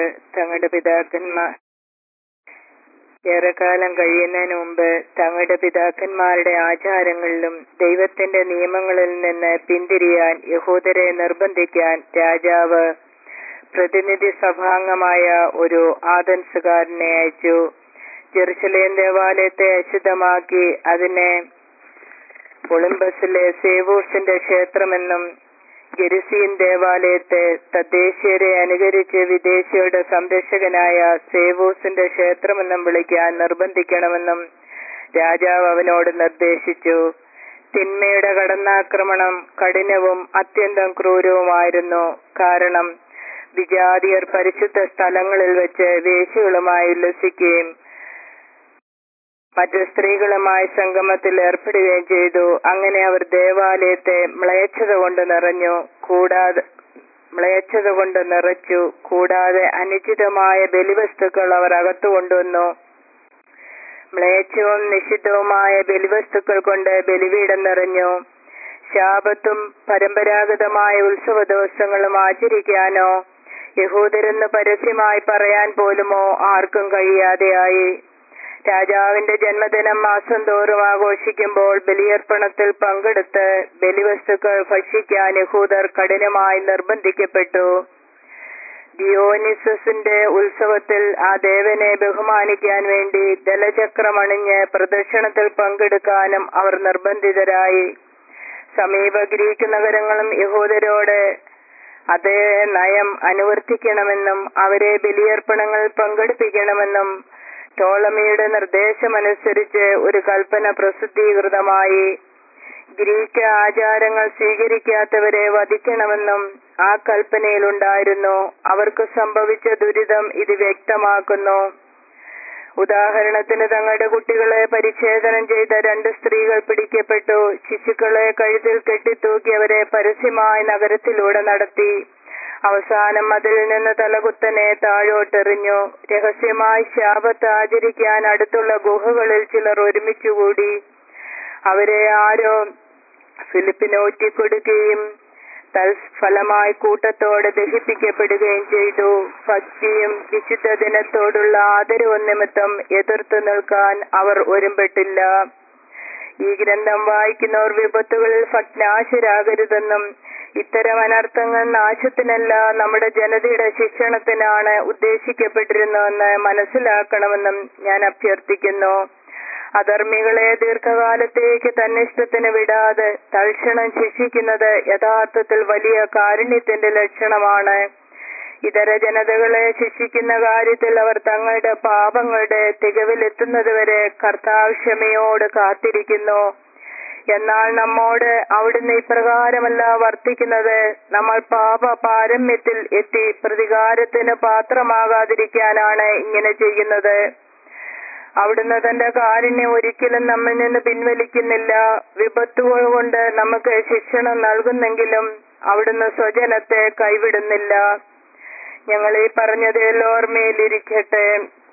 തങ്ങളുടെ പിതാക്കന്മാർ ഏറെക്കാലം കഴിയുന്നതിന് മുമ്പ് തങ്ങളുടെ പിതാക്കന്മാരുടെ ആചാരങ്ങളിലും ദൈവത്തിന്റെ നിയമങ്ങളിൽ നിന്ന് പിന്തിരിയാൻ യഹൂദരെ നിർബന്ധിക്കാൻ രാജാവ് പ്രതിനിധി സഭാംഗമായ ഒരു ആദൻസുകാരനെ അയച്ചു ജെറുസലേം ദേവാലയത്തെ അശുദ്ധമാക്കി അതിനെ ഒളിമ്പസിലെ സേവൂസിന്റെ ക്ഷേത്രമെന്നും ഗെരുസീൻ ദേവാലയത്തെ തദ്ദേശീയരെ അനുകരിച്ച് വിദേശിയുടെ സംരക്ഷകനായ സേവൂസിന്റെ ക്ഷേത്രമെന്നും വിളിക്കാൻ നിർബന്ധിക്കണമെന്നും രാജാവ് അവനോട് നിർദ്ദേശിച്ചു തിന്മയുടെ കടന്നാക്രമണം കഠിനവും അത്യന്തം ക്രൂരവുമായിരുന്നു കാരണം വിജാതിയർ പരിശുദ്ധ സ്ഥലങ്ങളിൽ വെച്ച് വേശികളുമായി ഉല്ലസിക്കുകയും മറ്റു സ്ത്രീകളുമായി സംഗമത്തിൽ ഏർപ്പെടുകയും ചെയ്തു അങ്ങനെ അവർ ദേവാലയത്തെ മ്ലേച്ഛത കൊണ്ട് നിറഞ്ഞു കൂടാതെ മ്ലേച്ഛത കൊണ്ട് നിറച്ചു കൂടാതെ അനുചിതമായ ബലിവസ്തുക്കൾ അവർ അകത്തു കൊണ്ടുവന്നു മ്ലേച്ഛവും നിഷിദ്ധവുമായ ബലിവസ്തുക്കൾ കൊണ്ട് ബലിപീഠം നിറഞ്ഞു ശാപത്തും പരമ്പരാഗതമായ ഉത്സവ ദിവസങ്ങളും ആചരിക്കാനോ യഹൂദരെന്ന് പരസ്യമായി പറയാൻ പോലുമോ ആർക്കും കഴിയാതെയായി രാജാവിന്റെ ജന്മദിനം മാസം തോറും ആഘോഷിക്കുമ്പോൾ ബലിയർപ്പണത്തിൽ പങ്കെടുത്ത് ബലിവസ്തുക്കൾ ഭക്ഷിക്കാൻ യഹൂദർ കഠിനമായി നിർബന്ധിക്കപ്പെട്ടു ദിയോനിസസിന്റെ ഉത്സവത്തിൽ ആ ദേവനെ ബഹുമാനിക്കാൻ വേണ്ടി ദലചക്രമണിഞ്ഞ് പ്രദക്ഷിണത്തിൽ പങ്കെടുക്കാനും അവർ നിർബന്ധിതരായി സമീപ ഗ്രീക്ക് നഗരങ്ങളും യഹൂദരോട് അതേ നയം അനുവർത്തിക്കണമെന്നും അവരെ ബലിയർപ്പണങ്ങൾ പങ്കെടുപ്പിക്കണമെന്നും ടോളമിയുടെ നിർദ്ദേശമനുസരിച്ച് ഒരു കൽപ്പന പ്രസിദ്ധീകൃതമായി ഗ്രീക്ക് ആചാരങ്ങൾ സ്വീകരിക്കാത്തവരെ വധിക്കണമെന്നും ആ കൽപ്പനയിലുണ്ടായിരുന്നു അവർക്ക് സംഭവിച്ച ദുരിതം ഇത് വ്യക്തമാക്കുന്നു ഉദാഹരണത്തിന് തങ്ങളുടെ കുട്ടികളെ പരിച്ഛേദനം ചെയ്ത രണ്ട് സ്ത്രീകൾ പിടിക്കപ്പെട്ടു ശിശുക്കളെ കഴുത്തിൽ കെട്ടിത്തൂക്കി അവരെ പരസ്യമായി നഗരത്തിലൂടെ നടത്തി അവസാനം അതിൽ നിന്ന് തലകുത്തനെ താഴോട്ടെറിഞ്ഞു രഹസ്യമായി ശാപത്ത് ആചരിക്കാൻ അടുത്തുള്ള ഗുഹകളിൽ ചിലർ ഒരുമിച്ചുകൂടി അവരെ ആരോ ഫിലിപ്പിന് ഒറ്റിക്കൊടുക്കുകയും തൽഫലമായി കൂട്ടത്തോടെ ദഹിപ്പിക്കപ്പെടുകയും ചെയ്തു ഭക്തിയും വിശുദ്ധ ദിനത്തോടുള്ള ആദരവും നിമിത്തം എതിർത്തു നിൽക്കാൻ അവർ ഒരുമ്പെട്ടില്ല ഈ ഗ്രന്ഥം വായിക്കുന്നവർ വിപത്തുകളിൽ ഭഗ്നാശരാകരുതെന്നും ഇത്തരം അനർത്ഥങ്ങൾ നാശത്തിനല്ല നമ്മുടെ ജനതയുടെ ശിക്ഷണത്തിനാണ് ഉദ്ദേശിക്കപ്പെട്ടിരുന്നതെന്ന് മനസ്സിലാക്കണമെന്നും ഞാൻ അഭ്യർത്ഥിക്കുന്നു അധർമ്മികളെ ദീർഘകാലത്തേക്ക് തന്നിഷ്ടത്തിന് വിടാതെ തൽക്ഷണം ശിക്ഷിക്കുന്നത് യഥാർത്ഥത്തിൽ വലിയ കാരുണ്യത്തിന്റെ ലക്ഷണമാണ് ഇതര ജനതകളെ ശിക്ഷിക്കുന്ന കാര്യത്തിൽ അവർ തങ്ങളുടെ പാപങ്ങളുടെ തികവിലെത്തുന്നതുവരെ കർത്താവ് ക്ഷമയോട് കാത്തിരിക്കുന്നു എന്നാൽ നമ്മോട് അവിടുന്ന് ഇപ്രകാരമല്ല വർത്തിക്കുന്നത് നമ്മൾ പാപ പാരമ്യത്തിൽ എത്തി പ്രതികാരത്തിന് പാത്രമാകാതിരിക്കാനാണ് ഇങ്ങനെ ചെയ്യുന്നത് അവിടുന്ന് തന്റെ കാരുണ്യം ഒരിക്കലും നമ്മിൽ നിന്ന് പിൻവലിക്കുന്നില്ല വിപത്തുകൾ കൊണ്ട് നമുക്ക് ശിക്ഷണം നൽകുന്നെങ്കിലും അവിടുന്ന് സ്വജനത്തെ കൈവിടുന്നില്ല ഞങ്ങൾ ഈ പറഞ്ഞത് ഓർമ്മയിലിരിക്കട്ടെ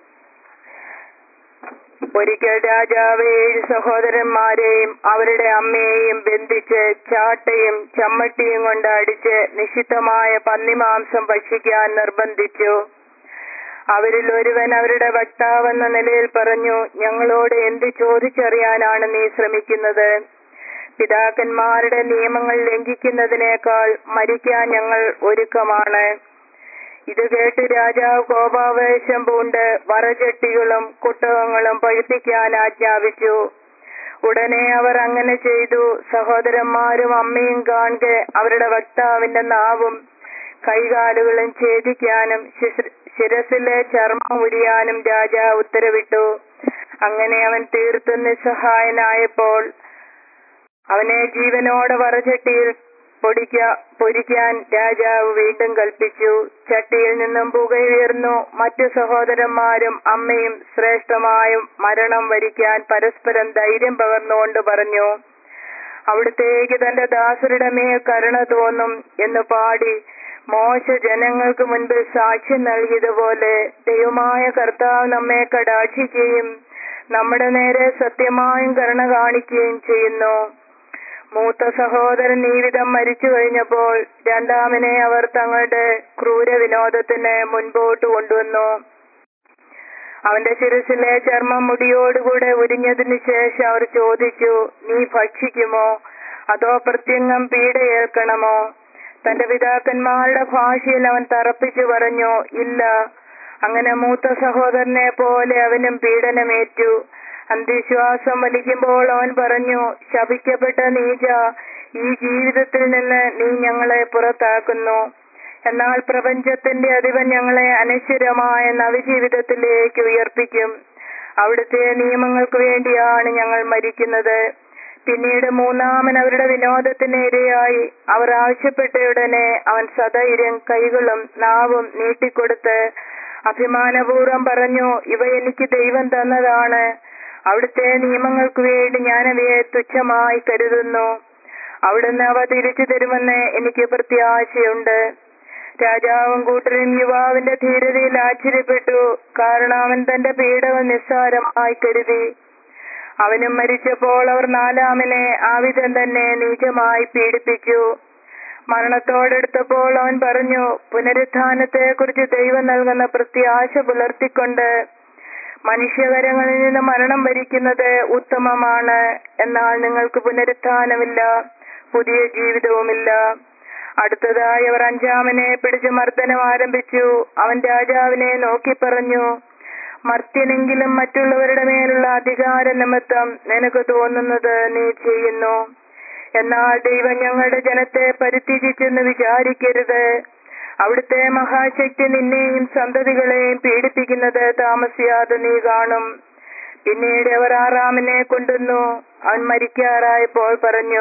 ഒരിക്കൽ രാജാവ് ഏഴ് സഹോദരന്മാരെയും അവരുടെ അമ്മയെയും ബന്ധിച്ച് ചാട്ടയും ചമ്മട്ടിയും കൊണ്ട് അടിച്ച് നിഷിദ്ധമായ പന്നിമാംസം ഭക്ഷിക്കാൻ നിർബന്ധിച്ചു അവരിൽ ഒരുവൻ അവരുടെ വക്താവെന്ന നിലയിൽ പറഞ്ഞു ഞങ്ങളോട് എന്ത് ചോദിച്ചറിയാനാണ് നീ ശ്രമിക്കുന്നത് പിതാക്കന്മാരുടെ നിയമങ്ങൾ ലംഘിക്കുന്നതിനേക്കാൾ മരിക്കാൻ ഞങ്ങൾ ഒരുക്കമാണ് ഇത് കേട്ട് രാജാവ് കോപാവേശം പൂണ്ട് വറചട്ടികളും കുട്ടകങ്ങളും പഴുപ്പിക്കാൻ ആജ്ഞാപിച്ചു ഉടനെ അവർ അങ്ങനെ ചെയ്തു സഹോദരന്മാരും അമ്മയും കാണെ അവരുടെ വക്താവിന്റെ നാവും കൈകാലുകളും ഛേദിക്കാനും ശിരസിലെ ചർമ്മം ഉരിയാനും രാജാവ് ഉത്തരവിട്ടു അങ്ങനെ അവൻ തീർത്തും നിസ്സഹായനായപ്പോൾ അവനെ ജീവനോടെ വറചട്ടിയിൽ പൊടിക്ക പൊരിക്കാൻ രാജാവ് വീണ്ടും കൽപ്പിച്ചു ചട്ടിയിൽ നിന്നും പുകയുയർന്നു മറ്റു സഹോദരന്മാരും അമ്മയും ശ്രേഷ്ഠമായും മരണം വരിക്കാൻ പരസ്പരം ധൈര്യം പകർന്നുകൊണ്ട് പറഞ്ഞു അവിടുത്തേക്ക് തന്റെ ദാസരുടെ മേൽ കരുണ തോന്നും എന്ന് പാടി മോശ ജനങ്ങൾക്ക് മുൻപിൽ സാക്ഷ്യം നൽകിയതുപോലെ ദൈവമായ കർത്താവ് നമ്മെ കടാക്ഷിക്കുകയും നമ്മുടെ നേരെ സത്യമായും കരുണ കാണിക്കുകയും ചെയ്യുന്നു മൂത്ത സഹോദരൻ ഈ വിധം മരിച്ചു കഴിഞ്ഞപ്പോൾ രണ്ടാമനെ അവർ തങ്ങളുടെ ക്രൂര വിനോദത്തിന് മുൻപോട്ട് കൊണ്ടുവന്നു അവന്റെ ശിരസിലെ ചർമ്മം മുടിയോടുകൂടെ ഉരിഞ്ഞതിനു ശേഷം അവർ ചോദിച്ചു നീ ഭക്ഷിക്കുമോ അതോ പ്രത്യംഗം പീഡയേൽക്കണമോ തന്റെ പിതാക്കന്മാരുടെ ഭാഷയിൽ അവൻ തറപ്പിച്ചു പറഞ്ഞു ഇല്ല അങ്ങനെ മൂത്ത സഹോദരനെ പോലെ അവനും പീഡനമേറ്റു അന്ത്യശ്വാസം വലിക്കുമ്പോൾ അവൻ പറഞ്ഞു ശപിക്കപ്പെട്ട നീജ ഈ ജീവിതത്തിൽ നിന്ന് നീ ഞങ്ങളെ പുറത്താക്കുന്നു എന്നാൽ പ്രപഞ്ചത്തിന്റെ അധിപൻ ഞങ്ങളെ അനശ്വരമായ നവജീവിതത്തിലേക്ക് ഉയർപ്പിക്കും അവിടുത്തെ നിയമങ്ങൾക്ക് വേണ്ടിയാണ് ഞങ്ങൾ മരിക്കുന്നത് പിന്നീട് മൂന്നാമൻ അവരുടെ വിനോദത്തിന് ഇരയായി അവർ ആവശ്യപ്പെട്ടയുടനെ അവൻ സധൈര്യം കൈകളും നാവും നീട്ടിക്കൊടുത്ത് അഭിമാനപൂർവ്വം പറഞ്ഞു ഇവ എനിക്ക് ദൈവം തന്നതാണ് അവിടുത്തെ നിയമങ്ങൾക്ക് വേണ്ടി ഞാൻ അവയെ തുച്ഛമായി കരുതുന്നു അവിടുന്ന് അവ തിരിച്ചു തരുമെന്ന് എനിക്ക് പ്രത്യാശയുണ്ട് രാജാവും കൂട്ടരും യുവാവിന്റെ ധീരതയിൽ ആശ്ചര്യപ്പെട്ടു കാരണം അവൻ തന്റെ പീഡകൾ നിസ്സാരമായി കരുതി അവനും മരിച്ചപ്പോൾ അവർ നാലാമനെ ആവിധം തന്നെ നീചമായി പീഡിപ്പിച്ചു മരണത്തോടെടുത്തപ്പോൾ അവൻ പറഞ്ഞു പുനരുത്ഥാനത്തെ കുറിച്ച് ദൈവം നൽകുന്ന പ്രത്യാശ പുലർത്തിക്കൊണ്ട് മനുഷ്യകരങ്ങളിൽ നിന്ന് മരണം വരിക്കുന്നത് ഉത്തമമാണ് എന്നാൽ നിങ്ങൾക്ക് പുനരുത്ഥാനമില്ല പുതിയ ജീവിതവുമില്ല അടുത്തതായി അവർ അഞ്ചാമനെ പിടിച്ച് മർദ്ദനം ആരംഭിച്ചു അവൻ രാജാവിനെ നോക്കി പറഞ്ഞു മർത്യനെങ്കിലും മറ്റുള്ളവരുടെ മേലുള്ള അധികാര നിമിത്തം നിനക്ക് തോന്നുന്നത് നീ ചെയ്യുന്നു എന്നാൽ ദൈവം ഞങ്ങളുടെ ജനത്തെ പരിത്യജിച്ചെന്ന് വിചാരിക്കരുത് അവിടുത്തെ മഹാശക്തി നിന്നെയും സന്തതികളെയും പീഡിപ്പിക്കുന്നത് താമസിയാതെ നീ കാണും പിന്നീട് അവർ ആറാമിനെ കൊണ്ടുവന്നു അവൻ മരിക്കാറായപ്പോൾ പറഞ്ഞു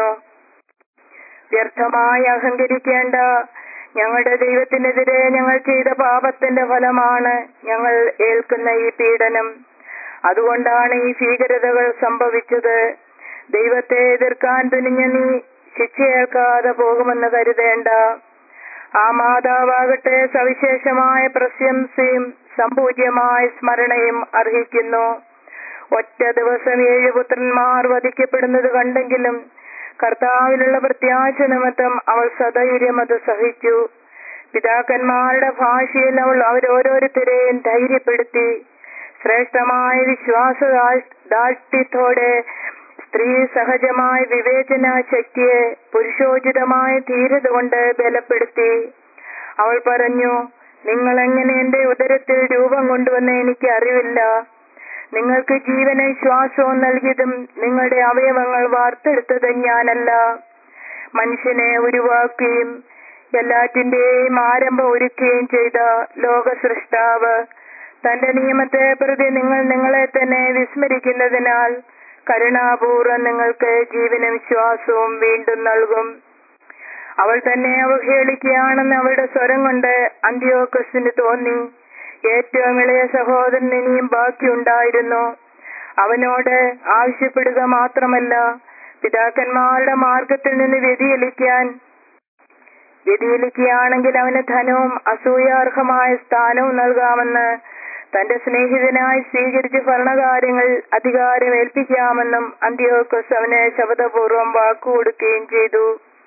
വ്യർത്ഥമായി അഹങ്കരിക്കേണ്ട ഞങ്ങളുടെ ദൈവത്തിനെതിരെ ഞങ്ങൾ ചെയ്ത പാപത്തിന്റെ ഫലമാണ് ഞങ്ങൾ ഏൽക്കുന്ന ഈ പീഡനം അതുകൊണ്ടാണ് ഈ ഭീകരതകൾ സംഭവിച്ചത് ദൈവത്തെ എതിർക്കാൻ തുനിഞ്ഞ നീ ശിക്ഷയേൽക്കാതെ പോകുമെന്ന് കരുതേണ്ട ആ മാതാവാകട്ടെ സവിശേഷമായ പ്രശംസയും സമ്പൂജ്യമായ സ്മരണയും അർഹിക്കുന്നു ഒറ്റ ദിവസം ഏഴ് പുത്രന്മാർ വധിക്കപ്പെടുന്നത് കണ്ടെങ്കിലും കർത്താവിലുള്ള പ്രത്യാശ നിമിത്തം അവൾ സധൈര്യം അത് സഹിച്ചു പിതാക്കന്മാരുടെ ഭാഷയിൽ അവൾ അവരോരോരുത്തരെയും ധൈര്യപ്പെടുത്തി ശ്രേഷ്ഠമായ വിശ്വാസ ദാഷ്ട്യത്തോടെ സ്ത്രീ സഹജമായ വിവേചന ശക്തിയെ പുരുഷോചിതമായ ധീരത കൊണ്ട് ബലപ്പെടുത്തി അവൾ പറഞ്ഞു നിങ്ങൾ എങ്ങനെ എന്റെ ഉദരത്തിൽ രൂപം കൊണ്ടുവന്ന് എനിക്ക് അറിവില്ല നിങ്ങൾക്ക് ജീവനും ശ്വാസവും നൽകിയതും നിങ്ങളുടെ അവയവങ്ങൾ വാർത്തെടുത്തത് ഞാനല്ല മനുഷ്യനെ ഉരുവാക്കുകയും എല്ലാറ്റിന്റെയും ആരംഭം ഒരുക്കുകയും ചെയ്ത ലോക സൃഷ്ടാവ് തന്റെ നിയമത്തെ പ്രതി നിങ്ങൾ നിങ്ങളെ തന്നെ വിസ്മരിക്കുന്നതിനാൽ കരുണാപൂർവ്വം നിങ്ങൾക്ക് ജീവനും ശ്വാസവും വീണ്ടും നൽകും അവൾ തന്നെ അവഹേളിക്കുകയാണെന്ന് അവളുടെ സ്വരം കൊണ്ട് അന്ത്യോക്കസിന് തോന്നി ഏറ്റവും ഇളയ സഹോദരൻ ഇനിയും ബാക്കിയുണ്ടായിരുന്നു അവനോട് ആവശ്യപ്പെടുക മാത്രമല്ല പിതാക്കന്മാരുടെ മാർഗത്തിൽ നിന്ന് വ്യതിചലിക്കാൻ വ്യതിചലിക്കുകയാണെങ്കിൽ അവന് ധനവും അസൂയാർഹമായ സ്ഥാനവും നൽകാമെന്ന് തന്റെ സ്നേഹിതനായി സ്വീകരിച്ച് ഭരണകാര്യങ്ങൾ അധികാരം ഏൽപ്പിക്കാമെന്നും അന്ത്യോക്കസ് അവന് ശബ്ദപൂർവം വാക്കുകൊടുക്കുകയും ചെയ്തു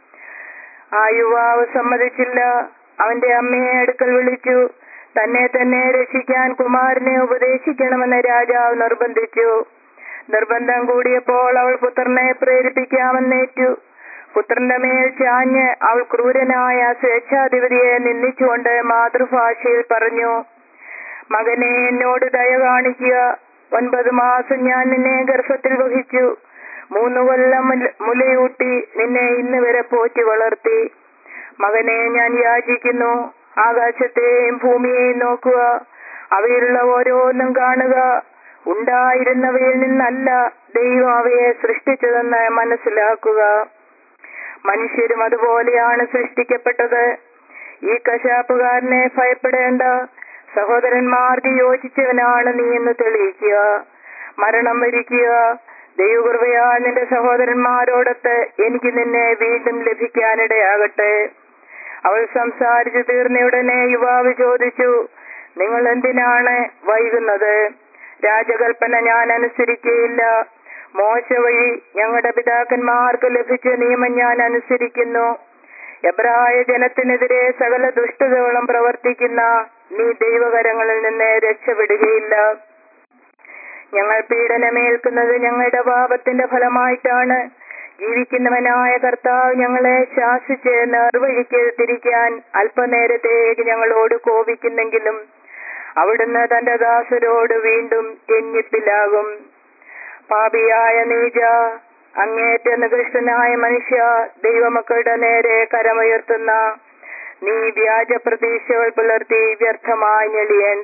ആ യുവാവ് സമ്മതിച്ചില്ല അവന്റെ അമ്മയെ അടുക്കൽ വിളിച്ചു തന്നെ തന്നെ രക്ഷിക്കാൻ കുമാരനെ ഉപദേശിക്കണമെന്ന് രാജാവ് നിർബന്ധിച്ചു നിർബന്ധം കൂടിയപ്പോൾ അവൾ പുത്രനെ പ്രേരിപ്പിക്കാമെന്നേറ്റു പുത്രന്റെ മേൽ ചാഞ്ഞ് അവൾ ക്രൂരനായ സ്വേച്ഛാധിപതിയെ നിന്ദിച്ചുകൊണ്ട് മാതൃഭാഷയിൽ പറഞ്ഞു മകനെ എന്നോട് ദയ കാണിക്കുക ഒൻപത് മാസം ഞാൻ നിന്നെ ഗർഭത്തിൽ വഹിച്ചു മൂന്ന് കൊല്ലം മുലയൂട്ടി നിന്നെ ഇന്ന് വരെ പോറ്റി വളർത്തി മകനെ ഞാൻ യാചിക്കുന്നു ആകാശത്തെയും ഭൂമിയെയും നോക്കുക അവയിലുള്ള ഓരോന്നും കാണുക ഉണ്ടായിരുന്നവയിൽ നിന്നല്ല ദൈവം അവയെ സൃഷ്ടിച്ചതെന്ന് മനസ്സിലാക്കുക മനുഷ്യരും അതുപോലെയാണ് സൃഷ്ടിക്കപ്പെട്ടത് ഈ കശാപ്പുകാരനെ ഭയപ്പെടേണ്ട സഹോദരന്മാർക്ക് യോജിച്ചവനാണ് നീ എന്ന് തെളിയിക്കുക മരണം വരിക്കുക ദൈവകൃപയാ നിന്റെ സഹോദരന്മാരോടൊത്ത് എനിക്ക് നിന്നെ വീണ്ടും ലഭിക്കാനിടയാകട്ടെ അവൾ സംസാരിച്ചു തീർന്നയുടനെ യുവാവ് ചോദിച്ചു നിങ്ങൾ എന്തിനാണ് വൈകുന്നത് രാജകൽപ്പന ഞാൻ അനുസരിക്കുകയില്ല മോശ വഴി ഞങ്ങളുടെ പിതാക്കന്മാർക്ക് ലഭിച്ച നിയമം ഞാൻ അനുസരിക്കുന്നു എബ്രായ ജനത്തിനെതിരെ സകല ദുഷ്ടതകളും പ്രവർത്തിക്കുന്ന നീ ദൈവകരങ്ങളിൽ നിന്ന് രക്ഷപ്പെടുകയില്ല ഞങ്ങൾ പീഡനമേൽക്കുന്നത് ഞങ്ങളുടെ പാപത്തിന്റെ ഫലമായിട്ടാണ് ജീവിക്കുന്നവനായ കർത്താവ് ഞങ്ങളെ ശാസിച്ച് നേർവഴിക്ക് തിരിക്കാൻ അല്പനേരത്തേക്ക് ഞങ്ങളോട് കോപിക്കുന്നെങ്കിലും അവിടുന്ന് തന്റെ ദാസരോട് വീണ്ടും എഞ്ഞിപ്പിലാകും പാപിയായ നീജ അങ്ങേറ്റ നികൃഷ്ടനായ മനുഷ്യ ദൈവമക്കളുടെ നേരെ കരമുയർത്തുന്ന നീ വ്യാജ പ്രതീക്ഷകൾ പുലർത്തി വ്യർത്ഥമായി ഞെളിയേണ്ട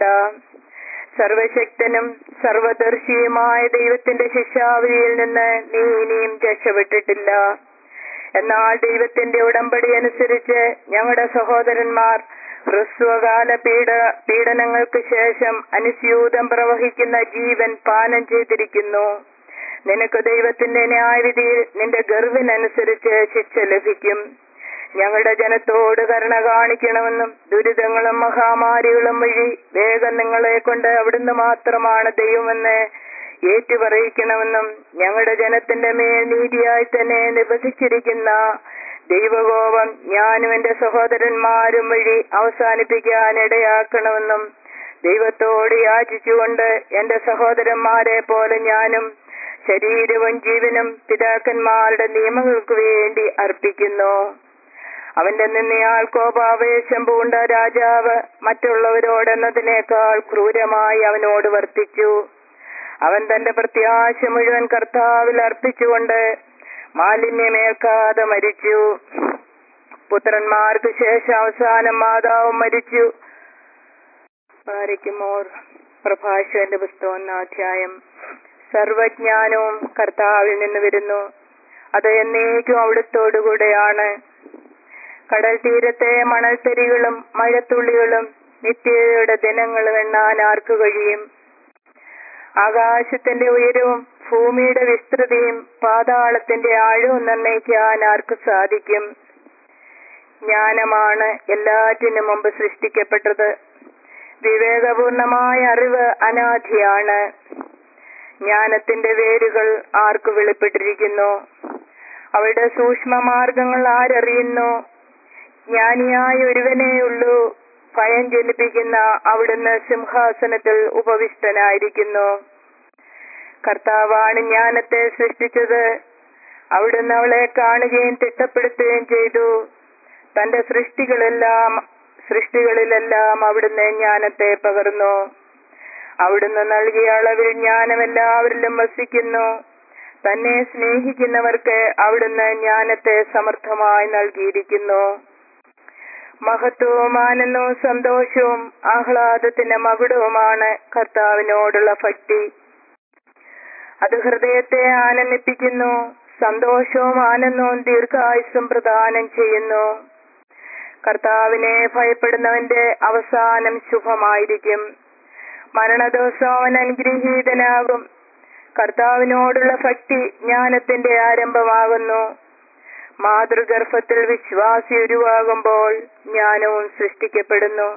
സർവശക്തനും സർവദർശിയുമായ ദൈവത്തിന്റെ ശിക്ഷാവലിയിൽ നിന്ന് നീ ഇനിയും രക്ഷപ്പെട്ടിട്ടില്ല എന്നാൽ ദൈവത്തിന്റെ ഉടമ്പടി അനുസരിച്ച് ഞങ്ങളുടെ സഹോദരന്മാർ ഹ്രസ്വകാല പീഡ പീഡനങ്ങൾക്ക് ശേഷം അനുസ്യൂതം പ്രവഹിക്കുന്ന ജീവൻ പാനം ചെയ്തിരിക്കുന്നു നിനക്ക് ദൈവത്തിന്റെ ന്യായവിധിയിൽ നിന്റെ ഗർവിനനുസരിച്ച് ശിക്ഷ ലഭിക്കും ഞങ്ങളുടെ ജനത്തോട് കരുണ കാണിക്കണമെന്നും ദുരിതങ്ങളും മഹാമാരികളും വഴി വേഗം നിങ്ങളെ കൊണ്ട് അവിടുന്ന് മാത്രമാണ് ദൈവമെന്ന് ഏറ്റുപറയിക്കണമെന്നും ഞങ്ങളുടെ ജനത്തിന്റെ മേൽ നീതിയായി തന്നെ നിബന്ധിച്ചിരിക്കുന്ന ദൈവകോപം ഞാനും എന്റെ സഹോദരന്മാരും വഴി അവസാനിപ്പിക്കാൻ ഇടയാക്കണമെന്നും ദൈവത്തോട് യാചിച്ചുകൊണ്ട് എന്റെ സഹോദരന്മാരെ പോലെ ഞാനും ശരീരവും ജീവനും പിതാക്കന്മാരുടെ നിയമങ്ങൾക്ക് വേണ്ടി അർപ്പിക്കുന്നു അവന്റെ നിന്നയാൾ കോപാവേശം പൂണ്ട രാജാവ് മറ്റുള്ളവരോടെന്നതിനേക്കാൾ ക്രൂരമായി അവനോട് വർത്തിച്ചു അവൻ തന്റെ പ്രത്യാശ മുഴുവൻ കർത്താവിൽ അർപ്പിച്ചുകൊണ്ട് മാലിന്യമേൽക്കാതെ മരിച്ചു പുത്രന്മാർക്ക് ശേഷം അവസാനം മാതാവും മരിച്ചു പാരിക്കുമോർ പ്രഭാഷകന്റെ പുസ്തകം ഒന്നാം അധ്യായം സർവജ്ഞാനവും കർത്താവിൽ നിന്ന് വരുന്നു അത് എന്നേക്കും അവിടുത്തോടുകൂടെയാണ് കടൽ തീരത്തെ മണൽത്തരികളും മഴത്തുള്ളികളും നിത്യതയുടെ ദിനങ്ങൾ എണ്ണാൻ ആർക്ക് കഴിയും ആകാശത്തിന്റെ ഉയരവും ഭൂമിയുടെ വിസ്തൃതിയും പാതാളത്തിന്റെ ആഴവും നിർണയിക്കാൻ ആർക്ക് സാധിക്കും ജ്ഞാനമാണ് എല്ലാറ്റിനും മുമ്പ് സൃഷ്ടിക്കപ്പെട്ടത് വിവേകപൂർണമായ അറിവ് അനാദിയാണ് ജ്ഞാനത്തിന്റെ വേരുകൾ ആർക്ക് വെളിപ്പെട്ടിരിക്കുന്നു അവയുടെ സൂക്ഷ്മ മാർഗങ്ങൾ ആരറിയുന്നു ജ്ഞാനിയായ ഒരുവനേയുള്ളൂ ഭയം ജനിപ്പിക്കുന്ന അവിടുന്ന് സിംഹാസനത്തിൽ ഉപവിഷ്ടനായിരിക്കുന്നു കർത്താവാണ് ജ്ഞാനത്തെ സൃഷ്ടിച്ചത് അവിടുന്ന് അവളെ കാണുകയും തിട്ടപ്പെടുത്തുകയും ചെയ്തു തന്റെ സൃഷ്ടികളെല്ലാം സൃഷ്ടികളിലെല്ലാം അവിടുന്ന് ജ്ഞാനത്തെ പകർന്നു അവിടുന്ന് നൽകിയ അളവിൽ ജ്ഞാനം എല്ലാവരിലും വസിക്കുന്നു തന്നെ സ്നേഹിക്കുന്നവർക്ക് അവിടുന്ന് ജ്ഞാനത്തെ സമർത്ഥമായി നൽകിയിരിക്കുന്നു മഹത്വവും ആനന്ദവും സന്തോഷവും ആഹ്ലാദത്തിന്റെ മകുടവുമാണ് കർത്താവിനോടുള്ള ഭക്തി അത് ഹൃദയത്തെ ആനന്ദിപ്പിക്കുന്നു സന്തോഷവും ആനന്ദവും ദീർഘായുസും പ്രദാനം ചെയ്യുന്നു കർത്താവിനെ ഭയപ്പെടുന്നവന്റെ അവസാനം ശുഭമായിരിക്കും മരണദിവസം അവൻ അനുഗ്രഹീതനാകും കർത്താവിനോടുള്ള ഭക്തി ജ്ഞാനത്തിന്റെ ആരംഭമാകുന്നു മാതൃഗർഭത്തിൽ വിശ്വാസി ഉരുവാകുമ്പോൾ ജ്ഞാനവും സൃഷ്ടിക്കപ്പെടുന്നു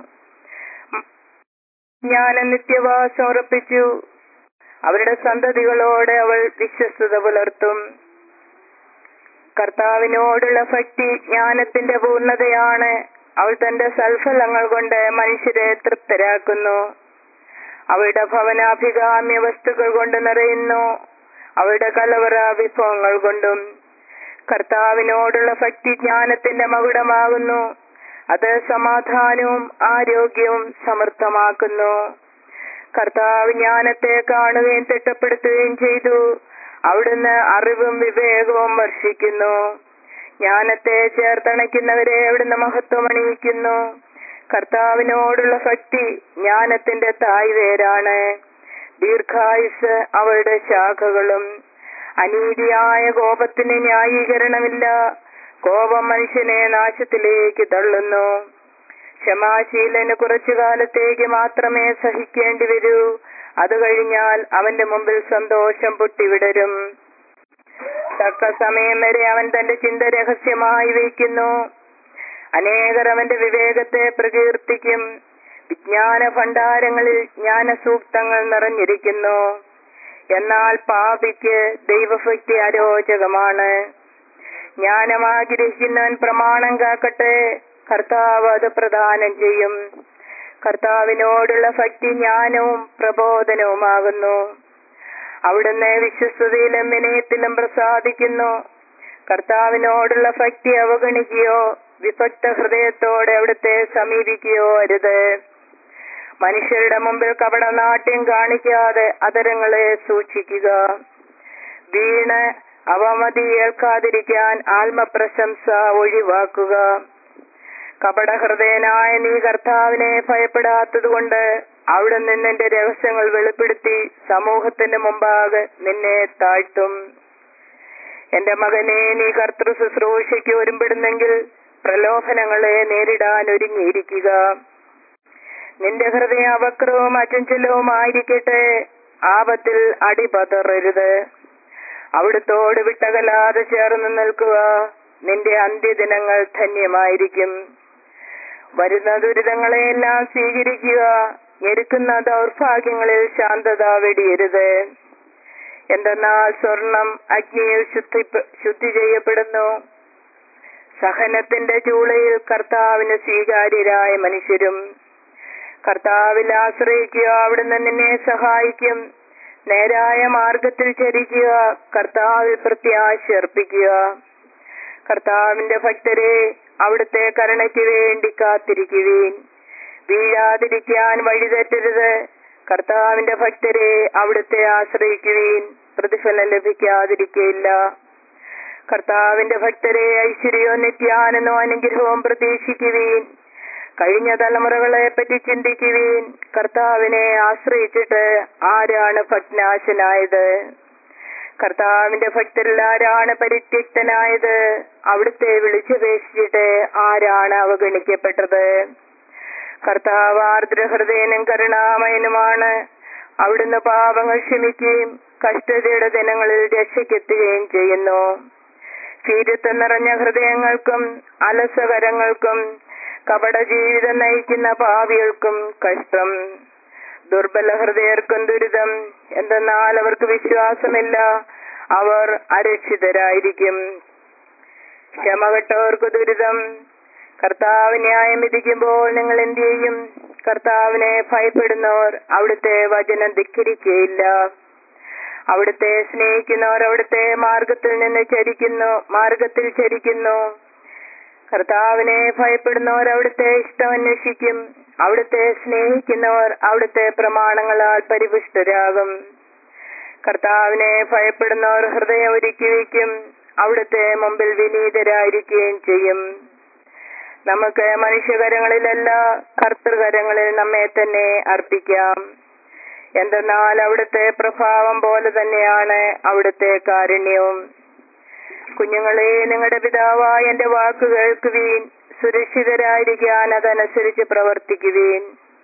ജ്ഞാനം നിത്യവാസം ഉറപ്പിച്ചു അവരുടെ സന്തതികളോട് അവൾ വിശ്വസ്തത പുലർത്തും കർത്താവിനോടുള്ള ഭക്തി ജ്ഞാനത്തിന്റെ പൂർണ്ണതയാണ് അവൾ തന്റെ സൽഫലങ്ങൾ കൊണ്ട് മനുഷ്യരെ തൃപ്തരാക്കുന്നു അവളുടെ ഭവനാഭികാമ്യ വസ്തുക്കൾ കൊണ്ട് നിറയുന്നു അവളുടെ കലവറ വിഭവങ്ങൾ കൊണ്ടും കർത്താവിനോടുള്ള ഭക്തി ജ്ഞാനത്തിന്റെ മകുടമാകുന്നു അത് സമാധാനവും ആരോഗ്യവും സമർത്ഥമാക്കുന്നു കർത്താവ് ജ്ഞാനത്തെ കാണുകയും തിട്ടപ്പെടുത്തുകയും ചെയ്തു അവിടുന്ന് അറിവും വിവേകവും വർഷിക്കുന്നു ജ്ഞാനത്തെ ചേർത്തണയ്ക്കുന്നവരെ അവിടുന്ന് മഹത്വമണിയിക്കുന്നു കർത്താവിനോടുള്ള ഭക്തി ജ്ഞാനത്തിന്റെ തായ്വേരാണ് ദീർഘായുസ് അവളുടെ ശാഖകളും അനീതിയായ കോപത്തിന് ന്യായീകരണമില്ല കോപം മനുഷ്യനെ നാശത്തിലേക്ക് തള്ളുന്നു ക്ഷമാശീലന് കുറച്ചു കാലത്തേക്ക് മാത്രമേ സഹിക്കേണ്ടി വരൂ അത് കഴിഞ്ഞാൽ അവന്റെ മുമ്പിൽ സന്തോഷം പൊട്ടിവിടരും തക്ക സമയം വരെ അവൻ തന്റെ ചിന്ത രഹസ്യമായി വയ്ക്കുന്നു അനേകർ അവന്റെ വിവേകത്തെ പ്രകീർത്തിക്കും വിജ്ഞാന ഭണ്ഡാരങ്ങളിൽ ജ്ഞാനസൂക്തങ്ങൾ നിറഞ്ഞിരിക്കുന്നു എന്നാൽ പാപിക്ക് ദൈവഭക്തി അരോചകമാണ് ജ്ഞാനം ആഗ്രഹിക്കുന്നവൻ പ്രമാണം കാക്കട്ടെ കർത്താവ് അത് പ്രദാനം ചെയ്യും കർത്താവിനോടുള്ള ഭക്തി ജ്ഞാനവും പ്രബോധനവുമാകുന്നു അവിടുന്ന് വിശ്വസ്തയിലും വിനയത്തിലും പ്രസാദിക്കുന്നു കർത്താവിനോടുള്ള ഭക്തി അവഗണിക്കുകയോ വിഭക്ത ഹൃദയത്തോടെ അവിടുത്തെ സമീപിക്കുകയോ അരുത് മനുഷ്യരുടെ മുമ്പിൽ കപടനാട്യം കാണിക്കാതെ അതരങ്ങളെ സൂക്ഷിക്കുക വീണ് അവമതി ഏൽക്കാതിരിക്കാൻ ആത്മപ്രശംസ ഒഴിവാക്കുക കപടഹൃദയനായ നീ കർത്താവിനെ ഭയപ്പെടാത്തതുകൊണ്ട് അവിടെ നിന്നെന്റെ രഹസ്യങ്ങൾ വെളിപ്പെടുത്തി സമൂഹത്തിന്റെ മുമ്പാകെ നിന്നെ താഴ്ത്തും എന്റെ മകനെ നീ കർത്തൃ ശുശ്രൂഷയ്ക്ക് ഒരുമ്പെടുന്നെങ്കിൽ പ്രലോഭനങ്ങളെ നേരിടാൻ ഒരുങ്ങിയിരിക്കുക നിന്റെ ഹൃദയം അവക്രവും അചഞ്ചലവുമായിരിക്കട്ടെ ആപത്തിൽ അടിപതറരുത് അവിടുത്തോട് വിട്ടകലാതെ ചേർന്ന് നിൽക്കുക നിന്റെ അന്ത്യദിനങ്ങൾ ധന്യമായിരിക്കും വരുന്ന ദുരിതങ്ങളെയെല്ലാം സ്വീകരിക്കുക ഞെരുക്കുന്ന ദൗർഭാഗ്യങ്ങളിൽ ശാന്തത വെടിയരുത് എന്തെന്നാൽ സ്വർണം അഗ്നിയിൽ ശുദ്ധി ശുദ്ധി ചെയ്യപ്പെടുന്നു സഹനത്തിന്റെ ചൂളയിൽ കർത്താവിന് സ്വീകാര്യരായ മനുഷ്യരും കർത്താവിൽ ആശ്രയിക്കുക അവിടുന്ന് നിന്നെ സഹായിക്കും നേരായ മാർഗത്തിൽ ചരിക്കുക കർത്താവിൽ പ്രത്യാശ അർപ്പിക്കുക കർത്താവിന്റെ ഭക്തരെ അവിടുത്തെ കരുണയ്ക്ക് വേണ്ടി കാത്തിരിക്കുവീൻ വീഴാതിരിക്കാൻ വഴിതെറ്റരുത് കർത്താവിന്റെ ഭക്തരെ അവിടുത്തെ ആശ്രയിക്കുവീൻ പ്രതിഫലം ലഭിക്കാതിരിക്കയില്ല കർത്താവിന്റെ ഭക്തരെ ഐശ്വര്യവും നിത്യാനന്ദവും അനുഗ്രഹവും പ്രതീക്ഷിക്കുവീൻ കഴിഞ്ഞ തലമുറകളെ പറ്റി ചിന്തിക്കുവീൻ കർത്താവിനെ ആശ്രയിച്ചിട്ട് ആരാണ് ഭഗ്നാശനായത് കർത്താവിന്റെ ഭക്തരിൽ ആരാണ് പരിത്യക്തനായത് അവിടുത്തെ വിളിച്ചപേക്ഷിച്ചിട്ട് ആരാണ് അവഗണിക്കപ്പെട്ടത് കർത്താവ് ആർദ്രഹൃദയനും കരുണാമയനുമാണ് അവിടുന്ന് പാപങ്ങൾ ക്ഷമിക്കുകയും കഷ്ടതയുടെ ദിനങ്ങളിൽ രക്ഷയ്ക്കെത്തുകയും ചെയ്യുന്നു ഭീരുത്വം നിറഞ്ഞ ഹൃദയങ്ങൾക്കും അലസകരങ്ങൾക്കും കപട ജീവിതം നയിക്കുന്ന പാവികൾക്കും കഷ്ടം ദുർബല ഹൃദയർക്കും ദുരിതം എന്തെന്നാൽ അവർക്ക് വിശ്വാസമില്ല അവർ അരക്ഷിതരായിരിക്കും ക്ഷമകെട്ടവർക്ക് ദുരിതം കർത്താവ് ന്യായം വിധിക്കുമ്പോൾ നിങ്ങൾ എന്ത് ചെയ്യും കർത്താവിനെ ഭയപ്പെടുന്നവർ അവിടുത്തെ വചനം ധിക്കരിക്കുകയില്ല അവിടുത്തെ സ്നേഹിക്കുന്നവർ അവിടുത്തെ മാർഗത്തിൽ നിന്ന് ചരിക്കുന്നു മാർഗത്തിൽ ചരിക്കുന്നു കർത്താവിനെ ഭയപ്പെടുന്നവർ അവിടുത്തെ ഇഷ്ടം അന്വേഷിക്കും അവിടുത്തെ സ്നേഹിക്കുന്നവർ അവിടുത്തെ പ്രമാണങ്ങളാൽ പരിപുഷ്ടരാകും കർത്താവിനെ ഭയപ്പെടുന്നവർ ഹൃദയം ഒരുക്കി വയ്ക്കും അവിടുത്തെ മുമ്പിൽ വിനീതരായിരിക്കുകയും ചെയ്യും നമുക്ക് മനുഷ്യകരങ്ങളിലല്ല കർത്തൃകരങ്ങളിൽ നമ്മെ തന്നെ അർപ്പിക്കാം എന്തെന്നാൽ അവിടുത്തെ പ്രഭാവം പോലെ തന്നെയാണ് അവിടുത്തെ കാരുണ്യവും കുഞ്ഞുങ്ങളെ നിങ്ങളുടെ പിതാവായ എന്റെ വാക്ക് കേൾക്കുവീൻ സുരക്ഷിതരായിരിക്കാൻ അതനുസരിച്ച് പ്രവർത്തിക്കുവീൻ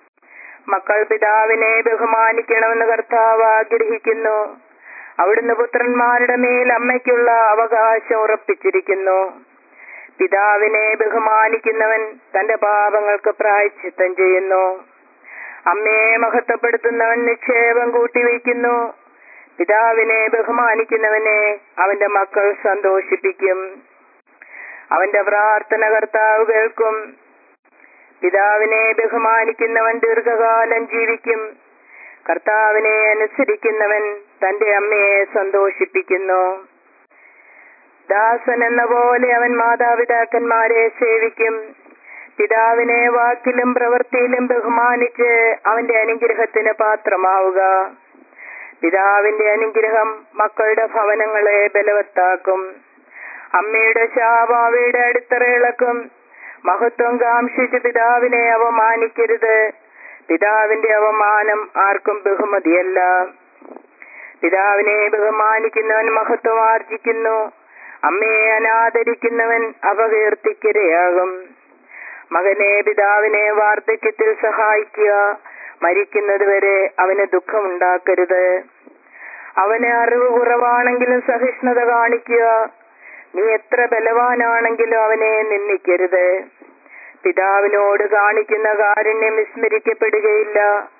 മക്കൾ പിതാവിനെ ബഹുമാനിക്കണമെന്ന് കർത്താവ് ആഗ്രഹിക്കുന്നു അവിടുന്ന് പുത്രന്മാരുടെ മേൽ അമ്മയ്ക്കുള്ള അവകാശം ഉറപ്പിച്ചിരിക്കുന്നു പിതാവിനെ ബഹുമാനിക്കുന്നവൻ തന്റെ പാപങ്ങൾക്ക് പ്രായച്ചിത്തം ചെയ്യുന്നു അമ്മയെ മഹത്വപ്പെടുത്തുന്നവൻ നിക്ഷേപം കൂട്ടിവയ്ക്കുന്നു പിതാവിനെ ബഹുമാനിക്കുന്നവനെ അവന്റെ മക്കൾ സന്തോഷിപ്പിക്കും അവന്റെ പ്രാർത്ഥന കർത്താവ് കേൾക്കും പിതാവിനെ ബഹുമാനിക്കുന്നവൻ ദീർഘകാലം ജീവിക്കും കർത്താവിനെ അനുസരിക്കുന്നവൻ തന്റെ അമ്മയെ സന്തോഷിപ്പിക്കുന്നു ദാസൻ എന്ന പോലെ അവൻ മാതാപിതാക്കന്മാരെ സേവിക്കും പിതാവിനെ വാക്കിലും പ്രവൃത്തിയിലും ബഹുമാനിച്ച് അവന്റെ അനുഗ്രഹത്തിന് പാത്രമാവുക പിതാവിന്റെ അനുഗ്രഹം മക്കളുടെ ഭവനങ്ങളെ ബലവത്താക്കും അമ്മയുടെ ശാപം അവയുടെ അടിത്തറയിളക്കും മഹത്വം കാംക്ഷിച്ച് പിതാവിനെ അവമാനിക്കരുത് പിതാവിന്റെ അവമാനം ആർക്കും ബഹുമതിയല്ല പിതാവിനെ ബഹുമാനിക്കുന്നവൻ മഹത്വം ആർജിക്കുന്നു അമ്മയെ അനാദരിക്കുന്നവൻ അപകീർത്തിക്കിരയാകും മകനെ പിതാവിനെ വാർദ്ധക്യത്തിൽ സഹായിക്കുക മരിക്കുന്നതുവരെ അവന് ദുഃഖമുണ്ടാക്കരുത് അവന് അറിവ് കുറവാണെങ്കിലും സഹിഷ്ണുത കാണിക്കുക നീ എത്ര ബലവാനാണെങ്കിലും അവനെ നിന്ദിക്കരുത് പിതാവിനോട് കാണിക്കുന്ന കാരുണ്യം വിസ്മരിക്കപ്പെടുകയില്ല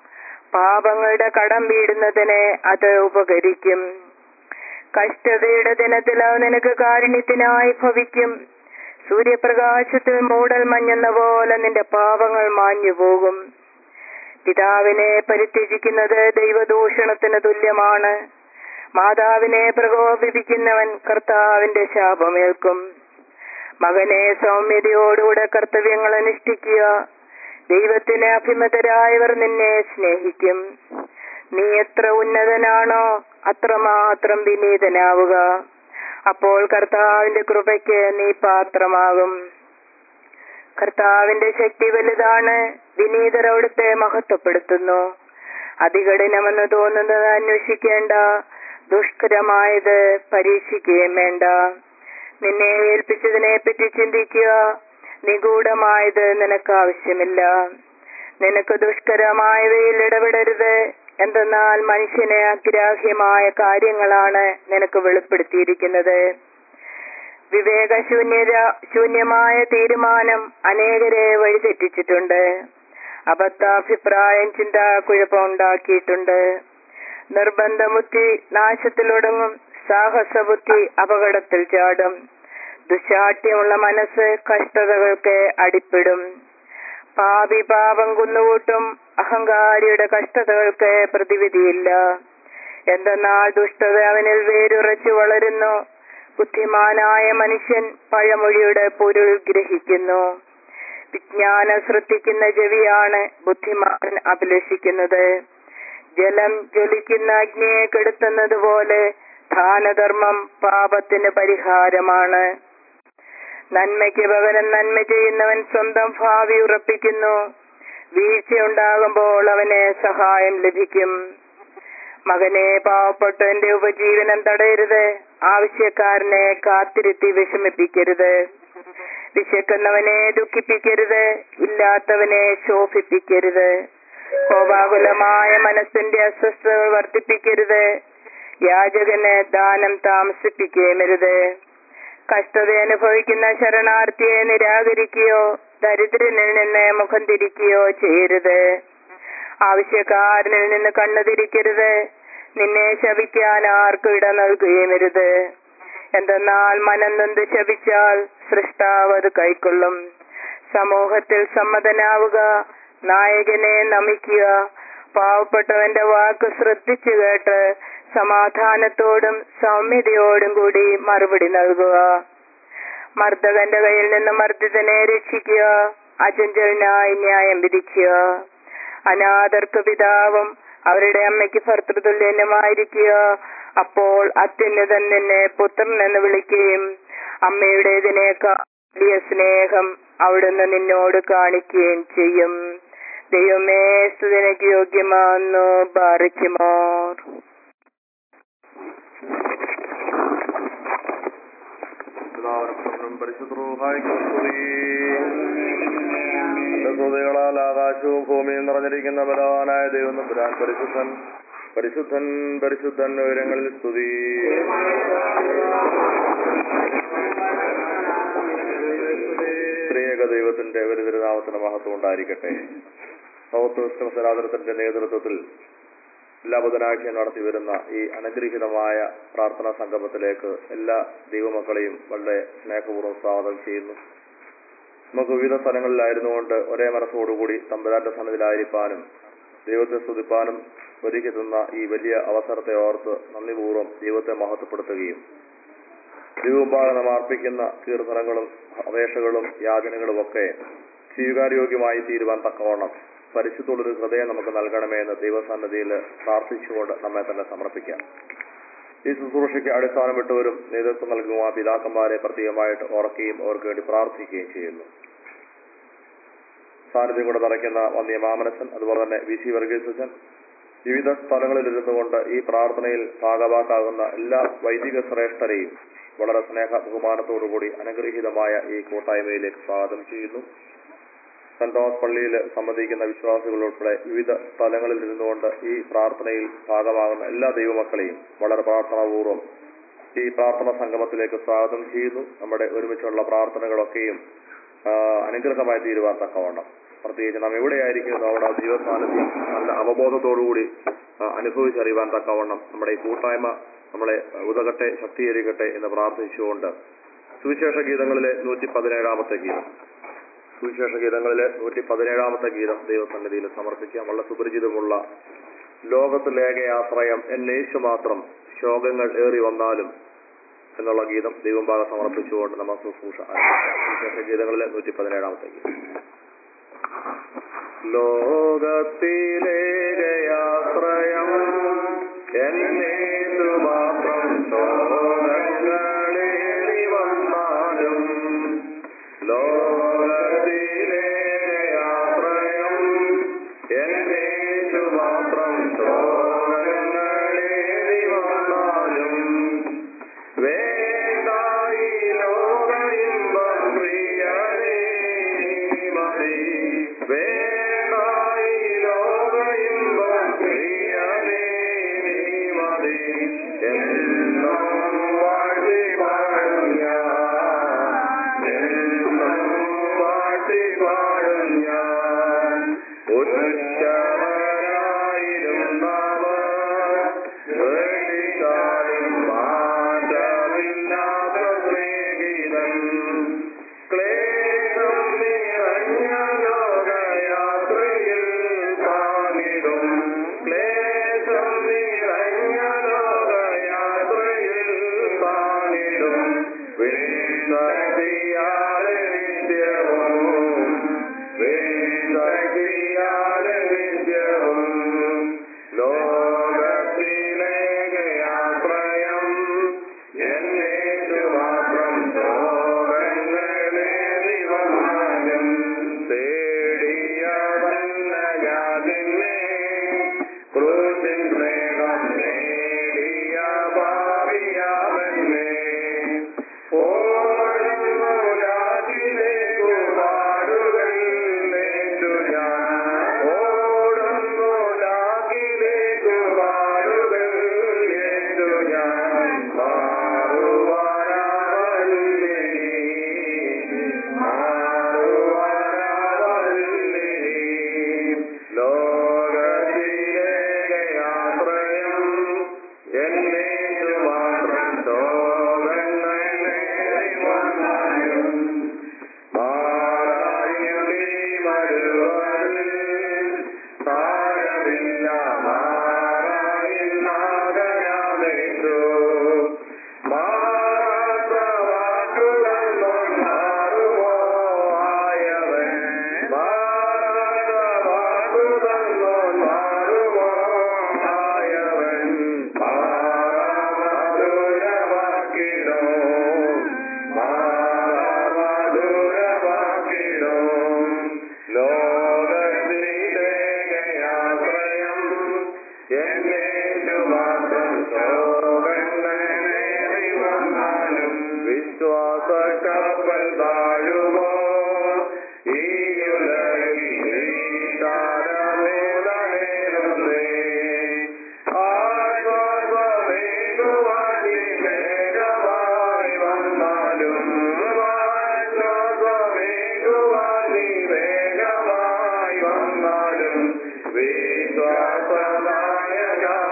പാപങ്ങളുടെ കടം വീടുന്നതിന് അത് ഉപകരിക്കും കഷ്ടതയുടെ ദിനത്തിൽ അത് നിനക്ക് കാരുണ്യത്തിനായി ഭവിക്കും സൂര്യപ്രകാശത്തിൽ മൂടൽ മഞ്ഞെന്ന പോലെ നിന്റെ പാപങ്ങൾ മാഞ്ഞു പോകും പിതാവിനെ പരിത്യജിക്കുന്നത് ദൈവദൂഷണത്തിന് തുല്യമാണ് മാതാവിനെ പ്രകോപിപ്പിക്കുന്നവൻ കർത്താവിന്റെ ശാപമേൽക്കും മകനെ സൗമ്യതയോടുകൂടെ കർത്തവ്യങ്ങൾ അനുഷ്ഠിക്കുക ദൈവത്തിന് അഭിമതരായവർ നിന്നെ സ്നേഹിക്കും നീ എത്ര ഉന്നതനാണോ അത്രമാത്രം വിനീതനാവുക അപ്പോൾ കർത്താവിന്റെ കൃപയ്ക്ക് നീ പാത്രമാകും കർത്താവിന്റെ ശക്തി വലുതാണ് വിനീതർ അവിടുത്തെ മഹത്വപ്പെടുത്തുന്നു അതികഠിനമെന്ന് തോന്നുന്നത് അന്വേഷിക്കേണ്ട ദുഷ്കരമായത് പരീക്ഷിക്കുകയും വേണ്ട നിന്നെ ഏൽപ്പിച്ചതിനെ പറ്റി ചിന്തിക്കുക നിഗൂഢമായത് നിനക്ക് ആവശ്യമില്ല നിനക്ക് ദുഷ്കരമായവയിൽ ഇടപെടരുത് എന്തെന്നാൽ മനുഷ്യന് അഗ്രാഹ്യമായ കാര്യങ്ങളാണ് നിനക്ക് വെളിപ്പെടുത്തിയിരിക്കുന്നത് വിവേകശൂന്യത ശൂന്യമായ തീരുമാനം അനേകരെ വഴിതെറ്റിച്ചിട്ടുണ്ട് അബദ്ധാഭിപ്രായം ചിന്താക്കുഴപ്പമുണ്ടാക്കിയിട്ടുണ്ട് നിർബന്ധബുദ്ധി നാശത്തിലൊടുങ്ങും സാഹസബുദ്ധി അപകടത്തിൽ ചാടും ദുശാഠ്യമുള്ള മനസ്സ് കഷ്ടതകൾക്ക് അടിപ്പെടും പാപി പാപം കുന്നുകൂട്ടും അഹങ്കാരിയുടെ കഷ്ടതകൾക്ക് പ്രതിവിധിയില്ല എന്തെന്നാൽ ദുഷ്ടത അവനിൽ വേരുറച്ചു വളരുന്നു ബുദ്ധിമാനായ മനുഷ്യൻ പഴമൊഴിയുടെ പൊരുൾ ഗ്രഹിക്കുന്നു വിജ്ഞാനം ശ്രദ്ധിക്കുന്ന ചെവിയാണ് ബുദ്ധിമാൻ അഭിലഷിക്കുന്നത് ജലം ജ്വലിക്കുന്ന അഗ്നിയെ കെടുത്തുന്നത് പോലെ ദാനധർമ്മം പാപത്തിന് പരിഹാരമാണ് നന്മയ്ക്ക് പകരം നന്മ ചെയ്യുന്നവൻ സ്വന്തം ഭാവി ഉറപ്പിക്കുന്നു വീഴ്ചയുണ്ടാകുമ്പോൾ അവന് സഹായം ലഭിക്കും മകനെ പാവപ്പെട്ടവന്റെ ഉപജീവനം തടയരുത് ആവശ്യക്കാരനെ കാത്തിരുത്തി വിഷമിപ്പിക്കരുത് വിശക്കുന്നവനെ ദുഃഖിപ്പിക്കരുത് ഇല്ലാത്തവനെ ശോഭിപ്പിക്കരുത് കോപാകുലമായ മനസ്സിന്റെ അസ്വസ്ഥതകൾ വർദ്ധിപ്പിക്കരുത് യാചകന് ദാനം താമസിപ്പിക്കുകയുമരുത് കഷ്ടത അനുഭവിക്കുന്ന ശരണാർത്ഥിയെ നിരാകരിക്കുകയോ ദരിദ്രനിൽ നിന്ന് മുഖം തിരിക്കുകയോ ചെയ്യരുത് ആവശ്യക്കാരനിൽ നിന്ന് കണ്ണു തിരിക്കരുത് നിന്നെ ശപിക്കാൻ ആർക്കും ഇട നൽകുകയുമരുത് എന്തെന്നാൽ മനം നൊന്ത് ശപിച്ചാൽ സൃഷ്ടാവ് അത് കൈക്കൊള്ളും സമൂഹത്തിൽ സമ്മതനാവുക നായകനെ നമിക്കുക പാവപ്പെട്ടവന്റെ വാക്ക് ശ്രദ്ധിച്ചു കേട്ട് സമാധാനത്തോടും സൗമ്യതയോടും കൂടി മറുപടി നൽകുക മർദ്ദകന്റെ കയ്യിൽ നിന്ന് മർദ്ദിതനെ രക്ഷിക്കുക അചഞ്ചലനായി ന്യായം വിധിക്കുക അനാഥർക്ക് പിതാവും അവരുടെ അമ്മയ്ക്ക് ഭർത്തൃതുല്യനുമായിരിക്കുക അപ്പോൾ അത്യുന്നതൻ നിന്നെ പുത്രൻ എന്ന് വിളിക്കുകയും അമ്മയുടേതിനേക്കാൾ വലിയ സ്നേഹം അവിടുന്ന് നിന്നോട് കാണിക്കുകയും ചെയ്യും ദൈവമേ സ്തുതിനക്ക് യോഗ്യമാണെന്നു ബാറിക്കുമോ പിതാവിനും പരിശുദ്ധ്രൂഹായിക്കും സ്തുതികളാൽ ആകാശവും ഭൂമിയും നിറഞ്ഞിരിക്കുന്ന ബലവാനായ ദൈവം പുരാൻ പരിശുദ്ധൻ പരിശുദ്ധൻ പരിശുദ്ധൻ ഉയരങ്ങളിൽ സ്തുതി സ്ത്രീയക ദൈവത്തിന്റെ ഒരു തിരുനാമത്തിന് മഹത്വം ഉണ്ടായിരിക്കട്ടെ സൗത്ത് വെസ്റ്റേൺ സനാതനത്തിന്റെ നേതൃത്വത്തിൽ എല്ലാ ബുധനാഴ്ചയും നടത്തി വരുന്ന ഈ അനുഗ്രഹീതമായ പ്രാർത്ഥനാ സംഗമത്തിലേക്ക് എല്ലാ ദൈവമക്കളെയും വളരെ സ്നേഹപൂർവ്വം സ്വാഗതം ചെയ്യുന്നു നമുക്ക് വിവിധ സ്ഥലങ്ങളിലായിരുന്നുകൊണ്ട് ഒരേ മനസ്സോടുകൂടി തമ്പുരാന്റെ സന്നദ്ധിയിലായിരിക്കാനും ദൈവത്തെ സ്തുതിപ്പാനും ഒരുക്കി തന്ന ഈ വലിയ അവസരത്തെ ഓർത്ത് നന്ദിപൂർവ്വം ദൈവത്തെ മഹത്വപ്പെടുത്തുകയും ദൈവമുമ്പാകെ നാം അർപ്പിക്കുന്ന കീർത്തനങ്ങളും അപേക്ഷകളും യാചനകളും ഒക്കെ സ്വീകാര്യോഗ്യമായി തീരുവാൻ തക്കവണ്ണം പരിശുദ്ധമുള്ളൊരു ഹൃദയം നമുക്ക് നൽകണമേ എന്ന് ദൈവസന്നദ്ധിയിൽ പ്രാർത്ഥിച്ചുകൊണ്ട് നമ്മെ തന്നെ സമർപ്പിക്കാം ഈ ശുശ്രൂഷയ്ക്ക് അടിസ്ഥാനമിട്ടവരും നേതൃത്വം നൽകുന്ന ആ പിതാക്കന്മാരെ പ്രത്യേകമായിട്ട് ഓർക്കുകയും അവർക്ക് വേണ്ടി പ്രാർത്ഥിക്കുകയും ചെയ്യുന്നു സാന്നിധ്യം കൊണ്ട് നിറയ്ക്കുന്ന വന്യ മാമനസൻ അതുപോലെ തന്നെ വി സി വർഗീസൻ വിവിധ സ്ഥലങ്ങളിൽ ഇരുന്നുകൊണ്ട് ഈ പ്രാർത്ഥനയിൽ ഭാഗവാക്കാകുന്ന എല്ലാ വൈദിക ശ്രേഷ്ഠരെയും വളരെ സ്നേഹ ബഹുമാനത്തോടുകൂടി അനുഗ്രഹീതമായ ഈ കൂട്ടായ്മയിലേക്ക് സ്വാഗതം ചെയ്യുന്നു സെന്റ് തോമസ് പള്ളിയിൽ സംബന്ധിക്കുന്ന വിശ്വാസികൾ ഉൾപ്പെടെ വിവിധ സ്ഥലങ്ങളിൽ ഇരുന്നുകൊണ്ട് ഈ പ്രാർത്ഥനയിൽ ഭാഗമാകുന്ന എല്ലാ ദൈവമക്കളെയും വളരെ പ്രാർത്ഥനാപൂർവ്വം ഈ പ്രാർത്ഥന സംഗമത്തിലേക്ക് സ്വാഗതം ചെയ്യുന്നു നമ്മുടെ ഒരുമിച്ചുള്ള പ്രാർത്ഥനകളൊക്കെയും ആ, അനുഗ്രഹമായി തീരുവാൻ തക്കവണ്ണം പ്രത്യേകിച്ച് നാം എവിടെയായിരിക്കുന്നു അവിടെ ആ ദൈവസാന്നിധ്യം നല്ല അവബോധത്തോടുകൂടി ആ, അനുഭവിച്ചറിയുവാൻ തക്കവണ്ണം നമ്മുടെ ഈ കൂട്ടായ്മ നമ്മളെ ഉതകട്ടെ ശക്തീകരിക്കട്ടെ എന്ന് പ്രാർത്ഥിച്ചുകൊണ്ട് സുവിശേഷ ഗീതങ്ങളിലെ നൂറ്റി പതിനേഴാമത്തെ ഗീതം സുവിശേഷ ഗീതങ്ങളിലെ നൂറ്റി പതിനേഴാമത്തെ ഗീതം ദൈവസന്നിധിയിൽ സമർപ്പിക്കാം വളരെ സുപരിചിതമുള്ള ലോകത്തിലേക ആശ്രയം എന്നേശു മാത്രം ശോകങ്ങൾ ഏറി വന്നാലും എന്നുള്ള ഗീതം ദൈവം ഭാഗം സമർപ്പിച്ചുകൊണ്ട് നമ്മൾ ശുശ്രൂഷ ആരംഭിക്കാം. സുവിശേഷ ഗീതങ്ങളിലെ നൂറ്റി പതിനേഴാമത്തെ ഗീതം ലോകത്തിലേകയാശ്രയം എന്നേതു മാത്രം ശോകങ്ങളേറി വന്നാലും ലോകത്തിലേകയാശ്രയം എന്നേതു മാത്രം ശോകങ്ങളേറി വന്നാലും വേണ്ടായി ലോകയിമ്പം പ്രിയനേ മതി വേണ്ടായി ലോകയിമ്പം പ്രിയനേ നീ മതി എന്നും വാഴ്ത്തി പാടും ഞാൻ എന്നും വാഴ്ത്തി പാടും ഞാൻ ഉച്ചവരായിരുന്നവർ വേണ്ടിക്കാരും മാറ്റമില്ലാത്ത സ്നേഹിതൻ ക്ലേശം നിറഞ്ഞ ലോകയാത്രയിൽ കാണിടും ക്ലേശം നിറഞ്ഞ ലോകയാത്രയിൽ കാണിടും വിശക്തിയാലെ നിത്യവും വിശക്തിയാലെ നിത്യവും ലോകത്തിലേകയാശ്രയം എന്നേറ്റു മാത്രം ശോകങ്ങളേറി വന്നാലും തേടിയതല്ല ഞാതിന്നെ ക്രൂശിൻ സ്നേഹം നേടിയ ഭാവിയാവന്നെ ഓടുന്നു രാജിലേക്കു പാടുകൾ നേറ്റു ഞാൻ ഓടുന്നു രാഗിലേക്കു പാടുകൾ നേറ്റു ഞാൻ മാറുവാനാവല്ലേ മാറുവാനാവല്ലേ ലോകത്തിലേകയാശ്രയം എന്നേറ്റു മാത്രം ശോകങ്ങളേറി വന്നാലും മാറായുടി മരുവരിൽ താരമില്ല മാറായിന്നാകയാതേറ്റു മാറാത്ത വാക്കുകൾ മാറുമോ ആയവൻ മാറാത്ത വാക്കുകൾ മാറുമോ ആയവൻ മാറാമധുരവാക്കിടോ മാറാമധുരവാക്കിടോ ലോകത്തിലേകയാശ്രയം എന്നേറ്റു മാത്രം ശോകങ്ങളേറി വന്നാലും വിശ്വാസ കപ്പൽ താഴുമോ ഈ ഉലകിലേറുന്നേ ആശ്വാസമേകുവാനി വേഗമായി വന്നാലും ആശ്വാസമേകുവാനി വേഗമായി വന്നാലും വിശ്വാസനായക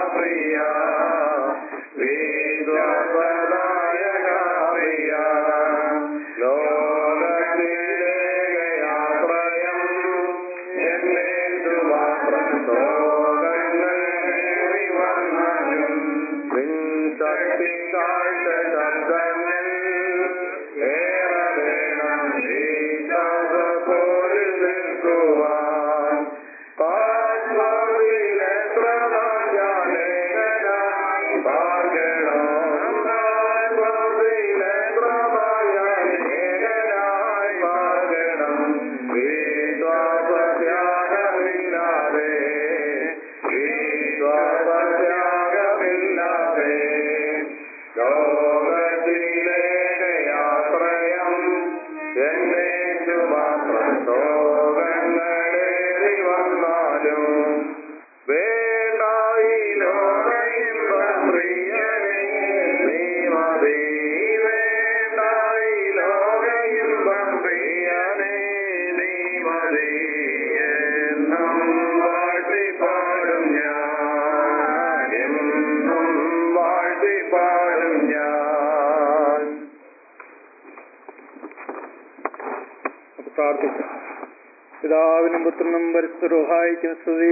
പിതാവിനും പുത്രനും പരിശുദ്ധഹായിക്കും സ്തുതി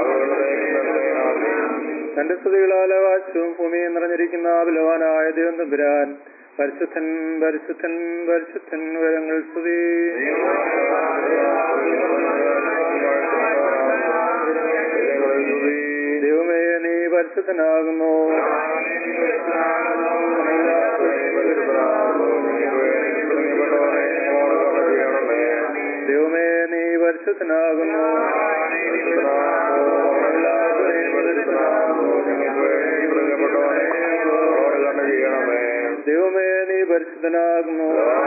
തന്റെ സ്തുതികളാൽ ആകാശവും ഭൂമിയും നിറഞ്ഞിരിക്കുന്ന ബലവാനായ ദൈവം തമ്പുരാൻ പരിശുദ്ധൻ പരിശുദ്ധൻ പരിശുദ്ധൻ വരങ്ങൾ സ്തുതി ദൈവമേ നീ പരിശുദ്ധനാകുന്നു ദൈവമേ നീ പരിശുദ്ധനാകുന്നു ദൈവമേ നീ പരിശുദ്ധനാകുന്നു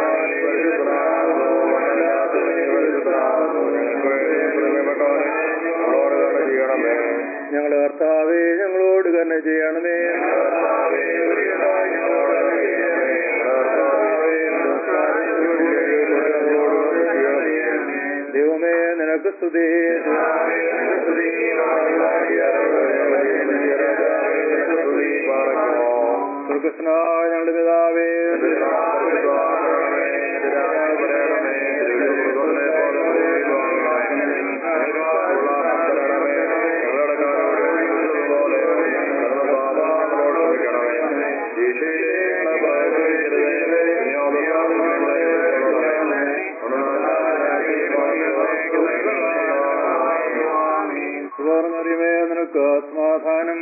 ഞങ്ങളുടെ കർത്താവേ ഞങ്ങളോട് കരുണ ചെയ്യണമേ ദൈവമേ നിനക്ക് സ്തുതി സ്വർഗസ്നായ ഞങ്ങളുടെ പിതാവേ സുവർണറിമേ നിനക്ക് സമാധാനം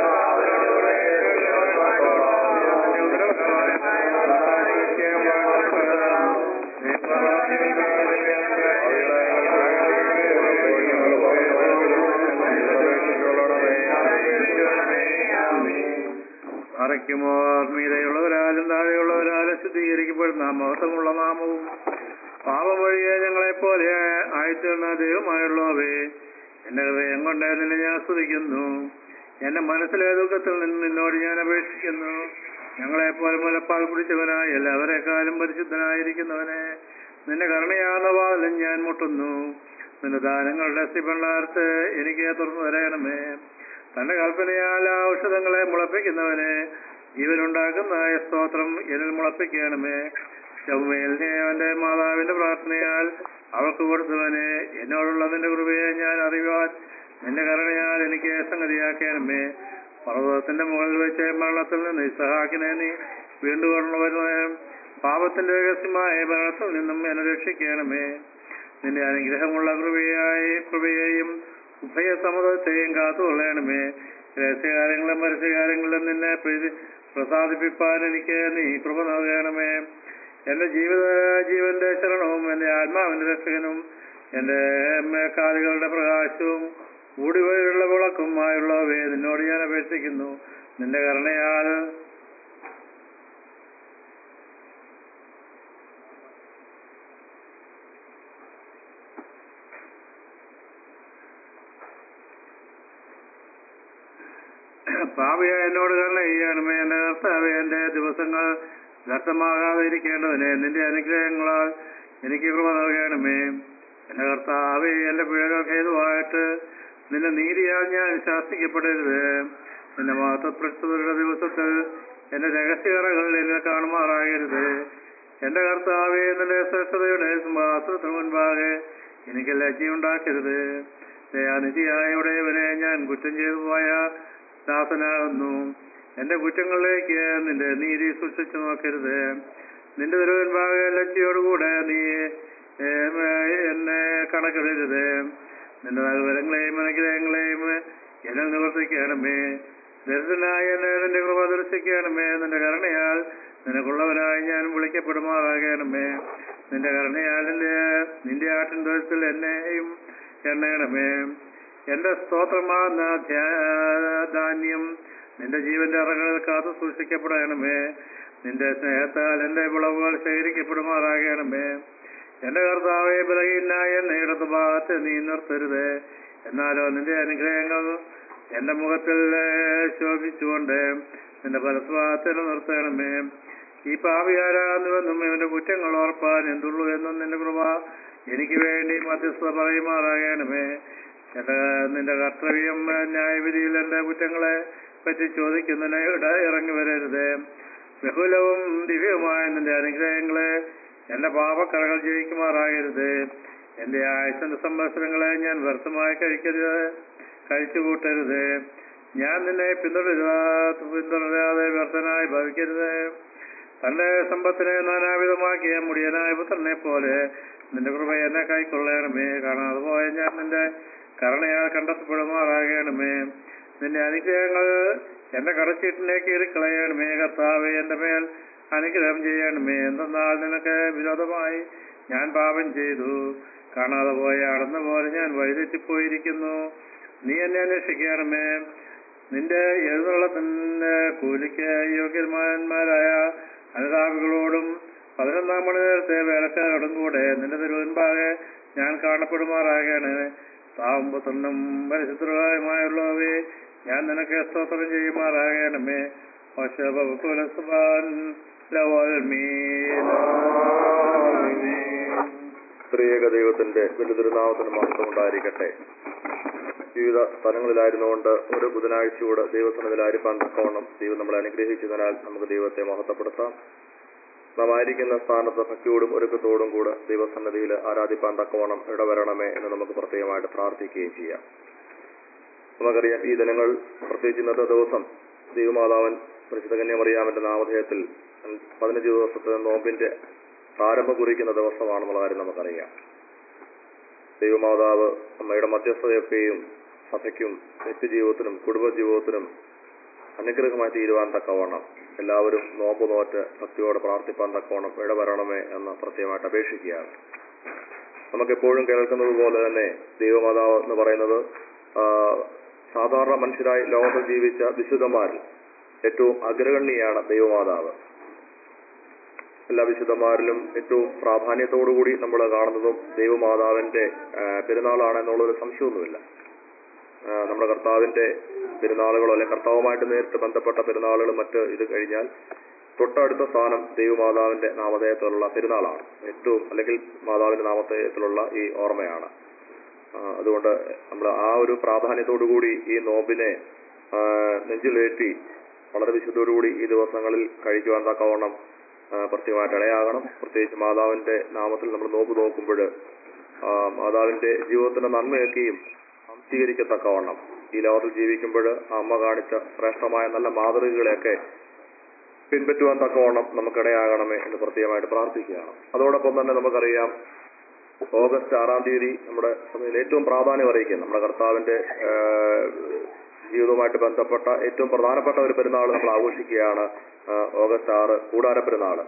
അറയ്ക്കുമോ മീതയുള്ളവരാലും താഴെയുള്ളവരാലും ശുദ്ധീകരിക്കപ്പെടുന്ന മഹത്വമുള്ള നാമവും പാപം വഴിയെ ഞങ്ങളെപ്പോലെ ആയിത്തീർന്ന ദൈവമായുള്ളവേ എന്റെ ഹൃദയം കൊണ്ട് നിന്നെ ഞാൻ സ്തുതിക്കുന്നു എന്റെ മനസ്സിലെ ദുഃഖത്തിൽ നിന്ന് നിന്നോട് ഞാൻ അപേക്ഷിക്കുന്നു ഞങ്ങളെപ്പോലെ മുലപ്പാൽ കുടിച്ചവനായ എല്ലാവരെക്കാളും പരിശുദ്ധനായിരിക്കുന്നവനെ നിന്റെ കരുണയാകുന്ന വാതിലും ഞാൻ മുട്ടുന്നു നിന്റെ ദാനങ്ങളുടെ സിബള്ളാർത്ത് എനിക്ക് തുറന്നു തരയണമേ തന്റെ കൽപ്പനയാൽ ആ ഔഷധങ്ങളെ മുളപ്പിക്കുന്നവനെ ജീവനുണ്ടാക്കുന്ന സ്തോത്രം എന്നിൽ മുളപ്പിക്കണമേ ചൊവ്വയിൽ നീ അവന്റെ മാതാവിന്റെ പ്രാർത്ഥനയാൽ അവൾക്ക് കൊടുത്തവനെ എന്നോടുള്ള നിന്റെ കൃപയെ ഞാൻ അറിയുവാൻ നിന്റെ കരുണയാൽ എനിക്ക് സംഗതിയാക്കണമേ പർവ്വതത്തിന്റെ മുകളിൽ വെച്ച് മരണത്തിൽ നിന്ന് ഇസഹാക്കിനെ നീ വീണ്ടും കൊണ്ടുവരുന്ന പാപത്തിന്റെ രഹസ്യമായ മരണത്തിൽ നിന്നും എന്നെ രക്ഷിക്കണമേ നിന്റെ അനുഗ്രഹമുള്ള കൃപയായി കൃപയെയും ഉഭയസമ്മതത്തെയും കാത്തുകൊള്ളണമേ രഹസ്യകാര്യങ്ങളും പരസ്യകാര്യങ്ങളിലും നിന്നെ പ്രീതി പ്രസാദിപ്പിപ്പാൻ എനിക്ക് നീ കൃപ നൽകണമേ എന്റെ ജീവിത ജീവന്റെ ശരണവും എന്റെ ആത്മാവിന്റെ രക്ഷകനും എന്റെ കാലുകളുടെ പ്രകാശവും ഊടിവഴിയുള്ള വിളക്കുമായുള്ളവയെ നിന്നോട് ഞാൻ അപേക്ഷിക്കുന്നു നിന്റെ കരുണയാൽ പാപിയ എന്നോട് കരുണ ചെയ്യണമേ എന്റെ കർത്താവേ എന്റെ ദിവസങ്ങൾ വ്യർത്ഥമാകാതെ ഇരിക്കേണ്ടതിന് നിന്റെ അനുഗ്രഹങ്ങളാൽ എനിക്ക് കൃപ നൽകണമേ എന്റെ കർത്താവേ എന്റെ പിഴകൾ ഹേതുവായിട്ട് നിന്റെ നീതിയാൽ ഞാൻ ശാസിക്കപ്പെടരുത് നിന്റെ മഹത്വപ്രസ്തുതരുടെ ദിവസത്തിൽ എന്റെ രഹസ്യകറകൾ എന്നെ കാണുമാറാകരുത് എന്റെ കർത്താവേ നിന്റെ ശ്രേഷ്ഠതയുടെ സിംഹാസനത്തിന് മുൻപാകെ എനിക്ക് ലജ്ജയുണ്ടാക്കരുത് ദയാനിധിയായ ഉടയവനെ ഞാൻ കുറ്റം ചെയ്തു പോയ ദാസനാകുന്നു എന്റെ കുറ്റങ്ങളിലേക്ക് നിന്റെ നീതി സൂക്ഷിച്ചു നോക്കരുത് നിന്റെ തിരുവൻപാകെ ലജ്ജയോടുകൂടെ നീ ഏം, എന്നെ കണക്കിടരുത് നിന്റെ നഗരങ്ങളെയും അനുഗ്രഹങ്ങളെയും എന്നെ നിവർത്തിക്കണമേ ദരിദ്രനായ എന്നെ നിന്റെ കൃപ ദർശിക്കണമേ നിന്റെ കരുണയാൽ നിനക്കുള്ളവനായി ഞാൻ വിളിക്കപ്പെടുമാറാകണമേ നിന്റെ കരുണയാൽ എന്റെ നിന്റെ ആട്ടിൻ തൊഴുത്തിൽ എന്നെയും എണ്ണയണമേ എന്റെ സ്തോത്രമാകുന്ന ധ്യാ- ധാന്യം നിന്റെ ജീവന്റെ അറകളിൽ കാത്തു സൂക്ഷിക്കപ്പെടണമേ നിന്റെ സ്നേഹത്താൽ എന്റെ വിളവുകൾ ശേഖരിക്കപ്പെടുമാറാകണമേ എന്റെ കർത്താവെ ബലഹീനായ എന്നെ ഇടതു ഭാഗത്ത് നീ നിർത്തരുത് എന്നാലോ നിന്റെ അനുഗ്രഹങ്ങൾ എന്റെ മുഖത്തിൽ ഏഹ്, ശോഭിച്ചുകൊണ്ട് നിന്റെ പരസ്ഭാഗത്തിൽ നിർത്തണമേ ഈ പാപിയാരാകുന്നുവെന്നും ഇവന്റെ കുറ്റങ്ങൾ ഓർപ്പാൻ എന്തുള്ളൂ എന്നും നിന്റെ കൃപ എനിക്ക് വേണ്ടി മധ്യസ്ഥ പറയുമാറാകണമേ എന്റെ നിന്റെ കർത്തവ്യം ന്യായവിധിയിൽ എന്റെ കുറ്റങ്ങളെ പറ്റി ചോദിക്കുന്നതിന് ഇട ഇറങ്ങി വരരുത് ബഹുലവും ദിവ്യവുമായ നിന്റെ അനുഗ്രഹങ്ങളെ എന്റെ പാപക്കറകൾ ജയിക്കുമാറാകരുത് എന്റെ ആയുസിന്റെ സംവത്സരങ്ങളെ ഞാൻ വ്യർത്ഥമായി കഴിക്കരുത് കഴിച്ചു കൂട്ടരുത് ഞാൻ നിന്നെ പിന്തുടരുക പിന്തുടരാതെ വ്യർത്ഥനായി ഭവിക്കരുത് തന്റെ സമ്പത്തിനെ നാനാവിധമാക്കിയ മുടിയനായ പുത്രനെ പോലെ നിന്റെ കൃപ എന്നെ കൈക്കൊള്ളണമേ കാണാതെ പോയ ഞാൻ നിന്റെ കരുണയാൽ കണ്ടെത്തപ്പെടുമാറാകണമേ നിന്റെ അനുഗ്രഹങ്ങൾ എന്റെ കടച്ചീട്ടിലേക്ക് ഇറിക്കളയണമേ കർത്താവേ എന്റെ മേൽ അനുഗ്രഹം ചെയ്യണമേ എന്തെന്നാൽ നിനക്ക് വിരോധമായി ഞാൻ പാപം ചെയ്തു കാണാതെ പോയ അടന്ന പോലെ ഞാൻ വഴിതെറ്റിപ്പോയിരിക്കുന്നു നീ എന്നെ അന്വേഷിക്കണമേ നിന്റെ എഴുന്നള്ളത്തിന്റെ കൂലിക്ക് യോഗ്യന്മാരായ അനുതാപികളോടും പതിനൊന്നാം മണി നേരത്തെ വേലക്കാരോടും കൂടെ നിന്റെ തിരുവൻപാകെ ഞാൻ കാണപ്പെടുമാറാകണേ താമ്പത്തൊന്നും പരിശുദ്ധമായുള്ളവേ ഞാൻ നിനക്ക് സ്തോത്രം ചെയ്യുമാറാകണമേ സ്ത്രീയക ദൈവത്തിന്റെ വലുതിരുനാമത്തിന് മഹത്വം ഉണ്ടായിരിക്കട്ടെ വിവിധ സ്ഥലങ്ങളിലായിരുന്നുകൊണ്ട് ഒരു ബുധനാഴ്ചയോട് ദൈവസനത്തിൽ ആയിരിക്കാൻ തക്കവണ്ണം ദൈവം നമ്മളെ അനുഗ്രഹിച്ചതിനാൽ നമുക്ക് ദൈവത്തെ മഹത്വപ്പെടുത്താം നാം ആയിരിക്കുന്ന സ്ഥാനത്ത് ഭക്തിയോടും ഒരുക്കത്തോടും കൂടെ ദൈവസന്നദ്ധിയിൽ ആരാധിപ്പാൻ തക്കവണ്ണം ഇടവരണമേ എന്ന് നമുക്ക് പ്രത്യേകമായിട്ട് പ്രാർത്ഥിക്കുകയും ചെയ്യാം നമുക്കറിയാം ഈ ദിനങ്ങൾ പ്രത്യേകിച്ച് ഇന്നത്തെ ദിവസം ദൈവമാതാവൻ പരിശുദ്ധ കന്യമറിയാമന്റെ നാമധേയത്തിൽ പതിനഞ്ച് ദിവസത്തെ നോമ്പിന്റെ പ്രാരംഭം കുറിക്കുന്ന ദിവസമാണെന്നുള്ള കാര്യം നമുക്കറിയാം ദൈവമാതാവ് അമ്മയുടെ മധ്യസ്ഥതയൊക്കെയും സഭയ്ക്കും നിത്യജീവിതത്തിനും കുടുംബജീവിതത്തിനും അനുഗ്രഹമായി തീരുവാൻ തക്കവണ്ണം എല്ലാവരും നോമ്പ് നോറ്റ് ഭക്തിയോടെ പ്രാർത്ഥിപ്പാൻ തക്കവണ്ണം ഇടവരണമേ എന്ന് പ്രത്യേകമായിട്ട് അപേക്ഷിക്കുകയാണ് നമുക്കെപ്പോഴും കേൾക്കുന്നത് പോലെ തന്നെ ദൈവമാതാവ് എന്ന് പറയുന്നത് ആ, സാധാരണ മനുഷ്യരായി ലോകത്തിൽ ജീവിച്ച വിശുദ്ധന്മാരിൽ ഏറ്റവും അഗ്രഗണ്യാണ് ദൈവമാതാവ് എല്ലാ വിശുദ്ധന്മാരിലും ഏറ്റവും പ്രാധാന്യത്തോടുകൂടി നമ്മൾ കാണുന്നതും ദൈവമാതാവിന്റെ ആ, പെരുന്നാളാണ് എന്നുള്ളൊരു സംശയമൊന്നുമില്ല ആ, നമ്മുടെ കർത്താവിന്റെ പെരുന്നാളുകളോ അല്ലെങ്കിൽ കർത്താവുമായിട്ട് നേരിട്ട് ബന്ധപ്പെട്ട പെരുന്നാളുകൾ മറ്റ് ഇത് കഴിഞ്ഞാൽ തൊട്ടടുത്ത സ്ഥാനം ദൈവമാതാവിന്റെ നാമധേയത്തിലുള്ള പെരുന്നാളാണ് ഏറ്റവും അല്ലെങ്കിൽ മാതാവിന്റെ നാമധേയത്തിലുള്ള ഈ ഓർമ്മയാണ് ആ, അതുകൊണ്ട് നമ്മൾ ആ ഒരു പ്രാധാന്യത്തോടുകൂടി ഈ നോമ്പിനെ ആ, നെഞ്ചിലേറ്റി വളരെ വിശുദ്ധോടുകൂടി ഈ ദിവസങ്ങളിൽ കഴിക്കുവാൻ തക്കവണ്ണം ആ, പ്രത്യേകമായിട്ട് ഇടയാകണം പ്രത്യേകിച്ച് മാതാവിന്റെ നാമത്തിൽ നമ്മൾ നോമ്പ് നോക്കുമ്പോൾ മാതാവിന്റെ ജീവിതത്തിന്റെ നന്മയൊക്കെയും സംശീകരിക്കത്തക്കവണ്ണം ഈ ലോകത്തിൽ ജീവിക്കുമ്പോൾ ആ അമ്മ കാണിച്ച ശ്രേഷ്ഠമായ നല്ല മാതൃകകളെയൊക്കെ പിൻപറ്റുവാൻ തക്കവണ്ണം നമുക്കിടയാകണമേ എന്ന് പ്രത്യേകമായിട്ട് പ്രാർത്ഥിക്കുകയാണ് അതോടൊപ്പം തന്നെ നമുക്കറിയാം ഓഗസ്റ്റ് ആറാം തീയതി നമ്മുടെ സഭയിൽ ഏറ്റവും പ്രാധാന്യം അറിയിക്കുന്നത് നമ്മുടെ കർത്താവിന്റെ ആ, ജീവിതവുമായിട്ട് ബന്ധപ്പെട്ട ഏറ്റവും പ്രധാനപ്പെട്ട ഒരു പെരുന്നാൾ നമ്മൾ ആഘോഷിക്കുകയാണ് ആ, ഓഗസ്റ്റ് ആറ് കൂടാര പെരുന്നാൾ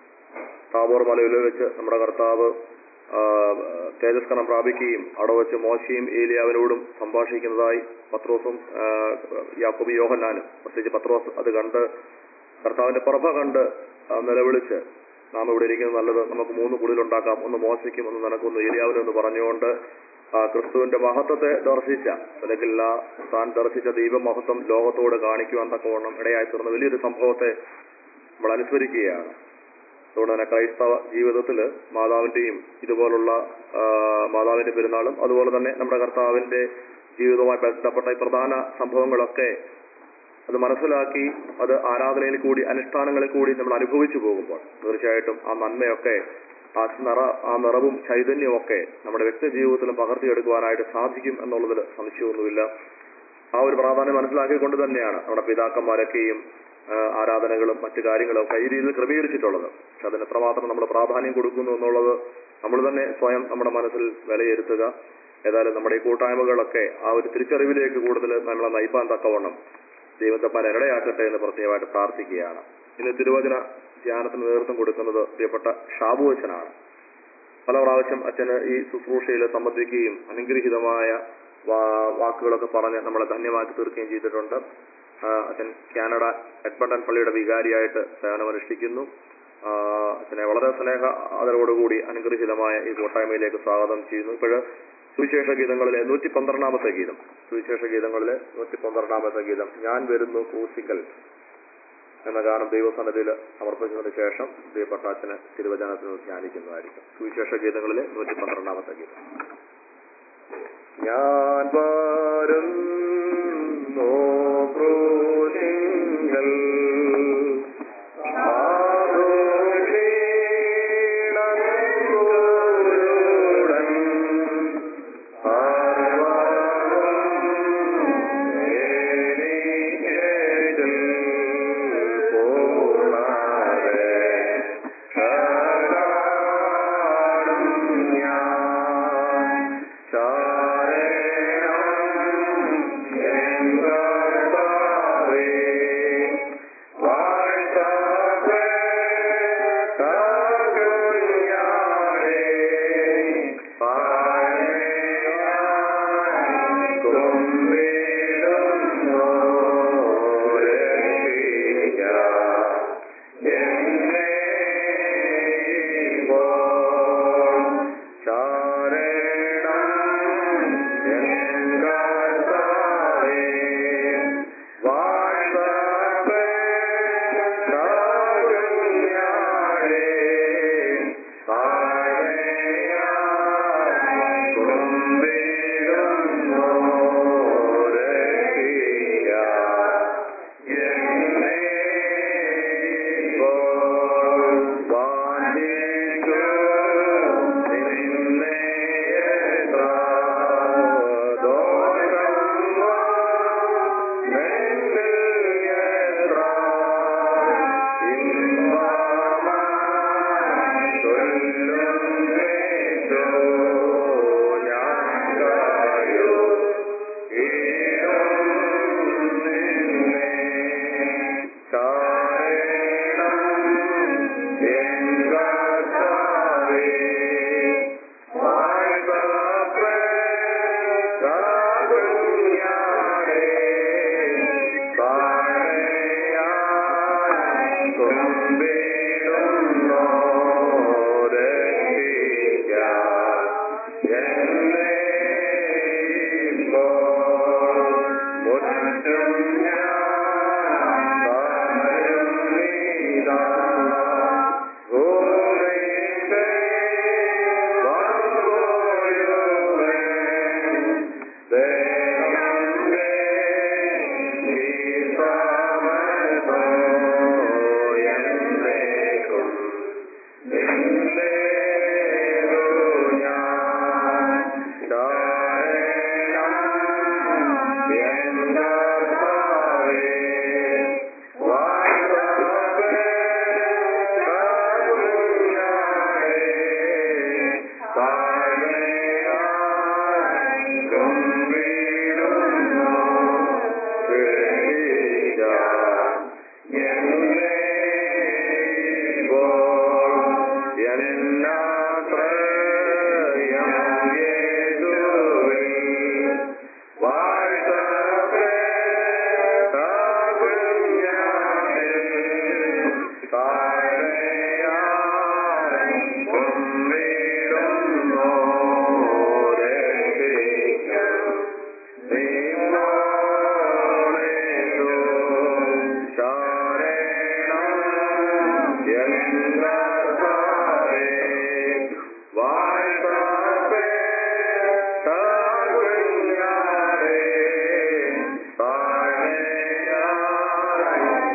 താബോർ മലയിൽ വെച്ച് നമ്മുടെ കർത്താവ് ആ, തേജസ്കരണം പ്രാപിക്കുകയും അവിടെ വെച്ച് മോശയും ഏലിയാവിനോടും സംഭാഷിക്കുന്നതായി പത്രോസും ആ, യാക്കോബി യോഹന്നാനും പ്രത്യേകിച്ച് പത്രോസ് അത് കണ്ട് കർത്താവിന്റെ പ്രഭ കണ്ട് ആ, നിലവിളിച്ച് നാം ഇവിടെ ഇരിക്കുന്നത് നല്ലത് നമുക്ക് മൂന്ന് കുടിലുണ്ടാക്കാം ഒന്ന് മോശയ്ക്കും ഒന്ന് നിനക്കൊന്ന് ഏരിയാവിനും എന്ന് പറഞ്ഞുകൊണ്ട് ആ ക്രിസ്തുവിന്റെ മഹത്വത്തെ ദർശിച്ച അല്ലെങ്കിൽ ആ താൻ ദർശിച്ച ദൈവമഹത്വം ലോകത്തോട് കാണിക്കുവാൻ തക്കവണ്ണം ഇടയായി തീർന്ന വലിയൊരു സംഭവത്തെ നമ്മൾ അനുസ്മരിക്കുകയാണ് അതുകൊണ്ട് തന്നെ ക്രൈസ്തവ ജീവിതത്തില് മാതാവിന്റെയും ഇതുപോലുള്ള ആ, മാതാവിന്റെ പെരുന്നാളും അതുപോലെ തന്നെ നമ്മുടെ കർത്താവിന്റെ ജീവിതവുമായി ബന്ധപ്പെട്ട ഈ പ്രധാന സംഭവങ്ങളൊക്കെ അത് മനസ്സിലാക്കി അത് ആരാധനയിൽ കൂടി അനുഷ്ഠാനങ്ങളിൽ കൂടി നമ്മൾ അനുഭവിച്ചു പോകുമ്പോൾ തീർച്ചയായിട്ടും ആ നന്മയൊക്കെ ആ നിറ ആ നിറവും ചൈതന്യവും ഒക്കെ നമ്മുടെ വ്യക്തി ജീവിതത്തിലും പകർത്തിയെടുക്കുവാനായിട്ട് സാധിക്കും എന്നുള്ളതിൽ സംശയമൊന്നുമില്ല ആ ഒരു പ്രാധാന്യം മനസ്സിലാക്കിക്കൊണ്ട് തന്നെയാണ് നമ്മുടെ പിതാക്കന്മാരൊക്കെയും ആ, ആരാധനകളും മറ്റു കാര്യങ്ങളും ഒക്കെ ഈ രീതിയിൽ ക്രമീകരിച്ചിട്ടുള്ളത് പക്ഷെ അതിന് എത്രമാത്രം നമ്മൾ പ്രാധാന്യം കൊടുക്കുന്നു എന്നുള്ളത് നമ്മൾ തന്നെ സ്വയം നമ്മുടെ മനസ്സിൽ വിലയിരുത്തുക ഏതായാലും നമ്മുടെ ഈ കൂട്ടായ്മകളൊക്കെ ആ ഒരു തിരിച്ചറിവിലേക്ക് കൂടുതൽ നമ്മളെ നയിപ്പാൻ തക്കവണ്ണം ദൈവത്തപ്പാൻ ഇരടയാക്കട്ടെ എന്ന് പ്രത്യേകമായിട്ട് പ്രാർത്ഥിക്കുകയാണ് ഇന്ന് തിരുവചന ധ്യാനത്തിന് നേതൃത്വം കൊടുക്കുന്നത് പ്രിയപ്പെട്ട ഷാബു അച്ഛനാണ് പല പ്രാവശ്യം അച്ഛന് ഈ ശുശ്രൂഷയിൽ സംബന്ധിക്കുകയും അനുഗ്രഹീതമായ വാ- വാക്കുകളൊക്കെ പറഞ്ഞ് നമ്മളെ ധന്യമാക്കി തീർക്കുകയും ചെയ്തിട്ടുണ്ട് ആ, അച്ഛൻ കാനഡ എഡ്മണ്ടൻ പള്ളിയുടെ വികാരിയായിട്ട് സേവനമനുഷ്ഠിക്കുന്നു ആ, അച്ഛനെ വളരെ സ്നേഹ ആദരവോടുകൂടി അനുഗ്രഹീതമായ ഈ കൂട്ടായ്മയിലേക്ക് സ്വാഗതം ചെയ്യുന്നു ഇപ്പോഴ് സുവിശേഷ ഗീതങ്ങളിലെ നൂറ്റി പന്ത്രണ്ടാമത്തെ ഗീതം സുവിശേഷ ഗീതങ്ങളിലെ നൂറ്റി പന്ത്രണ്ടാമത്തെ ഗീതം ഞാൻ വരുന്നു ക്രൂശിക്കൽ എന്ന ഗാനം ദൈവസന്നിധിയിൽ സമർപ്പിച്ചതിന് ശേഷം പ്രിയപ്പെട്ട അച്ഛന് തിരുവചനത്തിൽ ധ്യാനിക്കുന്നതായിരിക്കും സുവിശേഷ ഗീതങ്ങളിലെ നൂറ്റി പന്ത്രണ്ടാമത്തെ ഗീതം ഞാൻ വരുന്നു ക്രൂശിങ്കൽ ആദോഷീണൻ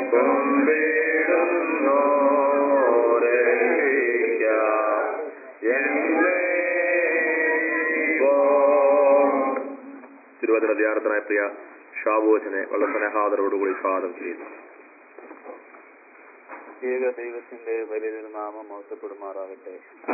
തിരുവചന ധ്യാനത്തിനായ പ്രിയ ഷാബോച്ചനെ വളരെ സ്നേഹാദരോടുകൂടി സ്വാഗതം ചെയ്യുന്നു ഏക ദൈവത്തിന്റെ വലിയ നാമം മോശപ്പെടുമാറാകട്ടെ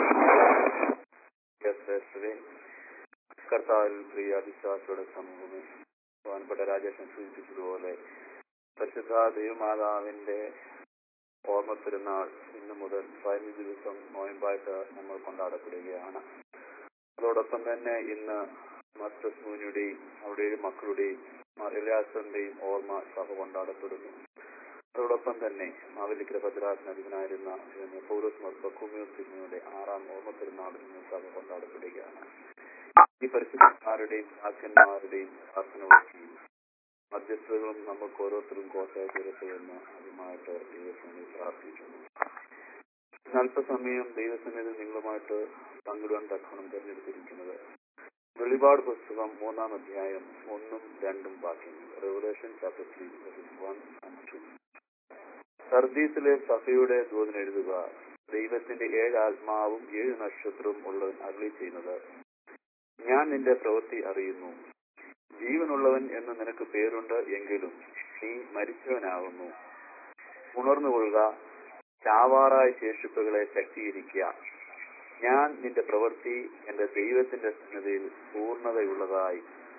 ശ്രേഷ്ഠരെ കർത്താവിൽ പ്രിയ വിശ്വാസിയുടെ സമൂഹമേ ബഹുമാനപ്പെട്ട രാജേഷൻ സൂചിപ്പിച്ചതുപോലെ പരിശുദ്ധ ദൈവമാതാവിന്റെ ഓർമ്മ പെരുന്നാൾ ഇന്ന് മുതൽ പതിനഞ്ച് ദിവസം നോയമ്പായിട്ട് നമ്മൾ കൊണ്ടാടപ്പെടുകയാണ് അതോടൊപ്പം തന്നെ ഇന്ന് മർത്തസ് മുനിയുടെയും അവരുടെയും മക്കളുടെയും എലിയാസറിന്റെയും ഓർമ്മ സഭ കൊണ്ടാടപ്പെടുന്നു അതോടൊപ്പം തന്നെ മാവേലിക്കര ഭദ്രാസന അധിപനായിരുന്ന പൗരസ് ബക്കുമ്യൂസിന്റെ ആറാം ഓർമ്മ പെരുന്നാൾ ഇന്ന് സഭ കൊണ്ടാടപ്പെടുകയാണ് ഈ പരിശുദ്ധന്മാരുടെയും ഭ്രാക്കന്മാരുടെയും പ്രാർത്ഥന വഴിയും മധ്യസ്ഥകളും നമുക്ക് ഓരോരുത്തരും കോട്ടയ തീരട്ടെ എന്ന് അതുമായിട്ട് ദൈവസന്നിധി പ്രാർത്ഥിക്കുന്നു ഇന്ന് അല്പസമയം ദൈവസന്നിധി നിങ്ങളുമായിട്ട് പങ്കിടുവാൻ തക്കണം തിരഞ്ഞെടുത്തിരിക്കുന്നത് വെളിപാട് പുസ്തകം മൂന്നാം അധ്യായം ഒന്നും രണ്ടും വാക്യങ്ങൾ Revelation chapter three one and two സർദീസിലെ സഭയുടെ ദൂതൻ എഴുതുക ദൈവത്തിന്റെ ഏഴ് ആത്മാവും ഏഴ് നക്ഷത്രവും ഉള്ളവൻ അരളി ചെയ്യുന്നത് ഞാൻ നിന്റെ പ്രവൃത്തി അറിയുന്നു ജീവനുള്ളവൻ എന്ന് നിനക്ക് പേരുണ്ട് എങ്കിലും നീ മരിച്ചവനാകുന്നു ഉണർന്നുകൊള്ളുക ചാവാറായ ശേഷിപ്പുകളെ ശക്തീകരിക്കുക ഞാൻ നിന്റെ പ്രവൃത്തി എന്റെ ദൈവത്തിന്റെ സന്നദ്ധയിൽ പൂർണ്ണതയുള്ളതായി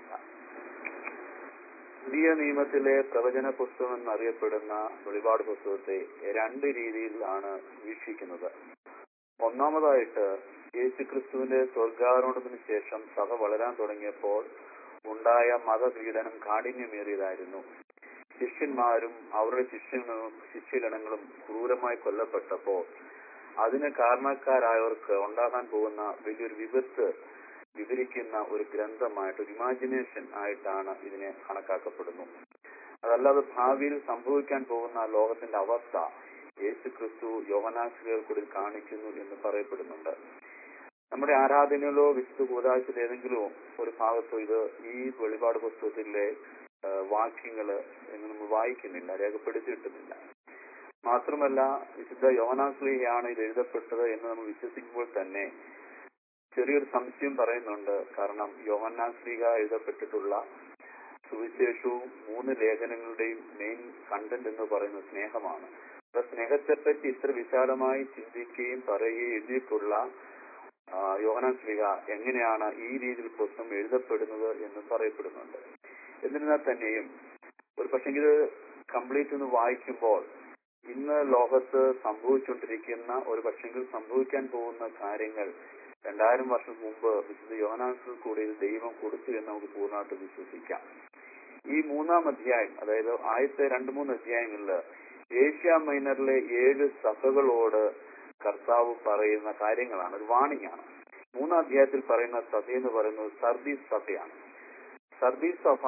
പുതിയ നിയമത്തിലെ പ്രവചന പുസ്തകം എന്നറിയപ്പെടുന്ന വെളിപാട് പുസ്തകത്തെ രണ്ട് രീതിയിലാണ് വീക്ഷിക്കുന്നത് ഒന്നാമതായിട്ട് യേശുക്രിസ്തുവിന്റെ സ്വർഗാരോഹണത്തിന് ശേഷം സഭ വളരാൻ തുടങ്ങിയപ്പോൾ ഉണ്ടായ മതപീഡനം കാഠിന്യമേറിയതായിരുന്നു ശിഷ്യന്മാരും അവരുടെ ശിഷ്യനും ശിഷ്യഗണങ്ങളും ക്രൂരമായി കൊല്ലപ്പെട്ടപ്പോൾ അതിന് കാരണക്കാരായവർക്ക് ഉണ്ടാകാൻ പോകുന്ന വലിയൊരു വിപത്ത് വിവരിക്കുന്ന ഒരു ഗ്രന്ഥമായിട്ട് ഒരു ഇമാജിനേഷൻ ആയിട്ടാണ് ഇതിനെ കണക്കാക്കപ്പെടുന്നു അതല്ലാതെ ഭാവിയിൽ സംഭവിക്കാൻ പോകുന്ന ലോകത്തിന്റെ അവസ്ഥ യേശു ക്രിസ്തു യോവനാശ്രികൾക്കൂടി കാണിക്കുന്നു എന്ന് പറയപ്പെടുന്നുണ്ട് നമ്മുടെ ആരാധനയിലോ വിശുദ്ധ കൂതാശയിൽ ഏതെങ്കിലും ഒരു ഭാഗത്തോ ഇത് ഈ വെളിപാട് പുസ്തകത്തിലെ വാക്യങ്ങള് നമ്മൾ വായിക്കുന്നില്ല രേഖപ്പെടുത്തിയിട്ടുന്നില്ല മാത്രമല്ല വിശുദ്ധ യോവനാശ്രീയാണ് ഇത് എഴുതപ്പെട്ടത് എന്ന് നമ്മൾ വിശ്വസിക്കുമ്പോൾ തന്നെ ചെറിയൊരു സംശയം പറയുന്നുണ്ട് കാരണം യോഹന്നാശ്രീക എഴുതപ്പെട്ടിട്ടുള്ള സുവിശേഷവും മൂന്ന് ലേഖനങ്ങളുടെയും മെയിൻ കണ്ടന്റ് എന്ന് പറയുന്നത് സ്നേഹമാണ് അപ്പൊ സ്നേഹത്തെപ്പറ്റി ഇത്ര വിശാലമായി ചിന്തിക്കുകയും പറയുകയും എഴുതിയിട്ടുള്ള യോഹനാശ്രീക എങ്ങനെയാണ് ഈ രീതിയിൽ പുസ്തകം എഴുതപ്പെടുന്നത് എന്ന് പറയപ്പെടുന്നുണ്ട് എന്നിരുന്നാൽ തന്നെയും ഒരു പക്ഷേ ഇത് കംപ്ലീറ്റ് ഒന്ന് വായിക്കുമ്പോൾ ഇന്ന് ലോകത്ത് സംഭവിച്ചുകൊണ്ടിരിക്കുന്ന ഒരു പക്ഷെങ്കിൽ സംഭവിക്കാൻ പോകുന്ന കാര്യങ്ങൾ രണ്ടായിരം വർഷം മുമ്പ് വിശുദ്ധ യോനാസിൽ കൂടെ ഇത് ദൈവം കൊടുത്തു എന്ന് നമുക്ക് പൂർണ്ണമായിട്ട് വിശ്വസിക്കാം ഈ മൂന്നാം അധ്യായം അതായത് ആദ്യത്തെ രണ്ട് മൂന്ന് അധ്യായങ്ങളില് ഏഷ്യ മൈനറിലെ ഏഴ് സഭകളോട് കർത്താവ് പറയുന്ന കാര്യങ്ങളാണ് ഒരു വാണിംഗ് ആണ് മൂന്നാം അധ്യായത്തിൽ പറയുന്ന സഭ എന്ന് പറയുന്നത് സർദീസ് സഭയാണ് സർദീസ് സഭ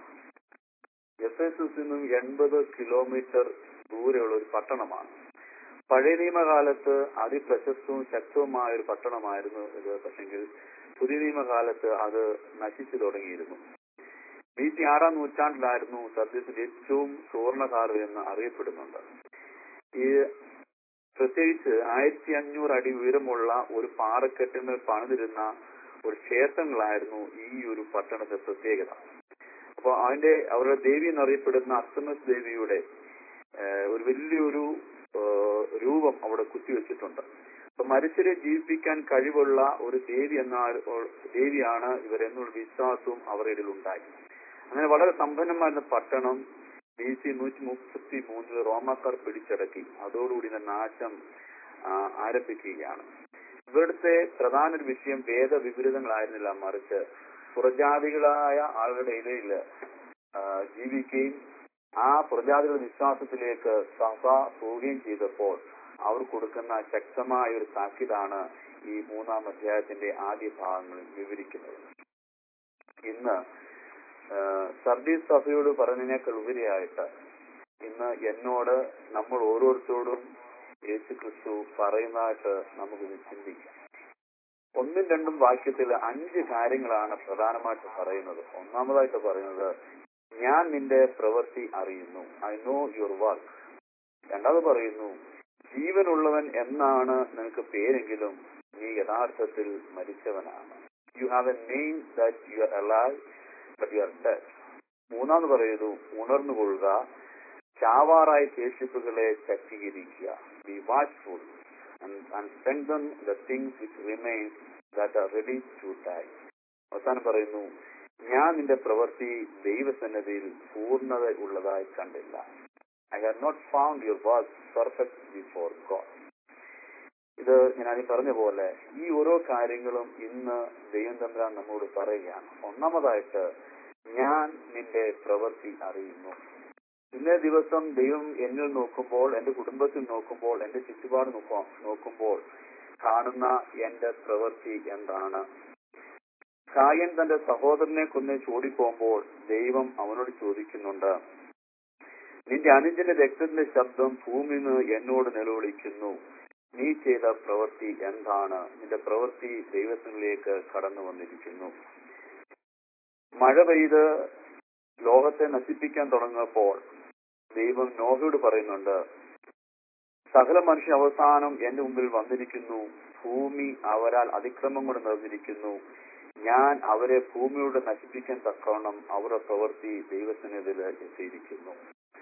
എഫ് എസ് എസ് നിന്നും എൺപത് കിലോമീറ്റർ ദൂരെയുള്ള ഒരു പട്ടണമാണ് പഴയ നിയമകാലത്ത് അതിപ്രശസ്തവും ശക്തവുമായ ഒരു പട്ടണമായിരുന്നു ഇത് പക്ഷെങ്കിൽ പുതിയ നിയമകാലത്ത് അത് നശിച്ചു തുടങ്ങിയിരുന്നു ബി സി ആറാം നൂറ്റാണ്ടിലായിരുന്നു സത്യത്തിൽ ഏറ്റവും സുവർണകാലം എന്ന് അറിയപ്പെടുന്നുണ്ട് ഈ പ്രത്യേകിച്ച് ആയിരത്തി അഞ്ഞൂറ് അടി ഉയരമുള്ള ഒരു പാറക്കെട്ടിന്മേൽ പണിതിരുന്ന ഒരു ക്ഷേത്രങ്ങളായിരുന്നു ഈ ഒരു പട്ടണത്തെ പ്രത്യേകത അപ്പൊ അതിന്റെ അവരുടെ ദേവി എന്നറിയപ്പെടുന്ന അർത്തമസ് ദേവിയുടെ ഒരു വലിയൊരു രൂപം അവിടെ കുത്തിവെച്ചിട്ടുണ്ട് അപ്പൊ മനുഷ്യരെ ജീവിപ്പിക്കാൻ കഴിവുള്ള ഒരു ദേവി എന്ന ദേവിയാണ് ഇവരെന്നുള്ള വിശ്വാസവും അവരുടെ ഉണ്ടായി അങ്ങനെ വളരെ സമ്പന്നമായിരുന്ന പട്ടണം ബി സി നൂറ്റി മുപ്പത്തി മൂന്നിൽ റോമാക്കാർ പിടിച്ചടക്കി അതോടുകൂടി നാശം ആരംഭിക്കുകയാണ് ഇവിടുത്തെ പ്രധാന ഒരു വിഷയം വേദവിപരീതങ്ങളായിരുന്നില്ല മറിച്ച് പുറജാതികളായ ആളുകളുടെ ഇടയിൽ ജീവിക്കുകയും ആ പ്രജാതികളുടെ വിശ്വാസത്തിലേക്ക് സഭ പോവുകയും ചെയ്തപ്പോൾ അവർ കൊടുക്കുന്ന ശക്തമായ ഒരു താക്കീതാണ് ഈ മൂന്നാം അധ്യായത്തിന്റെ ആദ്യ ഭാഗങ്ങളിൽ വിവരിക്കുന്നത് ഇന്ന് സർദീസ് സഭയോട് പറഞ്ഞതിനേക്കാൾ ഉപരിയായിട്ട് ഇന്ന് എന്നോട് നമ്മൾ ഓരോരുത്തരോടും യേശു ക്രിസ്തു പറയുന്നതായിട്ട് നമുക്കിത് ചിന്തിക്കാം ഒന്നും രണ്ടും വാക്യത്തിൽ അഞ്ച് കാര്യങ്ങളാണ് പ്രധാനമായിട്ട് പറയുന്നത് ഒന്നാമതായിട്ട് പറയുന്നത് ഞാൻ നിന്റെ പ്രവൃത്തി അറിയുന്നു ഐ നോ യുവർ വർക്ക് രണ്ടാമത് പറയുന്നു ജീവനുള്ളവൻ എന്നാണ് നിനക്ക് പേരെങ്കിലും നീ യഥാർത്ഥത്തിൽ മരിച്ചവനാണ് you have a name that you are alive but you are dead മൂന്നാമത് പറയുന്നു ഉണർന്നുകൊള്ളുക ചാവാറായ ശേഷിപ്പുകളെ ശക്തീകരിക്കുക be watchful and strengthen the things which remain that are ready to die അവസാനം പറയുന്നു ഞാൻ നിന്റെ പ്രവൃത്തി ദൈവസന്നതിയിൽ പൂർണ്ണത ഉള്ളതായി കണ്ടില്ല I have not found your work perfect before God ഇത് ഞാൻ ആദ്യം പറഞ്ഞ പോലെ ഈ ഓരോ കാര്യങ്ങളും ഇന്ന് ദൈവം തമ്പുരാൻ നമ്മോട് പറയുകയാണ് ഒന്നാമതായിട്ട് ഞാൻ നിന്റെ പ്രവൃത്തി അറിയുന്നു ഇന്നേ ദിവസം ദൈവം എന്നിൽ നോക്കുമ്പോൾ എന്റെ കുടുംബത്തിൽ നോക്കുമ്പോൾ എന്റെ ചുറ്റുപാട് നോക്കാം നോക്കുമ്പോൾ കാണുന്ന എന്റെ പ്രവൃത്തി എന്താണ് കായൻ തന്റെ സഹോദരനെ കൊന്ന് ചോടിപ്പോകുമ്പോൾ ദൈവം അവനോട് ചോദിക്കുന്നുണ്ട് നിന്റെ അനുജന്റെ രക്തത്തിന്റെ ശബ്ദം ഭൂമിയിൽ നിന്ന് എന്നോട് നിലവിളിക്കുന്നു നീ ചെയ്ത പ്രവൃത്തി എന്താണ് നിന്റെ പ്രവൃത്തി ദൈവത്തിലേക്ക് കടന്നു വന്നിരിക്കുന്നു മഴ പെയ്ത് ലോകത്തെ നശിപ്പിക്കാൻ തുടങ്ങിയപ്പോൾ ദൈവം നോഹയോട് പറയുന്നുണ്ട് സകല മനുഷ്യ അവസാനം എന്റെ മുമ്പിൽ വന്നിരിക്കുന്നു ഭൂമി അവരാൽ അതിക്രമം കൊണ്ട് നിറഞ്ഞിരിക്കുന്നു ഞാൻ അവരെ ഭൂമിയോട് നശിപ്പിക്കാൻ തക്കവണ്ണം അവരുടെ പ്രവൃത്തി ദൈവത്തിനെതിൽ എത്തിയിരിക്കുന്നു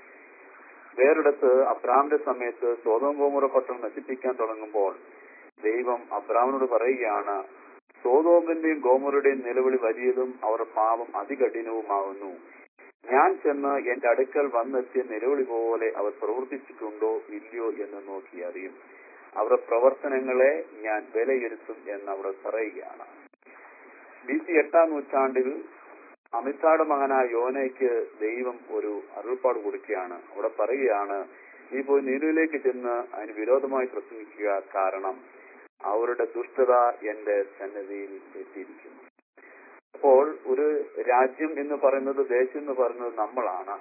വേറിടത്ത് അബ്രാമിന്റെ സമയത്ത് സ്വതം ഗോമുറ പട്ടണം നശിപ്പിക്കാൻ തുടങ്ങുമ്പോൾ ദൈവം അബ്രാമിനോട് പറയുകയാണ് സോതോമിന്റെയും ഗോമുറയുടെയും നിലവിളി വലിയതും അവരുടെ പാപം അതികഠിനവുമാകുന്നു ഞാൻ ചെന്ന് എന്റെ അടുക്കൽ വന്നെത്തിയ നിലവിളി പോലെ അവർ പ്രവർത്തിച്ചിട്ടുണ്ടോ ഇല്ലയോ എന്ന് നോക്കി അറിയും അവരുടെ പ്രവർത്തനങ്ങളെ ഞാൻ വിലയിരുത്തും എന്ന് അവിടെ പറയുകയാണ് ബി സി എട്ടാം നൂറ്റാണ്ടിൽ അമിതായുടെ മകനായ യോനയ്ക്ക് ദൈവം ഒരു അരുൾപ്പാട് കൊടുക്കുകയാണ് അവിടെ പറയുകയാണ് നീ പോയി നീലുവിലേക്ക് ചെന്ന് അതിന് വിരോധമായി പ്രസംഗിക്കുക കാരണം അവരുടെ ദുഷ്ടത എന്റെ സന്നദ്ധിയിൽ എത്തിയിരിക്കുന്നു അപ്പോൾ ഒരു രാജ്യം എന്ന് പറയുന്നത് ദേശം എന്ന് പറയുന്നത് നമ്മളാണ്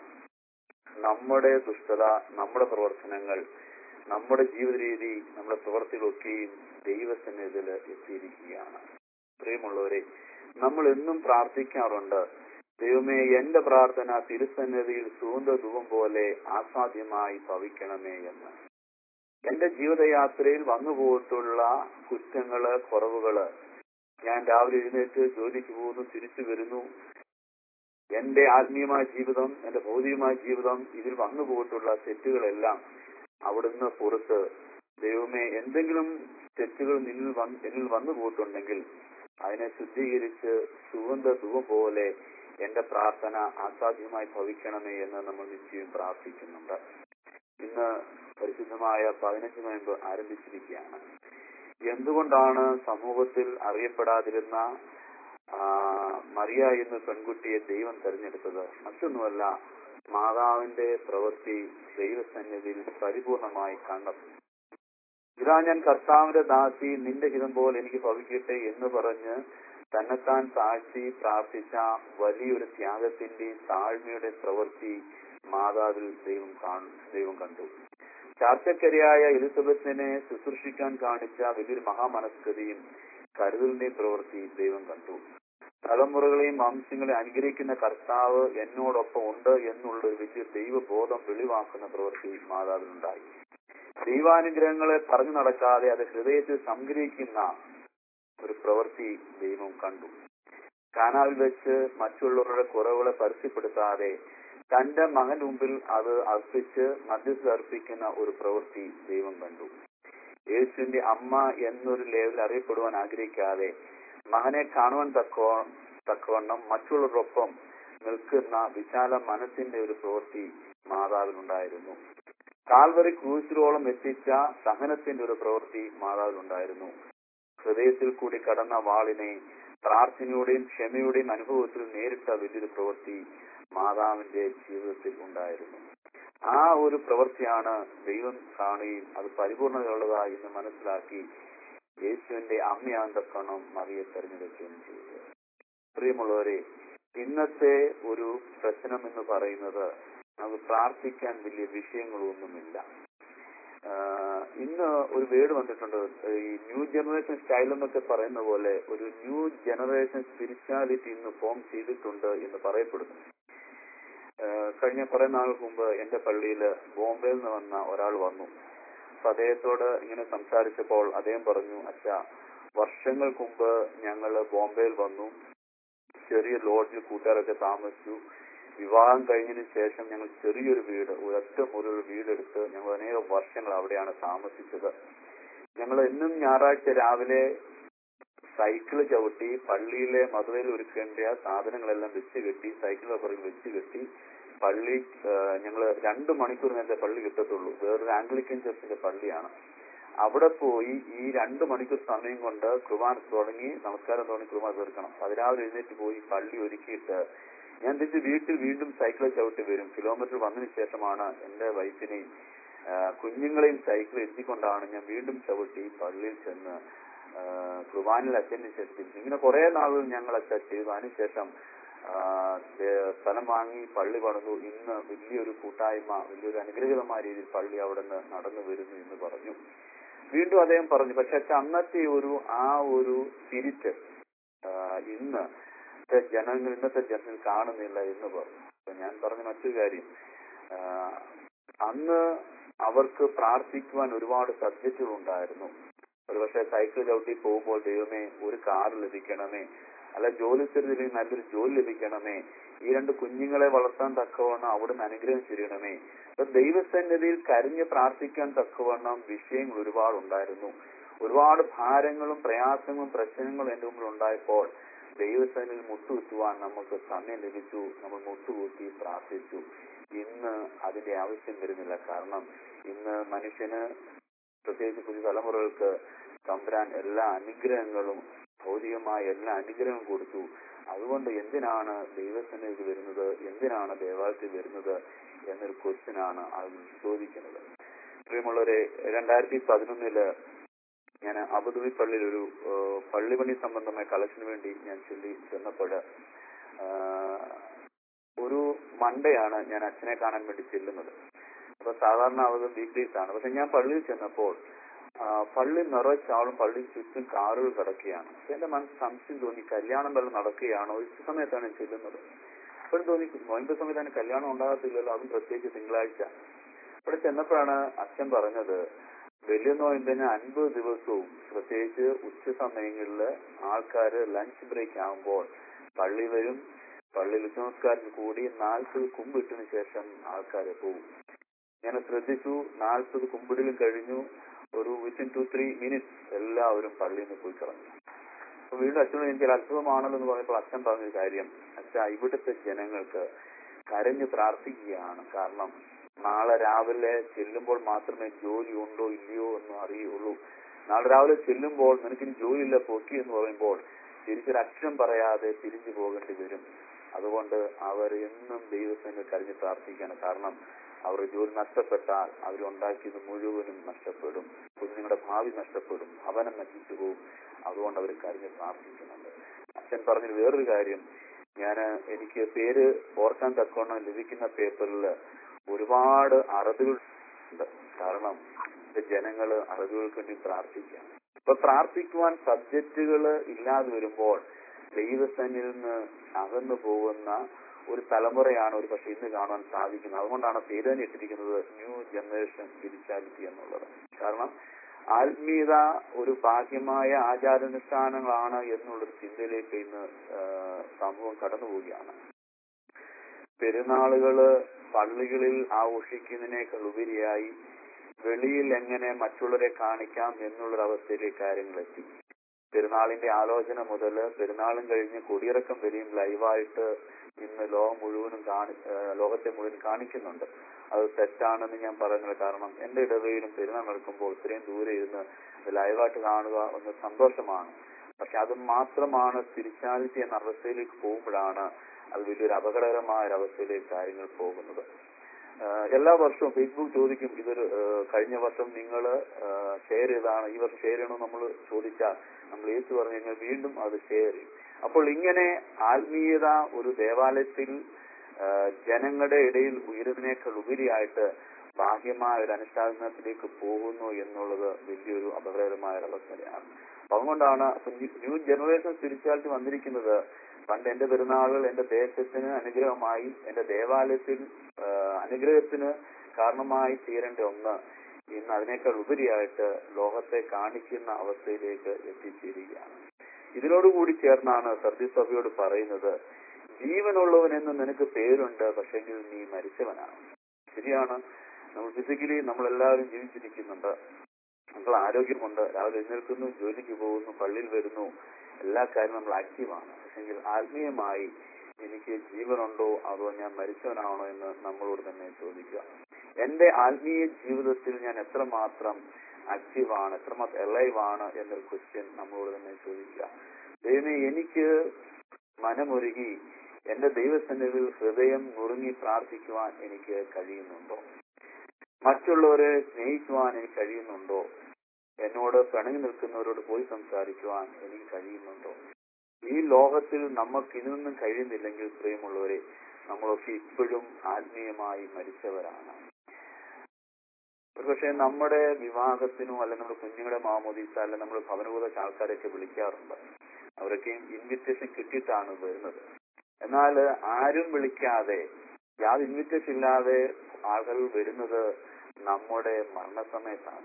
നമ്മുടെ ദുഷ്ടത നമ്മുടെ പ്രവർത്തനങ്ങൾ നമ്മുടെ ജീവിത രീതി നമ്മുടെ പ്രവർത്തികളൊക്കെയും ദൈവസന്നിധിയിൽ എത്തിയിരിക്കുകയാണ് പ്രിയമുള്ളവരെ നമ്മൾ എന്നും പ്രാർത്ഥിക്കാറുണ്ട് ദൈവമേ എന്റെ പ്രാർത്ഥന തിരുസന്നിധിയിൽ സുഗന്ധ ധൂപം പോലെ ആസാധ്യമായി ഭവിക്കണമേ എന്ന് എന്റെ ജീവിതയാത്രയിൽ വന്നുപോയിട്ടുള്ള കുറ്റങ്ങള് കുറവുകള് ഞാൻ രാവിലെ എഴുന്നേറ്റ് ജോലിക്ക് പോകുന്നു തിരിച്ചു വരുന്നു എന്റെ ആത്മീയമായ ജീവിതം എന്റെ ഭൗതികമായ ജീവിതം ഇതിൽ വന്നു പോയിട്ടുള്ള തെറ്റുകളെല്ലാം അവിടുന്ന് പുറത്ത് ദൈവമേ എന്തെങ്കിലും തെറ്റുകൾ നിന്നിൽ വന്ന് എന്നിൽ വന്നു പോയിട്ടുണ്ടെങ്കിൽ അതിനെ ശുദ്ധീകരിച്ച് സുഗന്ധ ധൂപം പോലെ എന്റെ പ്രാർത്ഥന അസാധ്യമായി ഭവിക്കണമേ എന്ന് നമ്മൾ നിശ്ചയം പ്രാർത്ഥിക്കുന്നുണ്ട് ഇന്ന് പരിശുദ്ധമായ പതിനഞ്ച് നോയമ്പ് ആരംഭിച്ചിരിക്കുകയാണ് എന്തുകൊണ്ടാണ് സമൂഹത്തിൽ അറിയപ്പെടാതിരുന്ന ആ, മറിയ എന്ന പെൺകുട്ടിയെ ദൈവം തെരഞ്ഞെടുത്തത് മറ്റൊന്നുമല്ല മാതാവിന്റെ പ്രവൃത്തി ദൈവസന്നിധിയിൽ പരിപൂർണമായി കണ്ടെത്തും ഇതാ ഞാൻ കർത്താവിന്റെ ദാസി നിന്റെ ഹിതം പോലെ എനിക്ക് ഭവിക്കട്ടെ എന്ന് പറഞ്ഞ് തന്നെത്താൻ താഴ്ത്തി പ്രാർത്ഥിച്ച വലിയൊരു ത്യാഗത്തിന്റെയും താഴ്മയുടെ പ്രവൃത്തി മാതാവിൽ ദൈവം കാണും ദൈവം കണ്ടു ചാർച്ചക്കരിയായ എലിസബത്തിനെ ശുശ്രൂഷിക്കാൻ കാണിച്ച വലിയൊരു മഹാമനസ്കതയും കരുതലിന്റെയും പ്രവൃത്തി ദൈവം കണ്ടു തലമുറകളെയും വംശങ്ങളെ അനുഗ്രഹിക്കുന്ന കർത്താവ് എന്നോടൊപ്പം ഉണ്ട് എന്നുള്ള ഒരു വലിയ ദൈവബോധം വെളിവാക്കുന്ന പ്രവൃത്തി മാതാവിനുണ്ടായി ദൈവാനുഗ്രഹങ്ങളെ പറഞ്ഞു നടക്കാതെ അത് ഹൃദയത്തിൽ സംഗ്രഹിക്കുന്ന ഒരു പ്രവൃത്തി ദൈവം കണ്ടു കാനാവിൽ വെച്ച് മറ്റുള്ളവരുടെ കുറവുകളെ പരസ്യപ്പെടുത്താതെ തന്റെ മകൻ മുമ്പിൽ അത് അർപ്പിച്ച് മധ്യസ്ഥ അർപ്പിക്കുന്ന ഒരു പ്രവൃത്തി ദൈവം കണ്ടു യേശുവിന്റെ അമ്മ എന്നൊരു ലേവലിൽ അറിയപ്പെടുവാൻ ആഗ്രഹിക്കാതെ മകനെ കാണുവാൻ തക്കോ തക്കവണ്ണം മറ്റുള്ളവരോടൊപ്പം നിൽക്കുന്ന വിശാല മനസ്സിന്റെ ഒരു പ്രവൃത്തി മാതാവിനുണ്ടായിരുന്നു കാൽവറി ക്രൂശിലോളം എത്തിച്ച സഹനത്തിന്റെ ഒരു പ്രവൃത്തി മാതാവിനുണ്ടായിരുന്നു ഹൃദയത്തിൽ കൂടി കടന്ന വാളിനെ പ്രാർത്ഥനയുടെയും ക്ഷമയുടെയും അനുഭവത്തിൽ നേരിട്ട വലിയൊരു പ്രവൃത്തി മാതാവിന്റെ ജീവിതത്തിൽ ഉണ്ടായിരുന്നു ആ ഒരു പ്രവൃത്തിയാണ് ദൈവം കാണുകയും അത് പരിപൂർണതയുള്ളതായി എന്ന് മനസ്സിലാക്കി യേശുവിന്റെ അമ്മയാന്തക്കണം മറിയെ തെരഞ്ഞെടുക്കുകയും ചെയ്തു പ്രിയമുള്ളവരെ ഇന്നത്തെ ഒരു പ്രശ്നം എന്ന് പറയുന്നത് നമുക്ക് പ്രാർത്ഥിക്കാൻ വലിയ വിഷയങ്ങളൊന്നുമില്ല ആഹ് ഇന്ന് ഒരു വേർഡ് വന്നിട്ടുണ്ട് ഈ ന്യൂ ജനറേഷൻ സ്റ്റൈൽ എന്നൊക്കെ പറയുന്ന പോലെ ഒരു ന്യൂ ജനറേഷൻ സ്പിരിച്വാലിറ്റി ഇന്ന് ഫോം ചെയ്തിട്ടുണ്ട് എന്ന് പറയപ്പെടുന്നു ഏഹ് കഴിഞ്ഞ കുറെ നാൾക്ക് മുമ്പ് എന്റെ പള്ളിയിൽ ബോംബെയിൽ നിന്ന് വന്ന ഒരാൾ വന്നു അപ്പൊ അദ്ദേഹത്തോട് ഇങ്ങനെ സംസാരിച്ചപ്പോൾ അദ്ദേഹം പറഞ്ഞു അച്ഛാ വർഷങ്ങൾക്ക് മുമ്പ് ഞങ്ങൾ ബോംബെയിൽ വന്നു ചെറിയ ലോഡ്ജിൽ കൂട്ടുകാരൊക്കെ താമസിച്ചു വിവാഹം കഴിഞ്ഞതിന് ശേഷം ഞങ്ങൾ ചെറിയൊരു വീട് ഒരൊറ്റ മുറിയൊരു വീടെടുത്ത് ഞങ്ങൾ അനേകം വർഷങ്ങൾ അവിടെയാണ് താമസിച്ചത് ഞങ്ങൾ എന്നും ഞായറാഴ്ച രാവിലെ സൈക്കിള് ചവിട്ടി പള്ളിയിലെ മധുരയിൽ ഒരുക്കേണ്ട സാധനങ്ങളെല്ലാം വെച്ച് കെട്ടി സൈക്കിളിന്റെ പുറകിൽ വെച്ച് കെട്ടി പള്ളി ഞങ്ങൾ രണ്ട് മണിക്കൂർ നേരത്തെ പള്ളി കിട്ടത്തുള്ളൂ വേറൊരു ആംഗ്ലിക്കൻ ചർച്ചിന്റെ പള്ളിയാണ് അവിടെ പോയി ഈ രണ്ട് മണിക്കൂർ സമയം കൊണ്ട് കുർബാന തുടങ്ങി നമസ്കാരം തുടങ്ങി കുർബാന തീർക്കണം അതിരാവിലെ എഴുന്നേറ്റ് പോയി പള്ളി ഒരുക്കിയിട്ട് ഞാൻ തിരിച്ച് വീട്ടിൽ വീണ്ടും സൈക്കിൾ ചവിട്ടി വരും കിലോമീറ്റർ വന്നതിന് ശേഷമാണ് എന്റെ വൈഫിനെയും ആ, കുഞ്ഞുങ്ങളെയും സൈക്കിൾ എത്തിക്കൊണ്ടാണ് ഞാൻ വീണ്ടും ചവിട്ടി പള്ളിയിൽ ചെന്ന് ആ, കുർബാനയിൽ അറ്റൻഡ് ചെയ്തു ഇങ്ങനെ കുറെ നാളുകൾ ഞങ്ങൾ അച്ഛ ചെയ്തു അതിനുശേഷം ആ, ദേ- സ്ഥലം വാങ്ങി പള്ളി പണിതു ഇന്ന് വലിയൊരു കൂട്ടായ്മ വലിയൊരു അനുഗ്രഹീതമായ രീതിയിൽ പള്ളി അവിടെ നിന്ന് നടന്നു വരുന്നു എന്ന് പറഞ്ഞു വീണ്ടും അദ്ദേഹം പറഞ്ഞു പക്ഷെ അച്ഛാ അന്നത്തെ ഒരു ആ ഒരു സ്പിരിറ്റ് ഇന്ന് ജനങ്ങൾ ഇന്നത്തെ ജനങ്ങൾ കാണുന്നില്ല എന്ന് പറഞ്ഞു അപ്പൊ ഞാൻ പറഞ്ഞ മറ്റൊരു കാര്യം ആ, അന്ന് അവർക്ക് പ്രാർത്ഥിക്കുവാൻ ഒരുപാട് സബ്ജക്റ്റുകൾ ഉണ്ടായിരുന്നു ഒരുപക്ഷെ സൈക്കിൾ ചവിട്ടി പോകുമ്പോൾ ദൈവമേ ഒരു കാർ ലഭിക്കണമേ അല്ല ജോലി സ്ഥലത്തിൽ നല്ലൊരു ജോലി ലഭിക്കണമേ ഈ രണ്ട് കുഞ്ഞുങ്ങളെ വളർത്താൻ തക്കവണ്ണം അവിടുന്ന് അനുഗ്രഹം ചെയ്യണമേ അപ്പൊ ദൈവസന്നിധിയിൽ കരഞ്ഞ് പ്രാർത്ഥിക്കാൻ തക്കവണ്ണം വിഷയങ്ങൾ ഒരുപാട് ഉണ്ടായിരുന്നു ഒരുപാട് ഭാരങ്ങളും പ്രയാസങ്ങളും പ്രശ്നങ്ങളും എന്റെ മുമ്പിൽ ഉണ്ടായപ്പോൾ ദൈവസന്നിധിയിൽ മുട്ടുകുത്തുവാൻ നമുക്ക് സമയം ലഭിച്ചു നമ്മൾ മുട്ടുകൂട്ടി പ്രാർത്ഥിച്ചു ഇന്ന് അതിന്റെ ആവശ്യം വരുന്നില്ല കാരണം ഇന്ന് മനുഷ്യന് പ്രത്യേകിച്ച് പുതിയ തലമുറകൾക്ക് തമ്പുരാൻ എല്ലാ അനുഗ്രഹങ്ങളും ഭൗതികമായ എല്ലാ അനുഗ്രഹവും കൊടുത്തു അതുകൊണ്ട് എന്തിനാണ് ദൈവസന്നിധിക്ക് വരുന്നത് എന്തിനാണ് ദേവാലയത്തിൽ വരുന്നത് എന്നൊരു ക്വസ്റ്റ്യൻ ആണ് ആളുകൾ ചോദിക്കുന്നത് പ്രിയമുള്ളവരെ രണ്ടായിരത്തി പതിനൊന്നില് ഞാൻ അബുദാബി പള്ളിയിൽ ഒരു ഏഹ്, പള്ളിപണി സംബന്ധമായ കളക്ഷന് വേണ്ടി ഞാൻ ചൊല്ലി ചെന്നപ്പോൾ ഒരു മണ്ടയാണ് ഞാൻ അച്ഛനെ കാണാൻ വേണ്ടി ചെല്ലുന്നത് അപ്പൊ സാധാരണ അത് വീക്ക് ഡേയ്സ് ആണ് പക്ഷെ ഞാൻ പള്ളിയിൽ ചെന്നപ്പോൾ ആ, പള്ളി നിറച്ചാളും പള്ളി ചുറ്റും കാറുകൾ കിടക്കുകയാണ് അപ്പൊ എന്റെ മനസ്സിൽ സംശയം തോന്നി കല്യാണം വല്ലതും നടക്കുകയാണോ ഉച്ച സമയത്താണ് ഞാൻ ചെല്ലുന്നത് അപ്പോഴും തോന്നി നോയമ്പ് സമയത്താണ് കല്യാണം ഉണ്ടാകത്തില്ലല്ലോ അതും പ്രത്യേകിച്ച് തിങ്കളാഴ്ച അവിടെ ചെന്നപ്പോഴാണ് അച്ഛൻ പറഞ്ഞത് വലിയ നോയമ്പിന് അൻപത് ദിവസവും പ്രത്യേകിച്ച് ഉച്ച സമയങ്ങളിൽ ആൾക്കാർ ലഞ്ച് ബ്രേക്ക് ആകുമ്പോൾ പള്ളി വരും പള്ളിയിൽ ഉച്ചനമസ്കാരത്തിന് കൂടി നാൽപ്പത് കുമ്പിട്ടതിന് ശേഷം ആൾക്കാർ പോകും ഞാൻ ശ്രദ്ധിച്ചു നാൽപ്പത് കുമ്പിടിലും കഴിഞ്ഞു ഒരു വിത്തിൻ ടു ത്രീ മിനിറ്റ്സ് എല്ലാവരും പള്ളിയിൽ നിന്ന് പോയി കളഞ്ഞു അപ്പൊ വീണ്ടും അച്ഛനോട് എനിക്ക് ഒരു അത്ഭുതമാണല്ലോ എന്ന് പറഞ്ഞപ്പോൾ അച്ഛൻ പറഞ്ഞൊരു കാര്യം അച്ഛാ ഇവിടുത്തെ ജനങ്ങൾക്ക് കരഞ്ഞു പ്രാർത്ഥിക്കുകയാണ് കാരണം നാളെ രാവിലെ ചെല്ലുമ്പോൾ മാത്രമേ ജോലി ഉണ്ടോ ഇല്ലയോ എന്ന് അറിയുള്ളൂ നാളെ രാവിലെ ചെല്ലുമ്പോൾ നിനക്കിനി ജോലിയില്ല പൊക്കി എന്ന് പറയുമ്പോൾ തിരിച്ചൊരു അക്ഷരം പറയാതെ തിരിഞ്ഞു പോകേണ്ടി വരും അതുകൊണ്ട് അവർ എന്നും ദൈവത്തിന് കരഞ്ഞ് പ്രാർത്ഥിക്കുകയാണ് കാരണം അവർ ജോലി നഷ്ടപ്പെട്ടാൽ അവരുണ്ടാക്കിയത് മുഴുവനും നഷ്ടപ്പെടും കുഞ്ഞുങ്ങളുടെ ഭാവി നഷ്ടപ്പെടും ഭവനം നശിച്ചു പോകും അതുകൊണ്ട് അവർ കരഞ്ഞ് പ്രാർത്ഥിക്കുന്നുണ്ട് അച്ഛൻ പറഞ്ഞൊരു വേറൊരു കാര്യം ഞാൻ എനിക്ക് പേര് ഓർക്കാൻ തക്കവണ്ണം ലഭിക്കുന്ന പേപ്പറിൽ ഒരുപാട് അറിവുകൾ ഉണ്ട് കാരണം ഇത് ജനങ്ങള് അറിവുകൾക്ക് വേണ്ടി പ്രാർത്ഥിക്കാം ഇപ്പൊ പ്രാർത്ഥിക്കുവാൻ സബ്ജക്റ്റുകൾ ഇല്ലാതെ വരുമ്പോൾ ദൈവസന്നിൽ നിന്ന് അകന്നു പോകുന്ന ഒരു തലമുറയാണ് ഒരു പക്ഷെ ഇന്ന് കാണുവാൻ സാധിക്കുന്നത് അതുകൊണ്ടാണ് പേര് തന്നെ ഇട്ടിരിക്കുന്നത് ന്യൂ ജനറേഷൻ സ്പിരിച്വാലിറ്റി എന്നുള്ളത് കാരണം ആത്മീയത ഒരു ബാഹ്യമായ ആചാരാനുഷ്ഠാനങ്ങളാണ് എന്നുള്ളൊരു ചിന്തയിലേക്ക് ഇന്ന് ആ, സമൂഹം കടന്നു പോവുകയാണ് പെരുന്നാളുകള് പള്ളികളിൽ ആഘോഷിക്കുന്നതിനേക്കാൾ ഉപരിയായി വെളിയിൽ എങ്ങനെ മറ്റുള്ളവരെ കാണിക്കാം എന്നുള്ളൊരവസ്ഥയിലേക്ക് കാര്യങ്ങൾ എത്തി പെരുന്നാളിന്റെ ആലോചന മുതൽ പെരുന്നാളും കഴിഞ്ഞ് കൊടിയിറക്കം വരെയും ലൈവായിട്ട് ഇന്ന് ലോകം മുഴുവനും കാണി ഏഹ് ലോകത്തെ മുഴുവൻ കാണിക്കുന്നുണ്ട് അത് തെറ്റാണെന്ന് ഞാൻ പറയുന്നത് കാരണം എന്റെ ഇടവയിലും പെരുന്നാൾ നടക്കുമ്പോൾ ഇത്രയും ദൂരെ ഇരുന്ന് ലൈവായിട്ട് കാണുക ഒന്ന് സന്തോഷമാണ് പക്ഷെ അത് മാത്രമാണ് സ്പിരിച്വാലിറ്റി എന്ന അവസ്ഥയിലേക്ക് പോകുമ്പോഴാണ് അത് വലിയൊരു അപകടകരമായ ഒരു അവസ്ഥയിലേക്ക് കാര്യങ്ങൾ പോകുന്നത് ആഹ് എല്ലാ വർഷവും ഫേസ്ബുക്ക് ചോദിക്കും ഇതൊരു ആഹ് കഴിഞ്ഞ വർഷം നിങ്ങൾ ഷെയർ ചെയ്താണ് ഈ വർഷം ഷെയർ ചെയ്യണമെന്ന് നമ്മൾ ചോദിച്ചാൽ നമ്മൾ യേശു പറഞ്ഞു കഴിഞ്ഞാൽ വീണ്ടും അത് ഷെയർ ചെയ്യും അപ്പോൾ ഇങ്ങനെ ആത്മീയത ഒരു ദേവാലയത്തിൽ ആഹ് ജനങ്ങളുടെ ഇടയിൽ ഉയരുന്നതിനേക്കാൾ ഉപരിയായിട്ട് ബാഹ്യമായ ഒരു അനുഷ്ഠാനത്തിലേക്ക് പോകുന്നു എന്നുള്ളത് വലിയൊരു അപകടകരമായ ഒരു അവസ്ഥയാണ് അപ്പൊ അതുകൊണ്ടാണ് ന്യൂ ജനറേഷൻ സ്പിരിച്വാലിറ്റി വന്നിരിക്കുന്നത് പണ്ട് എന്റെ പെരുന്നാളുകൾ എന്റെ ദേശത്തിന് അനുഗ്രഹമായി എന്റെ ദേവാലയത്തിൽ ആ, അനുഗ്രഹത്തിന് കാരണമായി തീരേണ്ട ഒന്ന് ഇന്ന് അതിനേക്കാൾ ഉപരിയായിട്ട് ലോകത്തെ കാണിക്കുന്ന അവസ്ഥയിലേക്ക് എത്തിച്ചേരുകയാണ് ഇതിനോടുകൂടി ചേർന്നാണ് സത്യസഭയോട് പറയുന്നത് ജീവനുള്ളവനെന്ന് നിനക്ക് പേരുണ്ട് പക്ഷെങ്കിൽ നീ മരിച്ചവനാണ് ശരിയാണ് നമ്മൾ ഫിസിക്കലി നമ്മളെല്ലാവരും ജീവിച്ചിരിക്കുന്നുണ്ട് നമ്മൾ ആരോഗ്യമുണ്ട് രാവിലെ എഴുന്നേൽക്കുന്നു ജോലിക്ക് പോകുന്നു പള്ളിയിൽ വരുന്നു എല്ലാ കാര്യവും നമ്മൾ ആക്റ്റീവാണ് പക്ഷെങ്കിൽ ആത്മീയമായി എനിക്ക് ജീവനുണ്ടോ അതോ ഞാൻ മരിച്ചവനാണോ എന്ന് നമ്മളോട് തന്നെ ചോദിക്കുക എന്റെ ആത്മീയ ജീവിതത്തിൽ ഞാൻ എത്രമാത്രം ആക്റ്റീവാണ് എത്രമാത്രം എലൈവ് ആണ് എന്നൊരു ക്വസ്റ്റ്യൻ നമ്മളോട് തന്നെ ചോദിക്കുക ദൈവമേ എനിക്ക് മനമൊരുകി എന്റെ ദൈവസന്നിധിയിൽ ഹൃദയം നുറുങ്ങി പ്രാർത്ഥിക്കുവാൻ എനിക്ക് കഴിയുന്നുണ്ടോ മറ്റുള്ളവരെ സ്നേഹിക്കുവാൻ എനിക്ക് കഴിയുന്നുണ്ടോ എന്നോട് പിണങ്ങി നിൽക്കുന്നവരോട് പോയി സംസാരിക്കുവാൻ എനിക്ക് കഴിയുന്നുണ്ടോ ഈ ലോകത്തിൽ നമുക്ക് ഇതിനൊന്നും കഴിയുന്നില്ലെങ്കിൽ പ്രിയമുള്ളവരെ നമ്മളൊക്കെ ഇപ്പോഴും ആത്മീയമായി മരിച്ചവരാണ് ഒരുപക്ഷെ നമ്മുടെ വിവാഹത്തിനോ അല്ലെങ്കിൽ നമ്മുടെ കുഞ്ഞുങ്ങളുടെ മാമോദീസ അല്ലെങ്കിൽ നമ്മൾ ഭവനഭൂത ആൾക്കാരെയൊക്കെ വിളിക്കാറുണ്ട് അവരൊക്കെയും ഇൻവിറ്റേഷൻ കിട്ടിയിട്ടാണ് വരുന്നത് എന്നാൽ ആരും വിളിക്കാതെ യാതൊരു ഇൻവിറ്റേഷൻ ഇല്ലാതെ ആളുകൾ വരുന്നത് നമ്മുടെ മരണസമയത്താണ്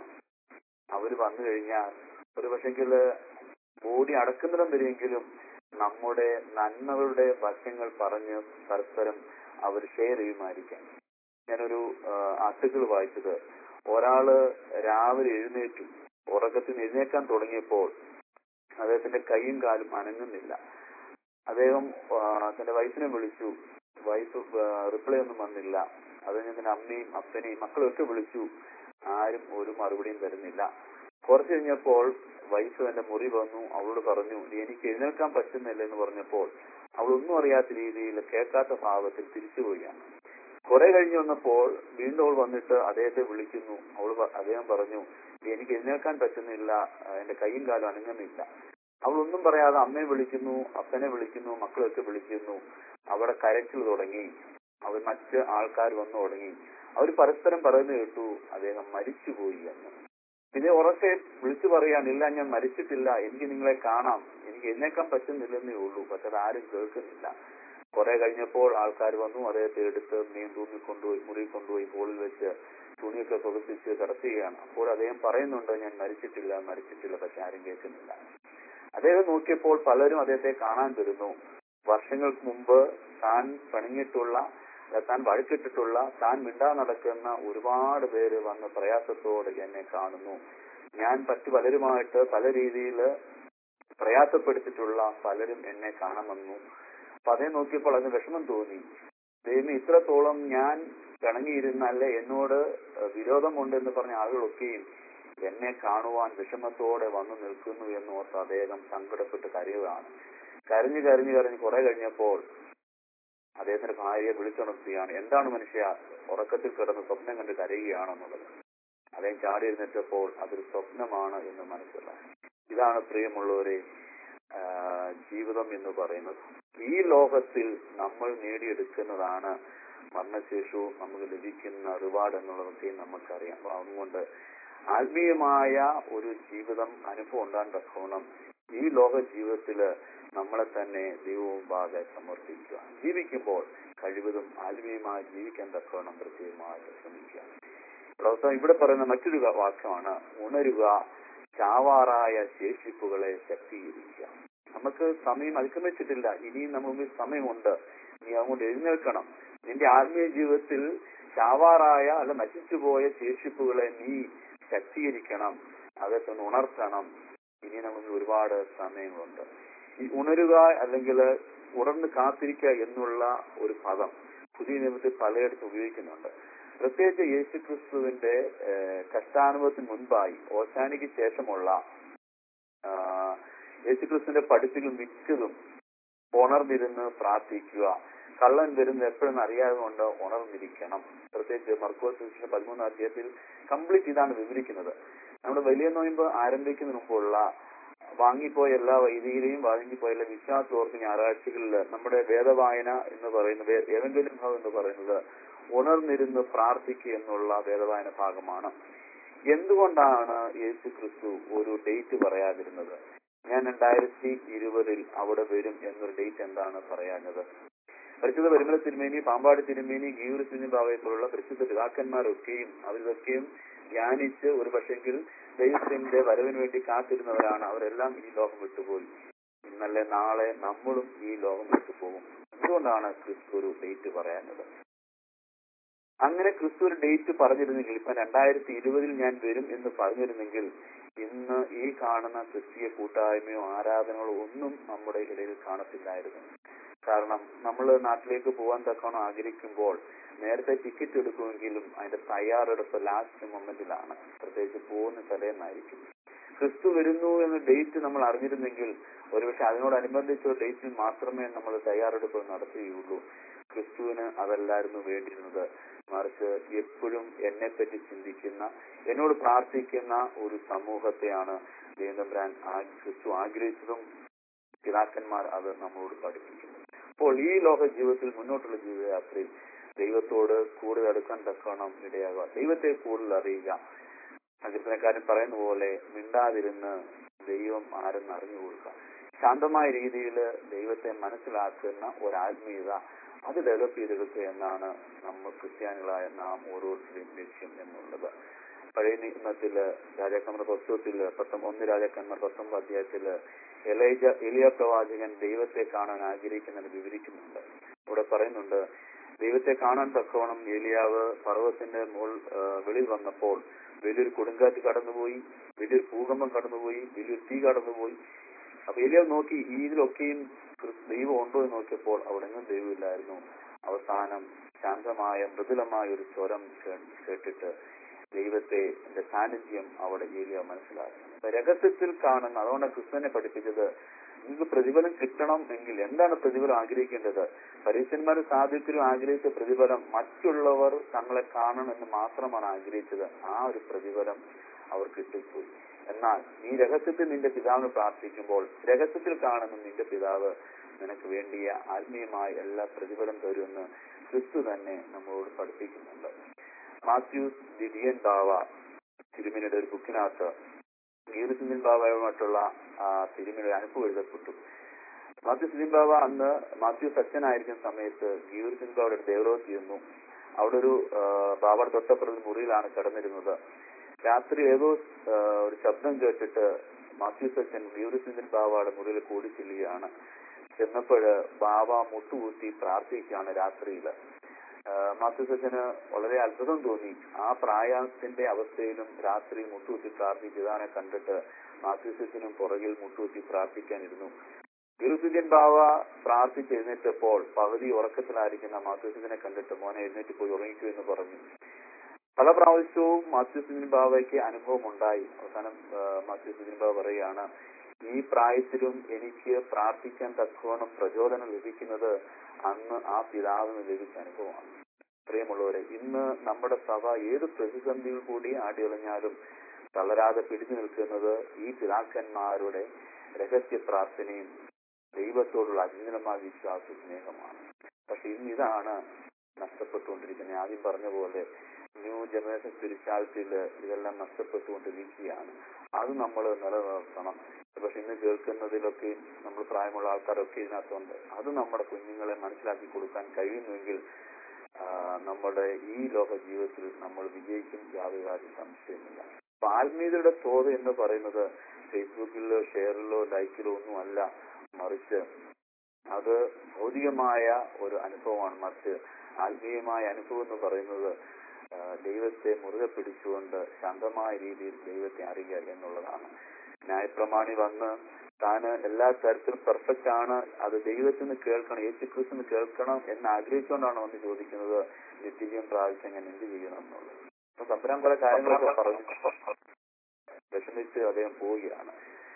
അവർ വന്നു കഴിഞ്ഞാൽ ഒരു പക്ഷെങ്കില് ബോഡി അടക്കുന്നിടം വരെയെങ്കിലും നമ്മുടെ നന്മകളുടെ വശങ്ങൾ പറഞ്ഞ് പരസ്പരം അവർ ഷെയർ ചെയ്യുമായിരിക്കാം ഞാനൊരു ആർട്ടിക്കിൾ വായിച്ചത് ഒരാള് രാവിലെ എഴുന്നേറ്റു ഉറക്കത്തിൽ നിന്ന് എഴുന്നേക്കാൻ തുടങ്ങിയപ്പോൾ അദ്ദേഹത്തിന്റെ കൈയും കാലും അനങ്ങുന്നില്ല അദ്ദേഹം ആ, തന്റെ വൈഫിനെ വിളിച്ചു വൈഫ് റിപ്ലൈ ഒന്നും വന്നില്ല അത് കഴിഞ്ഞ് അമ്മയും അപ്പനെയും മക്കളും ഒക്കെ വിളിച്ചു ആരും ഒരു മറുപടിയും തരുന്നില്ല കുറച്ച് കഴിഞ്ഞപ്പോൾ വൈഫ് എന്റെ മുറി വന്നു അവളോട് പറഞ്ഞു "നീ എനിക്ക് എഴുന്നേൽക്കാൻ പറ്റുന്നില്ല എന്ന് പറഞ്ഞപ്പോൾ അവൾ ഒന്നും അറിയാത്ത രീതിയിൽ കേൾക്കാത്ത ഭാവത്തിൽ തിരിച്ചു പോവുകയാണ് കുറെ കഴിഞ്ഞ് വന്നപ്പോൾ വീണ്ടും അവൾ വന്നിട്ട് അദ്ദേഹത്തെ വിളിക്കുന്നു അവൾ പ- അദ്ദേഹം പറഞ്ഞു "നീ എനിക്ക് എഴുന്നേൽക്കാൻ പറ്റുന്നില്ല ആ, എന്റെ കൈയും കാലും അനങ്ങുന്നില്ല അവൾ ഒന്നും പറയാതെ അമ്മയെ വിളിക്കുന്നു അപ്പനെ വിളിക്കുന്നു മക്കളെയൊക്കെ വിളിക്കുന്നു അവിടെ കരച്ചിൽ തുടങ്ങി അവർ മറ്റ് ആൾക്കാർ വന്നു തുടങ്ങി അവർ പരസ്പരം പറയുന്നത് കേട്ടു അദ്ദേഹം മരിച്ചുപോയി എന്ന് പിന്നെ ഉറക്കെ വിളിച്ചു പറയാണ് ഇല്ല ഞാൻ മരിച്ചിട്ടില്ല എനിക്ക് നിങ്ങളെ കാണാം എനിക്ക് എഴുന്നേക്കാൻ പറ്റുന്നില്ലെന്നേ ഉള്ളൂ പക്ഷെ അത് ആരും കേൾക്കുന്നില്ല കുറെ കഴിഞ്ഞപ്പോൾ ആൾക്കാർ വന്നു അദ്ദേഹത്തെ എടുത്ത് മീൻ തൂങ്ങി കൊണ്ടുപോയി മുറി കൊണ്ടുപോയി ഹോളിൽ വെച്ച് തുണിയൊക്കെ പുറപ്പിച്ച് കിടത്തുകയാണ് അപ്പോൾ അദ്ദേഹം പറയുന്നുണ്ട് ഞാൻ മരിച്ചിട്ടില്ല മരിച്ചിട്ടില്ല പക്ഷെ ആരും കേൾക്കുന്നില്ല അദ്ദേഹം നോക്കിയപ്പോൾ പലരും അദ്ദേഹത്തെ കാണാൻ വരുന്നു വർഷങ്ങൾക്ക് മുമ്പ് താൻ പണിഞ്ഞിട്ടുള്ള അല്ല, താൻ വഴിക്കിട്ടിട്ടുള്ള താൻ മിണ്ടാ നടക്കുന്ന ഒരുപാട് പേര് വന്ന് പ്രയാസത്തോടെ എന്നെ കാണുന്നു ഞാൻ മറ്റു പലരുമായിട്ട് പല രീതിയിൽ പ്രയാസപ്പെടുത്തിയിട്ടുള്ള പലരും എന്നെ കാണാൻ വന്നു അപ്പൊ അതേ നോക്കിയപ്പോൾ അതിന് വിഷമം തോന്നി ദൈവം ഇത്രത്തോളം ഞാൻ പിണങ്ങിയിരുന്ന അല്ലെ എന്നോട് ഏഹ്, വിരോധമുണ്ടെന്ന് പറഞ്ഞ ആളുകളൊക്കെയും എന്നെ കാണുവാൻ വിഷമത്തോടെ വന്നു നിൽക്കുന്നു എന്ന് ഓർത്ത് അദ്ദേഹം സങ്കടപ്പെട്ട് കരയുകയാണ് കരഞ്ഞു കരഞ്ഞു കരഞ്ഞ് കുറെ കഴിഞ്ഞപ്പോൾ അദ്ദേഹത്തിന്റെ ഭാര്യയെ വിളിച്ചുണർത്തുകയാണ് എന്താണ് മനുഷ്യ ഉറക്കത്തിൽ കിടന്ന് സ്വപ്നം കണ്ട് കരയുകയാണെന്നുള്ളത് അദ്ദേഹം ചാടി എഴുന്നേറ്റപ്പോൾ അതൊരു സ്വപ്നമാണ് എന്ന് മനസ്സിലായി ഇതാണ് പ്രിയമുള്ളവരെ ആ, ജീവിതം എന്ന് പറയുന്നത് ഈ ലോകത്തിൽ നമ്മൾ നേടിയെടുക്കുന്നതാണ് മരണശേഷവും നമുക്ക് ലഭിക്കുന്ന റിവാർഡ് എന്നുള്ളതൊക്കെ നമുക്കറിയാം അപ്പൊ അതുകൊണ്ട് ആത്മീയമായ ഒരു ജീവിതം അനുഭവം ഉണ്ടാകാൻ തക്കവണ്ണം ഈ ലോക ജീവിതത്തില് നമ്മളെ തന്നെ ദൈവമുമ്പാകെ സമർപ്പിക്കുക ജീവിക്കുമ്പോൾ കഴിവതും ആത്മീയമായി ജീവിക്കാൻ തക്കവണ്ണം പ്രത്യേകമായി ശ്രമിക്കുക ഇവിടെ അവസാനം ഇവിടെ പറയുന്ന മറ്റൊരു വാക്യമാണ് ഉണരുക ചാവാറായ ശേഷിപ്പുകളെ ശക്തീകരിക്കുക നമുക്ക് സമയം അതിക്രമിച്ചിട്ടില്ല ഇനിയും നമ്മുടെ മുമ്പിൽ സമയമുണ്ട് നീ അങ്ങോട്ട് എഴുന്നേൽക്കണം നിന്റെ ആത്മീയ ജീവിതത്തിൽ ചാവാറായ അല്ല നശിച്ചുപോയ ശേഷിപ്പുകളെ നീ ശക്തീകരിക്കണം അതൊക്കെ ഒന്ന് ഉണർത്തണം ഇനി നമുക്ക് ഒരുപാട് സമയങ്ങളുണ്ട് ഈ ഉണരുക അല്ലെങ്കിൽ ഉണർന്ന് കാത്തിരിക്കുക എന്നുള്ള ഒരു പദം പുതിയ നിയമത്തിൽ പലയിടത്തും ഉപയോഗിക്കുന്നുണ്ട് പ്രത്യേകിച്ച് യേശു ക്രിസ്തുവിന്റെ കഷ്ടാനുഭവത്തിന് മുൻപായി ഓശാനിക്ക് ശേഷമുള്ള ആ, യേശുക്രിസ്തുവിന്റെ പഠിപ്പിലും മിക്കതും ഉണർന്നിരുന്ന് പ്രാർത്ഥിക്കുക കള്ളൻ വരുന്ന എപ്പോഴും അറിയാതെ കൊണ്ട് ഉണർന്നിരിക്കണം പ്രത്യേകിച്ച് മർക്കോസ് സുവിശേഷം പതിമൂന്നാം അധ്യായത്തിൽ കംപ്ലീറ്റ് ഇതാണ് വിവരിക്കുന്നത് നമ്മുടെ വലിയ നോയമ്പ് ആരംഭിക്കുന്നതിന് മുമ്പുള്ള വാങ്ങിപ്പോയ എല്ലാ വൈദികരെയും വാങ്ങിപ്പോയ എല്ലാ വിശ്വാസോർക്ക് ഞായറാഴ്ചകളിൽ നമ്മുടെ വേദവായന എന്ന് പറയുന്നത് ഏതെങ്കിലും ഭാഗം എന്ന് പറയുന്നത് ഉണർന്നിരുന്ന് പ്രാർത്ഥിക്കുക എന്നുള്ള വേദവായന ഭാഗമാണ് എന്തുകൊണ്ടാണ് യേശു ക്രിസ്തു ഒരു ഡേറ്റ് പറയാതിരുന്നത് ഞാൻ രണ്ടായിരത്തി ഇരുപതിൽ അവിടെ വരും എന്നൊരു ഡേറ്റ് എന്താണ് പറയാഞ്ഞത് പരിശുദ്ധ പരിമല തിരുമേനി പാമ്പാടി തിരുമേനി ഗീവർ സിനിമാവയെ പോലുള്ള പരിശുദ്ധ പിതാക്കന്മാരൊക്കെയും അവരിതൊക്കെയും ധ്യാനിച്ച് ഒരു പക്ഷെങ്കിൽ ദൈവത്തിന്റെ വരവിന് വേണ്ടി കാത്തിരുന്നവരാണ് അവരെല്ലാം ഈ ലോകം വിട്ടുപോയി ഇന്നലെ നാളെ നമ്മളും ഈ ലോകം വിട്ടുപോകും എന്തുകൊണ്ടാണ് ക്രിസ്തു ഒരു ഡേറ്റ് പറയാഞ്ഞത് അങ്ങനെ ക്രിസ്തു ഒരു ഡേറ്റ് പറഞ്ഞിരുന്നെങ്കിൽ ഇപ്പൊ രണ്ടായിരത്തി ഇരുപതിൽ ഞാൻ വരും എന്ന് പറഞ്ഞിരുന്നെങ്കിൽ ഇന്ന് ഈ കാണുന്ന ക്രിസ്തീയ കൂട്ടായ്മയോ ആരാധനകളോ ഒന്നും നമ്മുടെ ഇടയിൽ കാണത്തില്ലായിരുന്നു കാരണം നമ്മൾ നാട്ടിലേക്ക് പോകാൻ തക്കണം ആഗ്രഹിക്കുമ്പോൾ നേരത്തെ ടിക്കറ്റ് എടുക്കുമെങ്കിലും അതിന്റെ തയ്യാറെടുപ്പ് ലാസ്റ്റ് മൊമെന്റിലാണ് പ്രത്യേകിച്ച് പോകുന്ന തലേന്നായിരിക്കും ക്രിസ്തു വരുന്നു എന്ന ഡേറ്റ് നമ്മൾ അറിഞ്ഞിരുന്നെങ്കിൽ ഒരുപക്ഷെ അതിനോടനുബന്ധിച്ച ഒരു ഡേറ്റിൽ മാത്രമേ നമ്മൾ തയ്യാറെടുപ്പ് നടത്തുകയുള്ളൂ ക്രിസ്തുവിന് അതല്ലായിരുന്നു വേണ്ടിയിരുന്നത് മറിച്ച് എപ്പോഴും എന്നെ പറ്റി ചിന്തിക്കുന്ന എന്നോട് പ്രാർത്ഥിക്കുന്ന ഒരു സമൂഹത്തെയാണ് ദൈവബ്രാൻ ക്രിസ്തു ആഗ്രഹിച്ചതും പിതാക്കന്മാർ അത് നമ്മളോട് പഠിപ്പിക്കുന്നു അപ്പോൾ ഈ ലോക ജീവിതത്തിൽ മുന്നോട്ടുള്ള ജീവിതയാത്രയിൽ ദൈവത്തോട് കൂടുതൽ അടുക്കാൻ തക്കണം ഇടയാകുക ദൈവത്തെ കൂടുതൽ അറിയുക സങ്കീർത്തനക്കാരൻ പറയുന്ന പോലെ മിണ്ടാതിരുന്ന് ദൈവം ആരെന്ന് അറിഞ്ഞു കൊടുക്കുക ശാന്തമായ രീതിയിൽ ദൈവത്തെ മനസ്സിലാക്കുന്ന ഒരു ആത്മീയത അത് ഡെവലപ്പ് ചെയ്തെടുക്കുക എന്നാണ് നമ്മൾ ക്രിസ്ത്യാനികളായ നാം ഓരോരുത്തരുടെയും ലക്ഷ്യം എന്നുള്ളത് പഴയ നിയമത്തില് രാജാക്കന്മാർ പുസ്തകത്തില് പത്തൊമ്പ ഒന്ന് രാജാക്കന്മാർ പത്തൊമ്പത് അധ്യായത്തില് എലൈജ എലിയ പ്രവാചകൻ ദൈവത്തെ കാണാൻ ആഗ്രഹിക്കുന്നത് വിവരിക്കുന്നുണ്ട് ഇവിടെ പറയുന്നുണ്ട് ദൈവത്തെ കാണാൻ തക്കവണ്ണം ഏലിയാവ് പർവ്വതത്തിന്റെ മുകൾ വെളിയിൽ വന്നപ്പോൾ വലിയൊരു കൊടുങ്കാറ്റ് കടന്നുപോയി വലിയൊരു ഭൂകമ്പം കടന്നുപോയി വലിയൊരു തീ കടന്നുപോയി അപ്പൊ ഏലിയാവ് നോക്കി ഈ ഇതിലൊക്കെയും ദൈവം ഉണ്ടോ എന്ന് നോക്കിയപ്പോൾ അവിടെ ഒന്നും ദൈവമില്ലായിരുന്നു അവസാനം ശാന്തമായ മൃദുലമായ ഒരു സ്വരം കേട്ടിട്ട് ദൈവത്തെ എന്റെ സാന്നിധ്യം അവിടെ ഏലിയ മനസ്സിലാക്കി അപ്പൊ രഹസ്യത്തിൽ കാണുന്ന അതുകൊണ്ട് ക്രിസ്തുവിനെ പഠിപ്പിച്ചത് നിങ്ങൾക്ക് പ്രതിഫലം കിട്ടണം എങ്കിൽ എന്താണ് പ്രതിഫലം ആഗ്രഹിക്കേണ്ടത് പരീക്ഷന്മാരും സാധിക്കലും ആഗ്രഹിച്ച പ്രതിഫലം മറ്റുള്ളവർ തങ്ങളെ കാണണമെന്ന് മാത്രമാണ് ആഗ്രഹിച്ചത് ആ ഒരു പ്രതിഫലം അവർ കിട്ടിപ്പോയി എന്നാൽ നീ രഹസ്യത്തിൽ നിന്റെ പിതാവിന് പ്രാർത്ഥിക്കുമ്പോൾ രഹസ്യത്തിൽ കാണുന്ന നിന്റെ പിതാവ് നിനക്ക് വേണ്ടിയ ആത്മീയമായ എല്ലാ പ്രതിഫലം തരുമെന്ന് ക്രിസ്തു തന്നെ നമ്മളോട് പഠിപ്പിക്കുന്നുണ്ട് മാത്യൂസ് ദിദിയൻ ബാവ തിരുമേനിയുടെ ഒരു ബുക്കിനകത്ത് ഗീർസിന്ദിൻ ബാവയുമായിട്ടുള്ള തിരുമേനിയുടെ അനുഭവം എഴുതപ്പെട്ടു മാത്യു സിദിൻ ബാബ അന്ന് മാത്യു സച്ചനായിരിക്കുന്ന സമയത്ത് ഗീർസിൻ ബാബയുടെ ദേവലോകത്ത് ചെന്നു അവിടെ ഒരു ബാബയുടെ തൊട്ടപ്പുറത്ത് മുറിയിലാണ് കിടന്നിരുന്നത് രാത്രി ഏതോ ഒരു ശബ്ദം കേട്ടിട്ട് മാത്യു സച്ചൻ ഗീർസിന്ദിൻ ബാബയുടെ മുറിയിൽ കൂടി ചെല്ലുകയാണ് ചെന്നപ്പോഴ് ബാബ മുട്ടുകൂട്ടി പ്രാർത്ഥിക്കുകയാണ് രാത്രിയിൽ മാത്യുസച്ചന് വളരെ അത്ഭുതം തോന്നി ആ പ്രായത്തിന്റെ അവസ്ഥയിലും രാത്രി മുട്ടുകുത്തി പ്രാർത്ഥിച്ചതാനെ കണ്ടിട്ട് മാത്യുസച്ചനും പുറകിൽ മുട്ടുകുത്തി പ്രാർത്ഥിക്കാനിരുന്നു ഗുരുസുജൻ ബാവ പ്രാർത്ഥിച്ച് എഴുന്നേറ്റപ്പോൾ പകുതി ഉറക്കത്തിലായിരിക്കുന്ന മാത്യുസച്ചനെ കണ്ടിട്ട് മോനെ എഴുന്നേറ്റ് പോയി ഉറങ്ങിക്കൂ എന്ന് പറഞ്ഞു പല പ്രാവശ്യവും മാത്യുസുജൻ ബാവയ്ക്ക് അനുഭവം ഉണ്ടായി അവസാനം മാത്യുസുജൻ ബാവ പറയുകയാണ് ഈ പ്രായത്തിലും എനിക്ക് പ്രാർത്ഥിക്കാൻ തക്കവണ്ണം പ്രചോദനം ലഭിക്കുന്നത് അന്ന് ആ പിതാവിന് ലഭിച്ച അനുഭവമാണ് പ്രിയമുള്ളവരെ ഇന്ന് നമ്മുടെ സഭ ഏത് പ്രതിസന്ധിയിൽ കൂടി ആടിയുളഞ്ഞാലും തളരാതെ പിടിച്ചു നിൽക്കുന്നത് ഈ പിതാക്കന്മാരുടെ രഹസ്യ പ്രാർത്ഥനയും ദൈവത്തോടുള്ള അചിന്തനമായ വിശ്വാസ സ്നേഹമാണ് പക്ഷെ ഇന്ന് ഇതാണ് നഷ്ടപ്പെട്ടുകൊണ്ടിരിക്കുന്നത് ആദ്യം പറഞ്ഞ പോലെ ന്യൂ ജനറേഷൻ സ്പിരിച്വാലിറ്റിയിൽ ഇതെല്ലാം നഷ്ടപ്പെട്ടുകൊണ്ടിരിക്കുകയാണ് അത് നമ്മൾ നിലനിർത്തണം പക്ഷെ ഇന്ന് കേൾക്കുന്നതിലൊക്കെ നമ്മൾ പ്രായമുള്ള ആൾക്കാരൊക്കെ ഇതിനകത്തുണ്ട് അത് നമ്മുടെ കുഞ്ഞുങ്ങളെ മനസ്സിലാക്കി കൊടുക്കാൻ കഴിയുന്നുവെങ്കിൽ നമ്മുടെ ഈ ലോക ജീവിതത്തിൽ നമ്മൾ വിജയിക്കും യാതൊരു സംശയമില്ല അപ്പൊ ആത്മീയതയുടെ തോത് എന്ന് പറയുന്നത് ഫേസ്ബുക്കിലോ ഷെയറിലോ ലൈക്കിലോ ഒന്നും അല്ല മറിച്ച് അത് ഭൗതികമായ ഒരു അനുഭവമാണ് മറിച്ച് ആത്മീയമായ അനുഭവം എന്ന് പറയുന്നത് ദൈവത്തെ മുറുകെ പിടിച്ചുകൊണ്ട് ശാന്തമായ രീതിയിൽ ദൈവത്തെ അറിയുക എന്നുള്ളതാണ് ന്യായപ്രമാണി വന്ന് താന് എല്ലാ തരത്തിലും പെർഫെക്റ്റ് ആണ് അത് ദൈവത്തിൽ നിന്ന് കേൾക്കണം യേശു ക്രിസ്തുന്ന് കേൾക്കണം എന്ന് ആഗ്രഹിച്ചുകൊണ്ടാണ് വന്ന് ചോദിക്കുന്നത് നിത്യജീവൻ പ്രാപിച്ച ഞാൻ എന്ത് ചെയ്യണം എന്നുള്ളത് അപ്പൊ തമ്പുരാൻ കുറെ കാര്യങ്ങളൊക്കെ പറഞ്ഞു വിഷമിച്ച് അദ്ദേഹം പോവുകയാണ്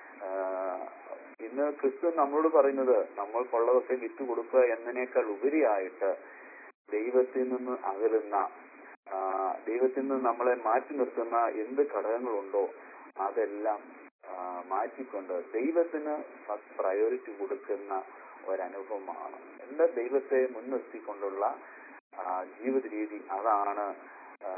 ഇന്ന് ക്രിസ്തു നമ്മളോട് പറയുന്നത് നമ്മൾക്കുള്ളതൊക്കെ വിറ്റ് കൊടുക്കുക എന്നതിനേക്കാൾ ഉപരിയായിട്ട് ദൈവത്തിൽ നിന്ന് അകലുന്ന ദൈവത്തിൽ നിന്ന് നമ്മളെ മാറ്റി നിർത്തുന്ന എന്ത് ഘടകങ്ങളുണ്ടോ അതെല്ലാം മാറ്റിക്കൊണ്ട് ദൈവത്തിന് ഫസ്റ്റ് പ്രയോറിറ്റി കൊടുക്കുന്ന ഒരനുഭവമാണ് എല്ലാ ദൈവത്തെ മുൻനിർത്തിക്കൊണ്ടുള്ള ജീവിത രീതി അതാണ്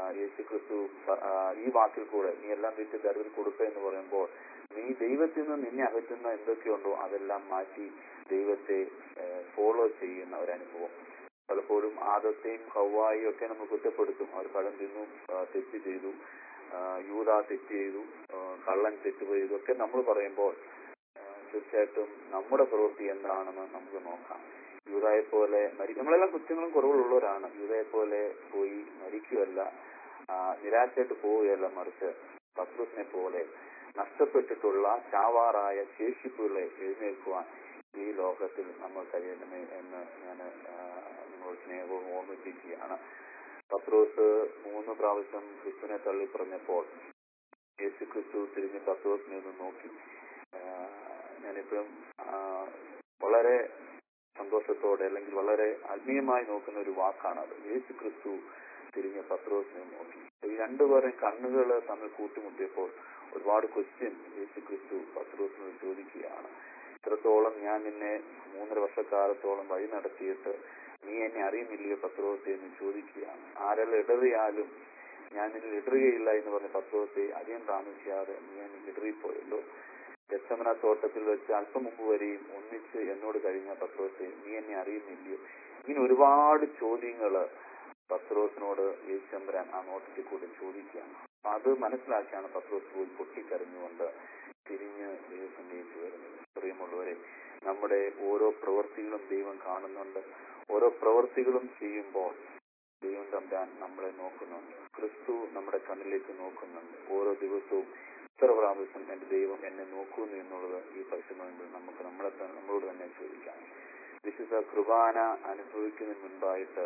യേശു ക്രിസ്തു പ- ആ, ഈ വാക്കിൽ കൂടെ നീ എല്ലാം വിറ്റ് ദരിദ്രൻ കൊടുക്കുക എന്ന് പറയുമ്പോൾ നീ ദൈവത്തിൽ നിന്ന് നിന്നെ അകറ്റുന്ന എന്തൊക്കെയുണ്ടോ അതെല്ലാം മാറ്റി ദൈവത്തെ ഫോളോ ചെയ്യുന്ന ഒരനുഭവം പലപ്പോഴും ആദത്തെയും ഹവായും ഒക്കെ നമ്മൾ കുറ്റപ്പെടുത്തും അവർ പഴം തിന്നു ആ, തെറ്റ് ചെയ്തു ആ, യൂത തെറ്റ് ചെയ്തു ആ, കള്ളൻ തെറ്റ് ചെയ്തു ഒക്കെ നമ്മൾ പറയുമ്പോൾ ആ, തീർച്ചയായിട്ടും നമ്മുടെ പ്രവൃത്തി എന്താണെന്ന് നമുക്ക് നോക്കാം യൂതയെ പോലെ മരി നമ്മളെല്ലാം കുറ്റങ്ങളും കുറവുള്ളവരാണ് യൂതയെ പോലെ പോയി മരിക്കുകയല്ല ആ, നിരാശയായിട്ട് പോവുകയല്ല മറിച്ച് പത്രുസിനെ പോലെ നഷ്ടപ്പെട്ടിട്ടുള്ള ചാവാറായ ശേഷിപ്പുകളെ എഴുന്നേൽക്കുവാൻ ഈ ലോകത്തിൽ നമ്മൾ കഴിയണമേ എന്ന് ഞാൻ നിങ്ങളോട് സ്നേഹവും ഓർമ്മിപ്പിക്കുകയാണ് പത്രോസ് മൂന്ന് പ്രാവശ്യം ക്രിസ്തുവിനെ തള്ളി പറഞ്ഞപ്പോൾ യേശു ക്രിസ്തു തിരിഞ്ഞ് പത്രോസിനെ ഒന്ന് നോക്കി ആ, ഞാനിപ്പോഴും ആ, വളരെ സന്തോഷത്തോടെ അല്ലെങ്കിൽ വളരെ ആത്മീയമായി നോക്കുന്ന ഒരു വാക്കാണത് യേശു ക്രിസ്തു തിരിഞ്ഞ് പത്രോസിനെ നോക്കി ഈ രണ്ടുപേരും കണ്ണുകൾ തമ്മിൽ കൂട്ടിമുട്ടിയപ്പോൾ ഒരുപാട് ക്വസ്റ്റ്യൻ യേശു ക്രിസ്തു പത്രോസിനോട് ചോദിക്കുകയാണ് ഇത്രത്തോളം ഞാൻ നിന്നെ മൂന്നര വർഷക്കാലത്തോളം വഴി നടത്തിയിട്ട് നീ എന്നെ അറിയുന്നില്ലയോ പത്രോസെ എന്ന് ചോദിക്കുകയാണ് ആരെല്ലാം ഇടറിയാലും ഞാൻ നിന്നിൽ ഇടറുകയില്ല എന്ന് പറഞ്ഞ പത്രോസെ അധികം താമസിയാതെ നീ എന്നിൽ ഇടറിപ്പോയല്ലോ ഗസമന തോട്ടത്തിൽ വെച്ച് അല്പം മുമ്പ് വരെയും ഒന്നിച്ച് എന്നോട് കഴിഞ്ഞ പത്രോസെ നീ എന്നെ അറിയുന്നില്ലയോ ഇങ്ങനെ ഒരുപാട് ചോദ്യങ്ങള് പത്രോസിനോട് യേശുമ്പരാൻ ആ നോട്ടത്തിൽ കൂടെ ചോദിക്കുകയാണ് അപ്പൊ അത് മനസ്സിലാക്കിയാണ് പത്രോസ് പോയി പൊട്ടിക്കരഞ്ഞുകൊണ്ട് തിരിഞ്ഞ് ദൈവസന്നിധിച്ച് വരുന്നത് പ്രിയമുള്ളവരെ നമ്മുടെ ഓരോ പ്രവൃത്തികളും ദൈവം കാണുന്നുണ്ട് ഓരോ പ്രവൃത്തികളും ചെയ്യുമ്പോൾ ദൈവം തമ്പാൻ നമ്മളെ നോക്കുന്നുണ്ട് ക്രിസ്തു നമ്മുടെ കണ്ണിലേക്ക് നോക്കുന്നുണ്ട് ഓരോ ദിവസവും ഇത്ര പ്രാവശ്യം എന്റെ ദൈവം എന്നെ നോക്കുന്നു എന്നുള്ളത് ഈ പരിശ്രമത്തിൽ നമുക്ക് നമ്മളെ തന്നെ- നമ്മളോട് തന്നെ ചോദിക്കാം വിശുദ്ധ കുർബാന അനുഭവിക്കുന്നതിന് മുൻപായിട്ട്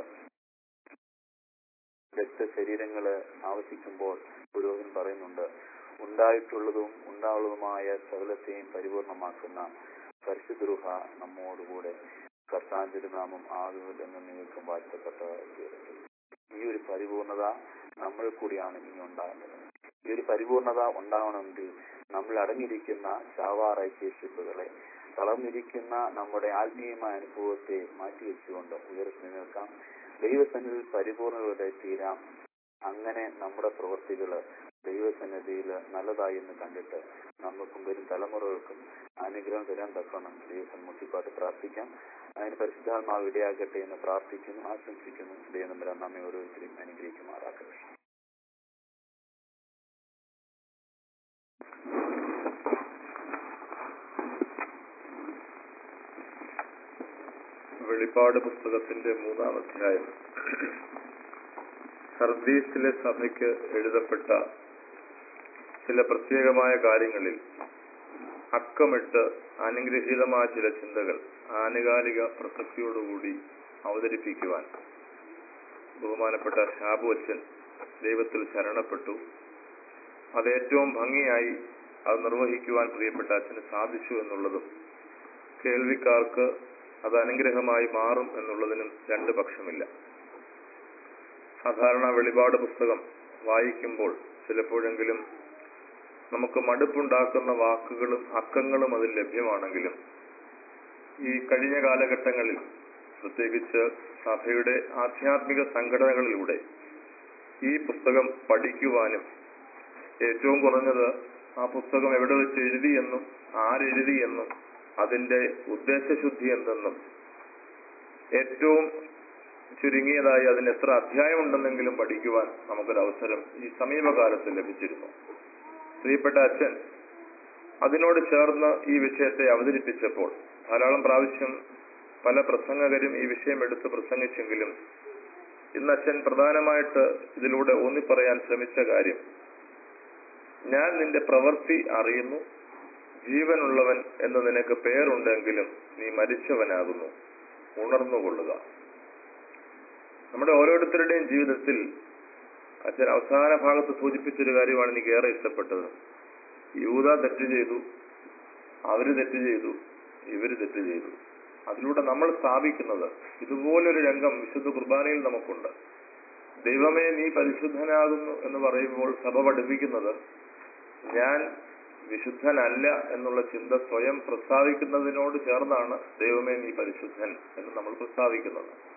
രക്തശരീരങ്ങള് ആവശ്യിക്കുമ്പോൾ പുരോഹിതൻ പറയുന്നുണ്ട് ഉണ്ടായിട്ടുള്ളതും ഉണ്ടാവുള്ളതുമായ സകലത്തെയും പരിപൂർണമാക്കുന്ന പരിശുദ്രൂഹ നമ്മോടുകൂടെ കർത്താൻ തിരുനാമം ആകുന്നത് എന്ന് നിങ്ങൾക്കും വാഴ്ത്തപ്പെട്ടതായി തീരട്ടെ ഈ ഒരു പരിപൂർണത നമ്മൾ കൂടിയാണ് ഇനി ഉണ്ടാകേണ്ടത് ഈ ഒരു പരിപൂർണത ഉണ്ടാവണമെങ്കിൽ നമ്മൾ അടങ്ങിയിരിക്കുന്ന ചാവാറായ ശേഷിപ്പുകളെ തളർന്നിരിക്കുന്ന നമ്മുടെ ആത്മീയമായ അനുഭവത്തെ മാറ്റിവെച്ചുകൊണ്ട് ഉയർത്തി നിൽക്കാം ദൈവസന്നിധിയിൽ പരിപൂർണതയോടെ തീരാം അങ്ങനെ നമ്മുടെ പ്രവൃത്തികള് ദൈവസന്നിധിയിൽ നല്ലതായി എന്ന് കണ്ടിട്ട് നമുക്കും വരും തലമുറകൾക്കും അനുഗ്രഹം തരാൻ തക്കണം ദൈവം മുട്ടിപ്പാട്ട് പ്രാർത്ഥിക്കാം അതിന് പരിശുദ്ധാത്മാവ് ഇടയാകട്ടെ എന്ന് പ്രാർത്ഥിക്കുന്നു ആശംസിക്കുന്നു ദൈവം തമ്പുരാൻ നമ്മെ ഓരോരുത്തരെയും അനുഗ്രഹിക്കുമാറാക്കട്ടെ വെളിപ്പാട് പുസ്തകത്തിന്റെ മൂന്നാം അധ്യായം സർദീസിലെ സഭയ്ക്ക് എഴുതപ്പെട്ട ചില പ്രത്യേകമായ കാര്യങ്ങളിൽ അക്കമിട്ട് അനുഗ്രഹീതമായ ചില ചിന്തകൾ ആനുകാലിക പ്രസക്തിയോടുകൂടി അവതരിപ്പിക്കുവാൻ ബഹുമാനപ്പെട്ട ഷാബു അച്ഛൻ ദൈവത്തിൽ ശരണപ്പെട്ടു അത് ഏറ്റവും ഭംഗിയായി അത് നിർവഹിക്കുവാൻ പ്രിയപ്പെട്ട അച്ഛന് സാധിച്ചു എന്നുള്ളതും കേൾവിക്കാർക്ക് അത് അനുഗ്രഹമായി മാറും എന്നുള്ളതിനും രണ്ട് പക്ഷമില്ല സാധാരണ വെളിപാട് പുസ്തകം വായിക്കുമ്പോൾ ചിലപ്പോഴെങ്കിലും നമുക്ക് മടുപ്പുണ്ടാക്കുന്ന വാക്കുകളും അക്കങ്ങളും അതിൽ ലഭ്യമാണെങ്കിലും ഈ കഴിഞ്ഞ കാലഘട്ടങ്ങളിൽ പ്രത്യേകിച്ച് സഭയുടെ ആധ്യാത്മിക സംഘടനകളിലൂടെ ഈ പുസ്തകം പഠിക്കുവാനും ഏറ്റവും കുറഞ്ഞത് ആ പുസ്തകം എവിടെ വെച്ച് എഴുതിയെന്നും ആരെഴുതിയെന്നും അതിന്റെ ഉദ്ദേശശുദ്ധി എന്തെന്നും ഏറ്റവും ചുരുങ്ങിയതായി അതിന് എത്ര അധ്യായമുണ്ടെന്നെങ്കിലും പഠിക്കുവാൻ നമുക്കൊരു അവസരം ഈ സമീപകാലത്ത് ലഭിച്ചിരുന്നു പ്രിയപ്പെട്ട അച്ഛൻ അതിനോട് ചേർന്ന് ഈ വിഷയത്തെ അവതരിപ്പിച്ചപ്പോൾ ധാരാളം പ്രാവശ്യം പല പ്രസംഗകരും ഈ വിഷയം എടുത്ത് പ്രസംഗിച്ചെങ്കിലും ഇന്ന് അച്ഛൻ പ്രധാനമായിട്ട് ഇതിലൂടെ ഊന്നിപ്പറയാൻ ശ്രമിച്ച കാര്യം ഞാൻ നിന്റെ പ്രവൃത്തി അറിയുന്നു ജീവനുള്ളവൻ എന്ന് നിനക്ക് പേരുണ്ടെങ്കിലും നീ മരിച്ചവനാകുന്നു ഉണർന്നുകൊള്ളുക നമ്മുടെ ഓരോരുത്തരുടെയും ജീവിതത്തിൽ അച്ഛൻ അവസാന ഭാഗത്ത് സൂചിപ്പിച്ചൊരു കാര്യമാണ് എനിക്ക് ഏറെ ഇഷ്ടപ്പെട്ടത് യൂത തെറ്റ് ചെയ്തു അവര് തെറ്റ് ചെയ്തു ഇവര് തെറ്റ് ചെയ്തു അതിലൂടെ നമ്മൾ സ്ഥാപിക്കുന്നത് ഇതുപോലൊരു രംഗം വിശുദ്ധ കുർബാനയിൽ നമുക്കുണ്ട് ദൈവമേ നീ പരിശുദ്ധനാകുന്നു എന്ന് പറയുമ്പോൾ സഭ പഠിപ്പിക്കുന്നത് ഞാൻ വിശുദ്ധനല്ല എന്നുള്ള ചിന്ത സ്വയം പ്രസ്താവിക്കുന്നതിനോട് ചേർന്നാണ് ദൈവമേ നീ പരിശുദ്ധൻ എന്ന് നമ്മൾ പ്രസ്താവിക്കുന്നത്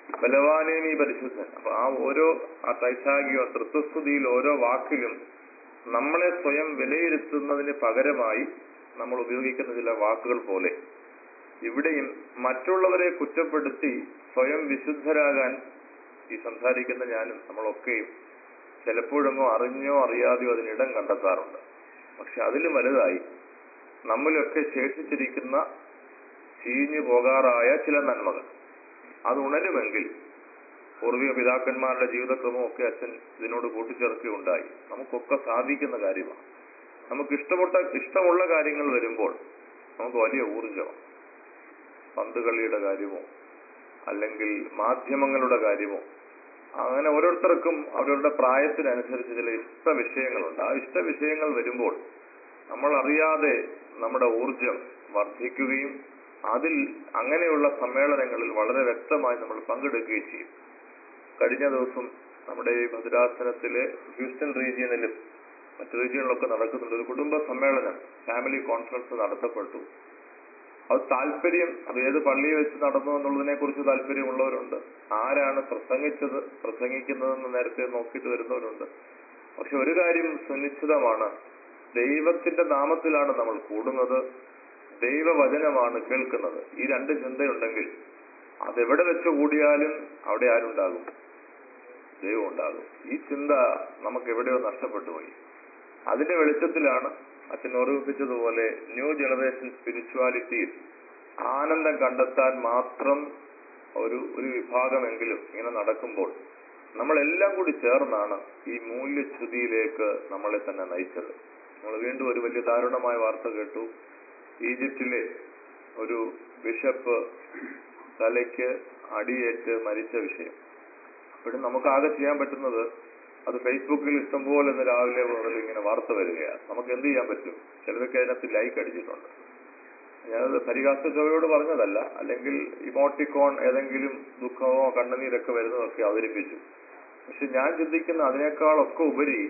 ബലവാനേ നീ പരിശുദ്ധൻ അപ്പൊ ആ ഓരോ ആ തൈസാഗിയോ തൃത്വസ്തുതിയിൽ ഓരോ വാക്കിലും നമ്മളെ സ്വയം വിലയിരുത്തുന്നതിന് പകരമായി നമ്മൾ ഉപയോഗിക്കുന്ന ചില വാക്കുകൾ പോലെ ഇവിടെയും മറ്റുള്ളവരെ കുറ്റപ്പെടുത്തി സ്വയം വിശുദ്ധരാകാൻ ഈ സംസാരിക്കുന്ന ഞാനും നമ്മളൊക്കെയും ചിലപ്പോഴൊന്നും അറിഞ്ഞോ അറിയാതെയോ അതിനിടം കണ്ടെത്താറുണ്ട് പക്ഷെ അതിലും വലുതായി നമ്മിലൊക്കെ ശേഷിച്ചിരിക്കുന്ന ചീഞ്ഞു പോകാറായ ചില നന്മകൾ അത് ഉണരുമെങ്കിൽ പൂർവിക പിതാക്കന്മാരുടെ ജീവിതക്രമമൊക്കെ അച്ഛൻ ഇതിനോട് കൂട്ടിച്ചേർക്കുകയുണ്ടായി നമുക്കൊക്കെ സാധിക്കുന്ന കാര്യമാണ് നമുക്ക് ഇഷ്ടപ്പെട്ട ഇഷ്ടമുള്ള കാര്യങ്ങൾ വരുമ്പോൾ നമുക്ക് വലിയ ഊർജമാണ് പന്ത് കളിയുടെ കാര്യമോ അല്ലെങ്കിൽ മാധ്യമങ്ങളുടെ കാര്യമോ അങ്ങനെ ഓരോരുത്തർക്കും അവരവരുടെ പ്രായത്തിനനുസരിച്ച് ചില ഇഷ്ട വിഷയങ്ങളുണ്ട് ആ ഇഷ്ട വിഷയങ്ങൾ വരുമ്പോൾ നമ്മൾ അറിയാതെ നമ്മുടെ ഊർജം വർദ്ധിക്കുകയും അതിൽ അങ്ങനെയുള്ള സമ്മേളനങ്ങളിൽ വളരെ വ്യക്തമായി നമ്മൾ പങ്കെടുക്കുകയും ചെയ്യും കഴിഞ്ഞ ദിവസം നമ്മുടെ ഈ ഭദ്രാസനത്തിലെ ഹ്യൂസ്റ്റൺ റീജിയനിലും മറ്റു റീജിയനിലൊക്കെ നടക്കുന്നുണ്ട് ഒരു കുടുംബ സമ്മേളനം ഫാമിലി കോൺഫറൻസ് നടത്തപ്പെട്ടു അത് താല്പര്യം അത് ഏത് പള്ളിയിൽ വെച്ച് നടന്നു എന്നുള്ളതിനെ കുറിച്ച് താല്പര്യമുള്ളവരുണ്ട് ആരാണ് പ്രസംഗിച്ചത് പ്രസംഗിക്കുന്നതെന്ന് നേരത്തെ നോക്കിയിട്ട് വരുന്നവരുണ്ട് പക്ഷെ ഒരു കാര്യം സുനിശ്ചിതമാണ് ദൈവത്തിന്റെ നാമത്തിലാണ് നമ്മൾ കൂടുന്നത് ദൈവവചനമാണ് കേൾക്കുന്നത് ഈ രണ്ട് ചിന്തയുണ്ടെങ്കിൽ അതെവിടെ വെച്ച് കൂടിയാലും അവിടെ ആരുണ്ടാകും ദൈവം ഉണ്ടാകും ഈ ചിന്ത നമുക്ക് എവിടെയോ നഷ്ടപ്പെട്ടു പോയി അതിന്റെ വെളിച്ചത്തിലാണ് അച്ഛൻ ഓർമ്മിപ്പിച്ചതുപോലെ ന്യൂ ജനറേഷൻ സ്പിരിച്വാലിറ്റിയിൽ ആനന്ദം കണ്ടെത്താൻ മാത്രം ഒരു ഒരു വിഭാഗമെങ്കിലും ഇങ്ങനെ നടക്കുമ്പോൾ നമ്മളെല്ലാം കൂടി ചേർന്നാണ് ഈ മൂല്യച്യുതിയിലേക്ക് നമ്മളെ തന്നെ നയിച്ചത് നമ്മൾ വീണ്ടും ഒരു വലിയ ദാരുണമായ വാർത്ത കേട്ടു ഈജിപ്തിലെ ഒരു ബിഷപ്പ് തലയ്ക്ക് അടിയേറ്റ് മരിച്ച വിഷയം അപ്പോഴും നമുക്ക് ആകെ ചെയ്യാൻ പറ്റുന്നത് അത് ഫേസ്ബുക്കിൽ ഇഷ്ടംപോലെ ഇന്ന് രാവിലെ മുതൽ ഇങ്ങനെ വാർത്ത വരികയാണ് നമുക്ക് എന്ത് ചെയ്യാൻ പറ്റും ചിലരൊക്കെ അതിനകത്ത് ലൈക്ക് അടിച്ചിട്ടുണ്ട് ഞാനത് പരിഹാസ ചോയോട് പറഞ്ഞതല്ല അല്ലെങ്കിൽ ഇമോട്ടിക്കോൺ ഏതെങ്കിലും ദുഃഖമോ കണ്ണുനീരൊക്കെ വരുന്നതൊക്കെ അവതരിപ്പിച്ചു പക്ഷെ ഞാൻ ചിന്തിക്കുന്ന അതിനേക്കാളൊക്കെ ഉപരി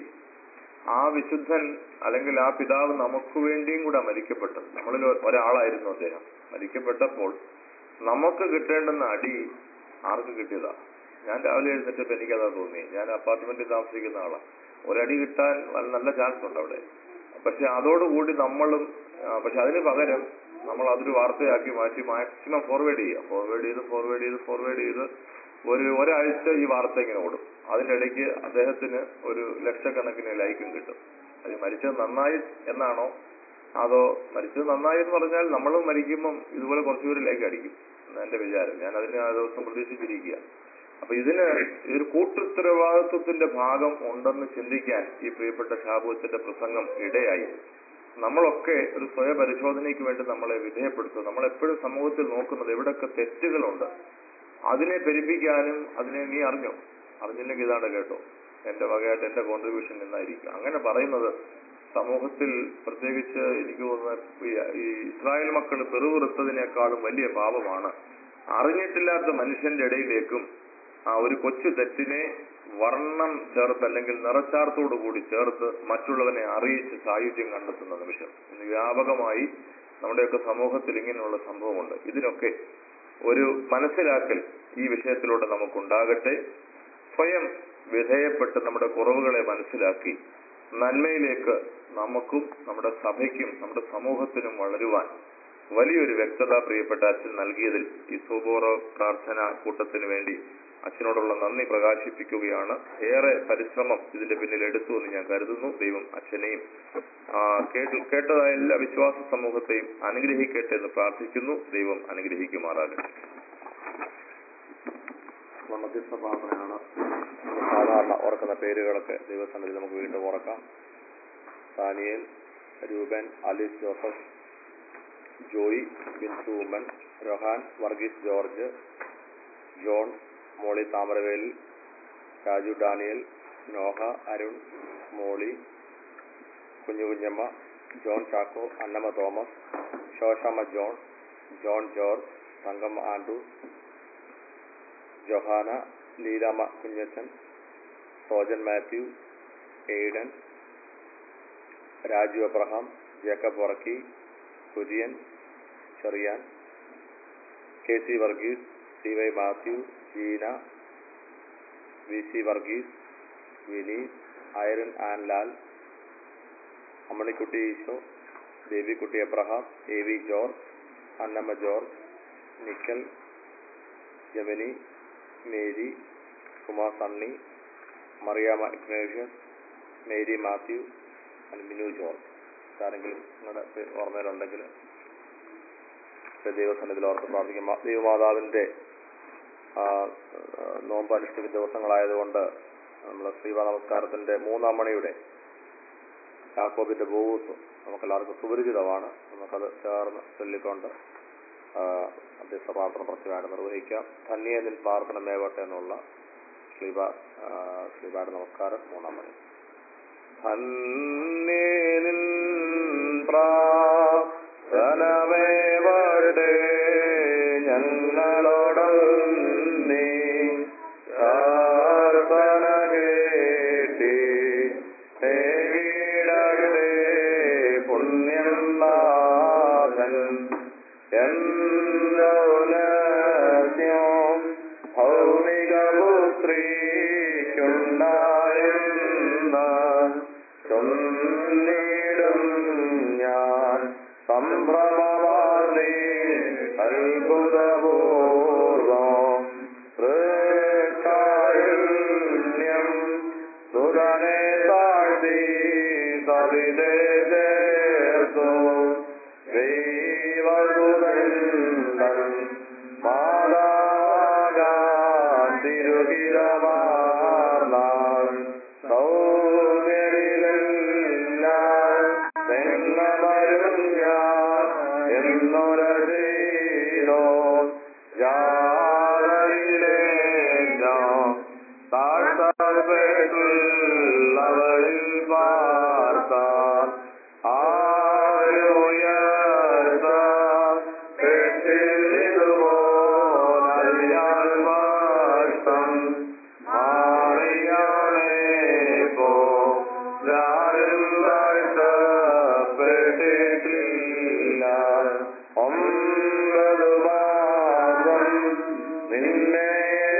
ആ വിശുദ്ധൻ അല്ലെങ്കിൽ ആ പിതാവ് നമുക്ക് വേണ്ടിയും കൂടെ മരിക്കപ്പെട്ടത് നമ്മളിൽ ഒരാളായിരുന്നു അദ്ദേഹം മരിക്കപ്പെട്ടപ്പോൾ നമുക്ക് കിട്ടേണ്ടുന്ന അടി ആർക്ക് കിട്ടിയതാ ഞാൻ രാവിലെ എഴുന്നേറ്റപ്പോ എനിക്കതാ തോന്നി ഞാൻ അപ്പാർട്ട്മെന്റിൽ താമസിക്കുന്ന ആളാണ് ഒരടി കിട്ടാൻ നല്ല- നല്ല ചാൻസ് ഉണ്ട് അവിടെ പക്ഷെ അതോടുകൂടി നമ്മളും ആ, പക്ഷെ അതിന് പകരം നമ്മൾ അതൊരു വാർത്തയാക്കി മാറ്റി മാക്സിമം ഫോർവേഡ് ചെയ്യുക ഫോർവേഡ് ചെയ്ത് ഫോർവേഡ് ചെയ്ത് ഫോർവേഡ് ചെയ്ത് ഒരു ഒരാഴ്ച ഈ വാർത്ത ഇങ്ങനെ ഓടും അതിന്റെ ഇടയ്ക്ക് അദ്ദേഹത്തിന് ഒരു ലക്ഷക്കണക്കിന് ലൈക്കും കിട്ടും അത് മരിച്ചത് നന്നായി എന്നാണോ അതോ മരിച്ചത് നന്നായി എന്ന് പറഞ്ഞാൽ നമ്മളും മരിക്കുമ്പം ഇതുപോലെ കുറച്ചുപേര് ലൈക്ക് അടിക്കും എന്നാ എന്റെ വിചാരം ഞാൻ അതിന് ആ ദിവസം പ്രതീക്ഷിച്ചിരിക്കുക അപ്പൊ ഇതിന് ഒരു കൂട്ടുത്തരവാദിത്വത്തിന്റെ ഭാഗം ഉണ്ടെന്ന് ചിന്തിക്കാൻ ഈ പ്രിയപ്പെട്ട ഷാബുച്ചന്റെ പ്രസംഗം ഇടയായി നമ്മളൊക്കെ ഒരു സ്വയപരിശോധനയ്ക്ക് വേണ്ടി നമ്മളെ വിധേയപ്പെടുത്തും നമ്മൾ എപ്പോഴും സമൂഹത്തിൽ നോക്കുന്നത് എവിടെയൊക്കെ തെറ്റുകളുണ്ട് അതിനെ പെരുപ്പിക്കാനും അതിനെ നീ അറിഞ്ഞോ അറിഞ്ഞില്ലെങ്കിൽ ഇതാണ് കേട്ടോ എന്റെ വകയായിട്ട് എന്റെ കോൺട്രിബ്യൂഷൻ എന്നായിരിക്കും അങ്ങനെ പറയുന്നത് സമൂഹത്തിൽ പ്രത്യേകിച്ച് എനിക്ക് തോന്നുന്നത് ഈ- ഈ ഇസ്രായേൽ മക്കൾ പെറുവിറുത്തതിനേക്കാളും വലിയ പാപമാണ് അറിഞ്ഞിട്ടില്ലാത്ത മനുഷ്യന്റെ ഇടയിലേക്കും ആ ഒരു കൊച്ചു തെറ്റിനെ വർണ്ണം ചേർത്ത് അല്ലെങ്കിൽ നിറച്ചാർത്തോടു കൂടി ചേർത്ത് മറ്റുള്ളവനെ അറിയിച്ച് സായുധ്യം കണ്ടെത്തുന്ന നിമിഷം ഇന്ന് വ്യാപകമായി നമ്മുടെയൊക്കെ സമൂഹത്തിൽ ഇങ്ങനെയുള്ള സംഭവമുണ്ട് ഇതിനൊക്കെ ഒരു മനസ്സിലാക്കൽ ഈ വിഷയത്തിലൂടെ നമുക്കുണ്ടാകട്ടെ സ്വയം വിധേയപ്പെട്ട് നമ്മുടെ കുറവുകളെ മനസ്സിലാക്കി നന്മയിലേക്ക് നമുക്കും നമ്മുടെ സഭയ്ക്കും നമ്മുടെ സമൂഹത്തിനും വളരുവാൻ വലിയൊരു വ്യക്തത പ്രിയപ്പെട്ട അച്ഛൻ നൽകിയതിൽ ഈ സൂബോറോ പ്രാർത്ഥന കൂട്ടത്തിന് വേണ്ടി അച്ഛനോടുള്ള നന്ദി പ്രകാശിപ്പിക്കുകയാണ് ഏറെ പരിശ്രമം ഇതിന്റെ പിന്നിൽ എടുത്തു എന്ന് ഞാൻ കരുതുന്നു ദൈവം അച്ഛനെയും ആ, കേട്ട- കേട്ടതായ എല്ലാ വിശ്വാസ സമൂഹത്തെയും അനുഗ്രഹിക്കട്ടെ എന്ന് പ്രാർത്ഥിക്കുന്നു ദൈവം അനുഗ്രഹിക്കുമാറാകട്ടെ മധ്യസ്ഥ പ്രാർത്ഥനയാണ് നമ്മൾ സാധാരണ ഓർക്കുന്ന പേരുകളൊക്കെ ദൈവസന്നിധി നമുക്ക് വീണ്ടും ഓർക്കാം Saniel Roopan Alice Joseph Joy Binsu Oommen Rohan Varghese George John Molly Thamaravelil Raju Daniel Noah Arun Molly Kunju Kunjamma John Chacko Annamma Thomas Sosamma John John George Thankamma Andrews Johanna Leelamma Kunjachan Sojan Mathew Aiden Raju Abraham Jacob Varkey Kurian Cherian K C Varghese C Y Mathew Jeena V C Varghese Vini Irene Ann Lal Ammanikutty Esho Devikutty Abraham A V George Annamma George nickel Gemini Mary Kumar Sunny Mariyama Ignatius Mary Mathew and Minu George ആരെങ്കിലും നിങ്ങളുടെ പേ- ഓർമ്മയിലുണ്ടെങ്കിൽ ദൈവസന്നിധിയിൽ ഓർത്ത് പ്രാർത്ഥിക്കാം മാ- ദൈവമാതാവിന്റെ ആ, ആ, നോമ്പ് അനുഷ്ഠിക്കുന്ന ദിവസങ്ങളായതുകൊണ്ട് നമ്മൾ ശ്രീവാ നമസ്കാരത്തിന്റെ മൂന്നാം മണിയുടെ യാക്കോബിന്റെ ബോസ് നമുക്കെല്ലാവർക്കും സുപരിചിതമാണ് നമുക്കത് ചേർന്ന് ചൊല്ലിക്കൊണ്ട് ആ, മധ്യസ്ഥ പ്രാർത്ഥന പ്രത്യേകമായിട്ട് നിർവഹിക്കാം ധന്യ നിൻ പ്രാർത്ഥന മേവട്ടെ എന്നുള്ള ശ്രീബ ശ്രീബായുടെ നമസ്കാരം മൂന്നാം മണി ധന്യനിൻ പ്രാർത്ഥനമേവട്ടെ ഞങ്ങളോടും നീ പ്രാർത്ഥന കേട്ടി ഹേടകടേ പുണ്യം നാഥൻ എന്നോലസ്യം ഭൗമികപുത്രിക്കുണ്ടായെന്ന ചൊന്നിടും ഞാൻ സംഭ്രമമാർന്നേ അത്ഭുതപൂർവം കാരുണ്യം സുരനെ താഴ്ത്തി സവിതേ ചേർത്തു ദൈവസുതൻ മാതാകാൻ തിരുഹിതമാർന്നാൾ സൗമ്യരിലെല്ലാം തെങ്ങമരും ഞാൻ എന്നൊരോ ജാതയിലെ ഞാൻ താഴ്ത്തപ്പെട്ടുള്ളവരിൽ പാർത്താൻ ആരുയർത്ത പെട്ടിരുപോൽ മാഷ്ടം മാറിയാണേ പോ ഞാനും താഴ്ത്തപ്പെട്ടിട്ടില്ല ഒമ്പത് മാസം നിന്നെ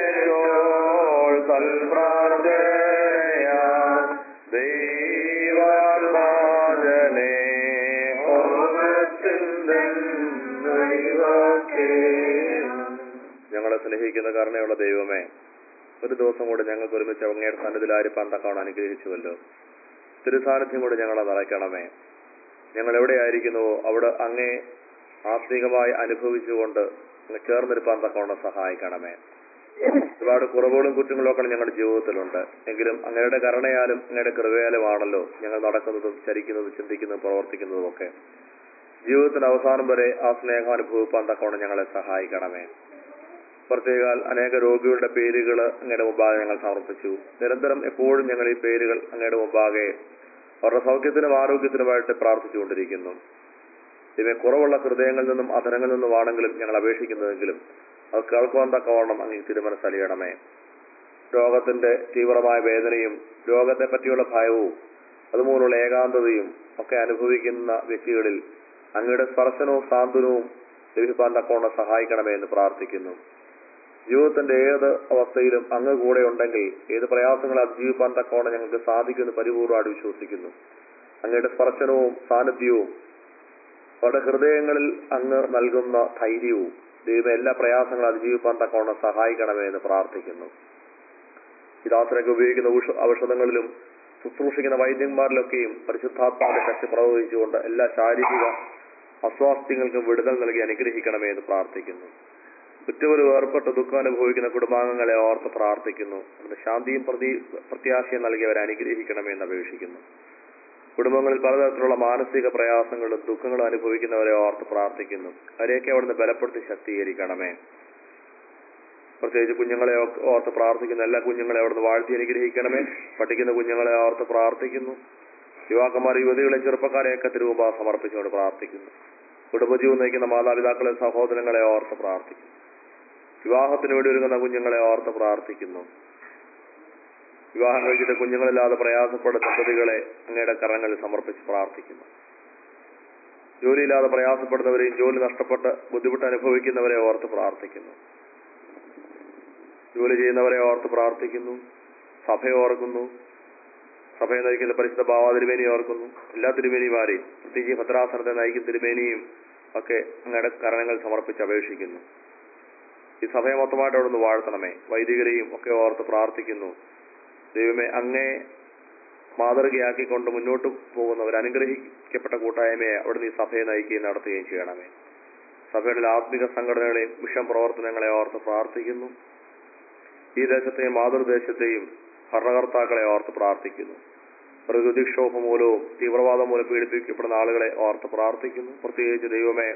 സൽപ്രാർത്ഥനയാ ദൈവാത്മാജനെ ഞങ്ങളെ സ്നേഹിക്കുന്ന കരുണയുള്ള ദൈവമേ ഒരു ദിവസം കൂടെ ഞങ്ങൾക്ക് ഒരുമിച്ച് അങ്ങയുടെ സന്നിധിലാരിപ്പാൻ തക്കവണ്ണം അനുഗ്രഹിച്ചുവല്ലോ തിരുസാന്നിധ്യം കൊണ്ട് ഞങ്ങളെ നിറയ്ക്കണമേ ഞങ്ങൾ എവിടെയായിരിക്കുന്നുവോ അവിടെ അങ്ങേ ആത്മീകമായി അനുഭവിച്ചുകൊണ്ട് അങ്ങ് ചേർന്നിരിപ്പാൻ തക്കവണ്ണം സഹായിക്കണമേ ഒരുപാട് കുറവുകളും കുറ്റങ്ങളും ഒക്കെ ഞങ്ങളുടെ ജീവിതത്തിലുണ്ട് എങ്കിലും അങ്ങയുടെ കരുണയാലും അങ്ങയുടെ കൃപയാലുമാണല്ലോ ഞങ്ങൾ നടക്കുന്നതും ചരിക്കുന്നതും ചിന്തിക്കുന്നതും പ്രവർത്തിക്കുന്നതും ഒക്കെ ജീവിതത്തിന്റെ അവസാനം വരെ ആ സ്നേഹം അനുഭവിപ്പാൻ തക്കവണ്ണം ഞങ്ങളെ സഹായിക്കണമേ പ്രത്യേകാൽ അനേക രോഗികളുടെ പേരുകൾ അങ്ങയുടെ മുമ്പാകെ ഞങ്ങൾ സമർപ്പിച്ചു നിരന്തരം എപ്പോഴും ഞങ്ങൾ ഈ പേരുകൾ അങ്ങയുടെ മുമ്പാകെ അവരുടെ സൗഖ്യത്തിനും ആരോഗ്യത്തിനുമായിട്ട് പ്രാർത്ഥിച്ചുകൊണ്ടിരിക്കുന്നു ഇതിനെ കുറവുള്ള ഹൃദയങ്ങളിൽ നിന്നും അധരങ്ങളിൽ നിന്നുമാണെങ്കിലും ഞങ്ങൾ അപേക്ഷിക്കുന്നതെങ്കിലും അത് കേൾക്കുവാൻ തക്കവണ്ണം അങ്ങ് തിരുമനസ്സലിയണമേ രോഗത്തിന്റെ തീവ്രമായ വേദനയും രോഗത്തെ പറ്റിയുള്ള ഭയവും അതുമൂലമുള്ള ഏകാന്തതയും ഒക്കെ അനുഭവിക്കുന്ന വ്യക്തികളിൽ അങ്ങയുടെ സ്പർശനവും സാന്ത്വനവും ലഭിക്കാൻ തക്കവണ്ണം സഹായിക്കണമേ എന്ന് പ്രാർത്ഥിക്കുന്നു ജീവിതത്തിന്റെ ഏത് അവസ്ഥയിലും അങ്ങ് കൂടെ ഉണ്ടെങ്കിൽ ഏത് പ്രയാസങ്ങൾ അതിജീവിക്കാൻ തക്കവണ്ണം ഞങ്ങൾക്ക് സാധിക്കുമെന്ന് പരിപൂർവ്വമായിട്ട് വിശ്വസിക്കുന്നു അങ്ങയുടെ സ്പർശനവും സാന്നിധ്യവും അവരുടെ ഹൃദയങ്ങളിൽ അങ്ങ് നൽകുന്ന ധൈര്യവും ദൈവം എല്ലാ പ്രയാസങ്ങളും അതിജീവിക്കാൻ തക്കവണ്ണം സഹായിക്കണമേ എന്ന് പ്രാർത്ഥിക്കുന്നു ഈ ദാസനൊക്കെ ഉപയോഗിക്കുന്ന ഔഷ ഔഷധങ്ങളിലും ശുശ്രൂഷിക്കുന്ന വൈദ്യന്മാരിലൊക്കെയും പരിശുദ്ധാത്മാവിന്റെ ശക്തി പ്രവഹിച്ചുകൊണ്ട് എല്ലാ ശാരീരിക അസ്വാസ്ഥ്യങ്ങൾക്കും വിടുതൽ നൽകി അനുഗ്രഹിക്കണമേ എന്ന് പ്രാർത്ഥിക്കുന്നു കുറ്റവര് വേർപെട്ട് ദുഃഖം അനുഭവിക്കുന്ന കുടുംബാംഗങ്ങളെ ഓർത്ത് പ്രാർത്ഥിക്കുന്നു അതിന് ശാന്തിയും പ്രതി പ്രത്യാശയും നൽകിയവരെ അനുഗ്രഹിക്കണമേ എന്ന് അപേക്ഷിക്കുന്നു കുടുംബങ്ങളിൽ പലതരത്തിലുള്ള മാനസിക പ്രയാസങ്ങളും ദുഃഖങ്ങളും അനുഭവിക്കുന്നവരെ ഓർത്ത് പ്രാർത്ഥിക്കുന്നു അവരെയൊക്കെ അവിടുന്ന് ബലപ്പെടുത്തി ശക്തീകരിക്കണമേ പ്രത്യേകിച്ച് കുഞ്ഞുങ്ങളെ ഓ- ഓർത്ത് പ്രാർത്ഥിക്കുന്ന എല്ലാ കുഞ്ഞുങ്ങളെ അവിടുന്ന് വാഴ്ത്തി അനുഗ്രഹിക്കണമേ പഠിക്കുന്ന കുഞ്ഞുങ്ങളെ ഓർത്ത് പ്രാർത്ഥിക്കുന്നു യുവാക്കന്മാർ യുവതികളെ ചെറുപ്പക്കാരെയൊക്കെ തിരുവുമ്പ സമർപ്പിച്ചുകൊണ്ട് പ്രാർത്ഥിക്കുന്നു കുടുംബജീവൻ നയിക്കുന്ന മാതാപിതാക്കളെ സഹോദരങ്ങളെ ഓർത്ത് പ്രാർത്ഥിക്കുന്നു വിവാഹത്തിന് വേണ്ടി ഒരുങ്ങുന്ന കുഞ്ഞുങ്ങളെ ഓർത്ത് പ്രാർത്ഥിക്കുന്നു വിവാഹം കഴിച്ചിട്ട് കുഞ്ഞുങ്ങളില്ലാതെ പ്രയാസപ്പെടുന്ന ദമ്പതികളെ അങ്ങയുടെ കരങ്ങളിൽ സമർപ്പിച്ച് പ്രാർത്ഥിക്കുന്നു ജോലിയില്ലാതെ പ്രയാസപ്പെടുന്നവരെയും ജോലി നഷ്ടപ്പെട്ട് ബുദ്ധിമുട്ട് അനുഭവിക്കുന്നവരെ ഓർത്ത് പ്രാർത്ഥിക്കുന്നു ജോലി ചെയ്യുന്നവരെ ഓർത്ത് പ്രാർത്ഥിക്കുന്നു സഭയെ ഓർക്കുന്നു സഭയെ നയിക്കുന്ന പരിശുദ്ധ ഭാവ തിരുമേനി ഓർക്കുന്നു എല്ലാ തിരുമേനിമാരെയും പ്രത്യേകിച്ച് ഭദ്രാസനത്തെ നയിക്കുന്ന തിരുമേനിയും ഒക്കെ അങ്ങയുടെ കരണങ്ങൾ സമർപ്പിച്ച് അപേക്ഷിക്കുന്നു ഈ സഭയെ മൊത്തമായിട്ട് അവിടെ നിന്ന് വാഴ്ത്തണമേ വൈദികരെയും ഒക്കെ ഓർത്ത് പ്രാർത്ഥിക്കുന്നു ദൈവമേ അങ്ങേ മാതൃകയാക്കിക്കൊണ്ട് മുന്നോട്ട് പോകുന്നവർ അനുഗ്രഹിക്കപ്പെട്ട കൂട്ടായ്മയെ അവിടുന്ന് ഈ സഭയെ നയിക്കുകയും നടത്തുകയും ചെയ്യണമേ സഭയുടെ ആത്മിക സംഘടനകളെയും മിഷൻ പ്രവർത്തനങ്ങളെ ഓർത്ത് പ്രാർത്ഥിക്കുന്നു ഈ ദേശത്തെയും മാതൃദേശത്തെയും ഭരണകർത്താക്കളെ ഓർത്ത് പ്രാർത്ഥിക്കുന്നു പ്രകൃതിക്ഷോഭം മൂലവും തീവ്രവാദം മൂലം പീഡിപ്പിക്കപ്പെടുന്ന ആളുകളെ ഓർത്ത് പ്രാർത്ഥിക്കുന്നു പ്രത്യേകിച്ച് ദൈവമേ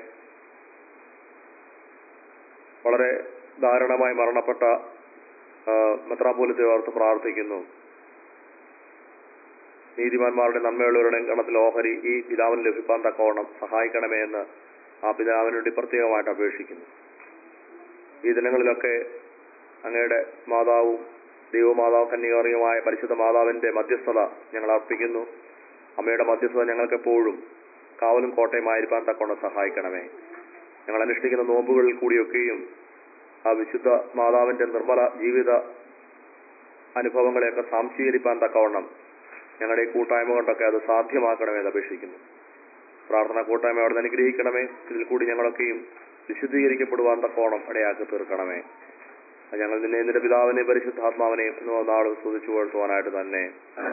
വളരെ ദാരുണമായി മരണപ്പെട്ട ആ, മെത്രാപോലിത്തെ ഓർത്ത് പ്രാർത്ഥിക്കുന്നു നീതിമാന്മാരുടെ നന്മയുള്ളവരുടെ ഗണത്തിൽ ഓഹരി ഈ പിതാവിന് ലഭിക്കാൻ തക്കവണ്ണം സഹായിക്കണമേ എന്ന് ആ പിതാവിന് വേണ്ടി പ്രത്യേകമായിട്ട് അപേക്ഷിക്കുന്നു ഈ ദിനങ്ങളിലൊക്കെ അങ്ങയുടെ മാതാവും ദൈവമാതാവ് കന്യകാറിയുമായ പരിശുദ്ധ മാതാവിന്റെ മധ്യസ്ഥത ഞങ്ങൾ അർപ്പിക്കുന്നു അമ്മയുടെ മധ്യസ്ഥത ഞങ്ങൾക്കെപ്പോഴും കാവലും കോട്ടയുമായിരിക്കാൻ തക്കവണ്ണം സഹായിക്കണമേ ഞങ്ങൾ അനുഷ്ഠിക്കുന്ന നോമ്പുകളിൽ കൂടിയൊക്കെയും ആ വിശുദ്ധ മാതാവിന്റെ നിർമ്മല ജീവിത അനുഭവങ്ങളെയൊക്കെ സാംശീകരിക്കാൻ തക്കവണ്ണം ഞങ്ങളുടെ ഈ കൂട്ടായ്മ കൊണ്ടൊക്കെ അത് സാധ്യമാക്കണമെന്ന് അപേക്ഷിക്കുന്നു പ്രാർത്ഥന കൂട്ടായ്മ അവിടെ നിന്ന് അനുഗ്രഹിക്കണമേ ഇതിൽ കൂടി ഞങ്ങളൊക്കെയും വിശുദ്ധീകരിക്കപ്പെടുവാൻ തക്കോണം ഇടയാക്കി തീർക്കണമേ അത് ഞങ്ങൾ നിന്നെ നിന്റെ പിതാവിനെ പരിശുദ്ധാത്മാവിനെയും ഇന്ന് നാളും സ്തുതിച്ചു പുകഴ്ത്തുവാനായിട്ട് തന്നെ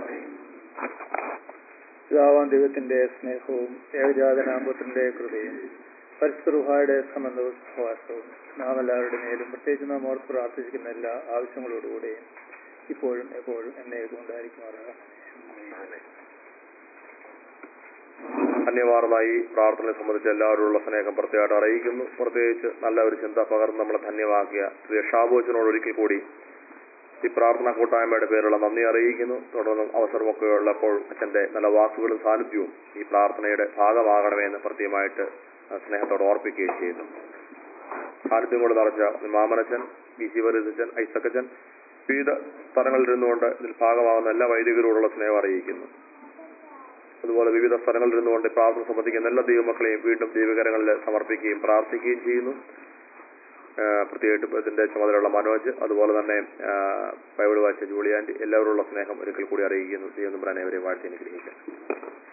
പിതാവാം ദൈവത്തിന്റെ സ്നേഹവും ഏകജാതനാമ്പുത്രന്റെ കൃപയും പരിശുദ്ധയുടെ സംബന്ധവും സഹവാസവും നാം എല്ലാവരുടെ മേലും പ്രത്യേകിച്ച് നാം ഓർത്ത് പ്രാർത്ഥിക്കുന്ന എല്ലാ ആവശ്യങ്ങളോടുകൂടെയും ഇപ്പോഴും എപ്പോഴും എന്നേക്കും ഉണ്ടായിരിക്കുമാറാകാം ധന്യവാർന്ന ഈ പ്രാർത്ഥനയെ സംബന്ധിച്ച് എല്ലാവരോടുള്ള സ്നേഹം പ്രത്യേകമായിട്ട് അറിയിക്കുന്നു പ്രത്യേകിച്ച് നല്ല ഒരു ചിന്ത പകർന്ന് നമ്മളെ ധന്യമാക്കിയ ശ്രീ ഷാബോച്ചനോട് ഒരിക്കൽ കൂടി ഈ പ്രാർത്ഥനാ കൂട്ടായ്മയുടെ പേരുള്ള നന്ദി അറിയിക്കുന്നു തുടർന്നും അവസരമൊക്കെ ഉള്ളപ്പോൾ അച്ഛന്റെ നല്ല വാക്കുകളും സാന്നിധ്യവും ഈ പ്രാർത്ഥനയുടെ ഭാഗമാകണമെന്ന് പ്രത്യേകമായിട്ട് സ്നേഹത്തോടെ ഓർപ്പിക്കുകയും ചെയ്യുന്നു സാന്നിധ്യം കൊണ്ട് നിറച്ച മാമനച്ചൻ ബി സി വരിതച്ചൻ ഐസക്കച്ചൻ വിവിധ സ്ഥലങ്ങളിൽ ഇരുന്നുകൊണ്ട് ഇതിൽ ഭാഗമാകുന്ന എല്ലാ വൈദികരോടുള്ള സ്നേഹം അറിയിക്കുന്നു അതുപോലെ വിവിധ സ്ഥലങ്ങളിൽ ഇരുന്നുകൊണ്ട് ഈ പ്രാർത്ഥന സംബന്ധിക്കുന്ന എല്ലാ ദൈവമക്കളെയും വീണ്ടും ദൈവകരങ്ങളിൽ സമർപ്പിക്കുകയും പ്രാർത്ഥിക്കുകയും ചെയ്യുന്നു ആ, പ്രത്യേകിച്ചും ഇതിന്റെ ചുമതലയുള്ള മനോജ് അതുപോലെ തന്നെ ആ, ബൈബിൾ വായിച്ച ജൂലിയാൻറ്റി എല്ലാവരോടുള്ള സ്നേഹം ഒരിക്കൽ കൂടി അറിയിക്കുന്നു ദൈവം നമ്പറാനെ അവരെ വാഴ്ത്തി അനുഗ്രഹിക്കാം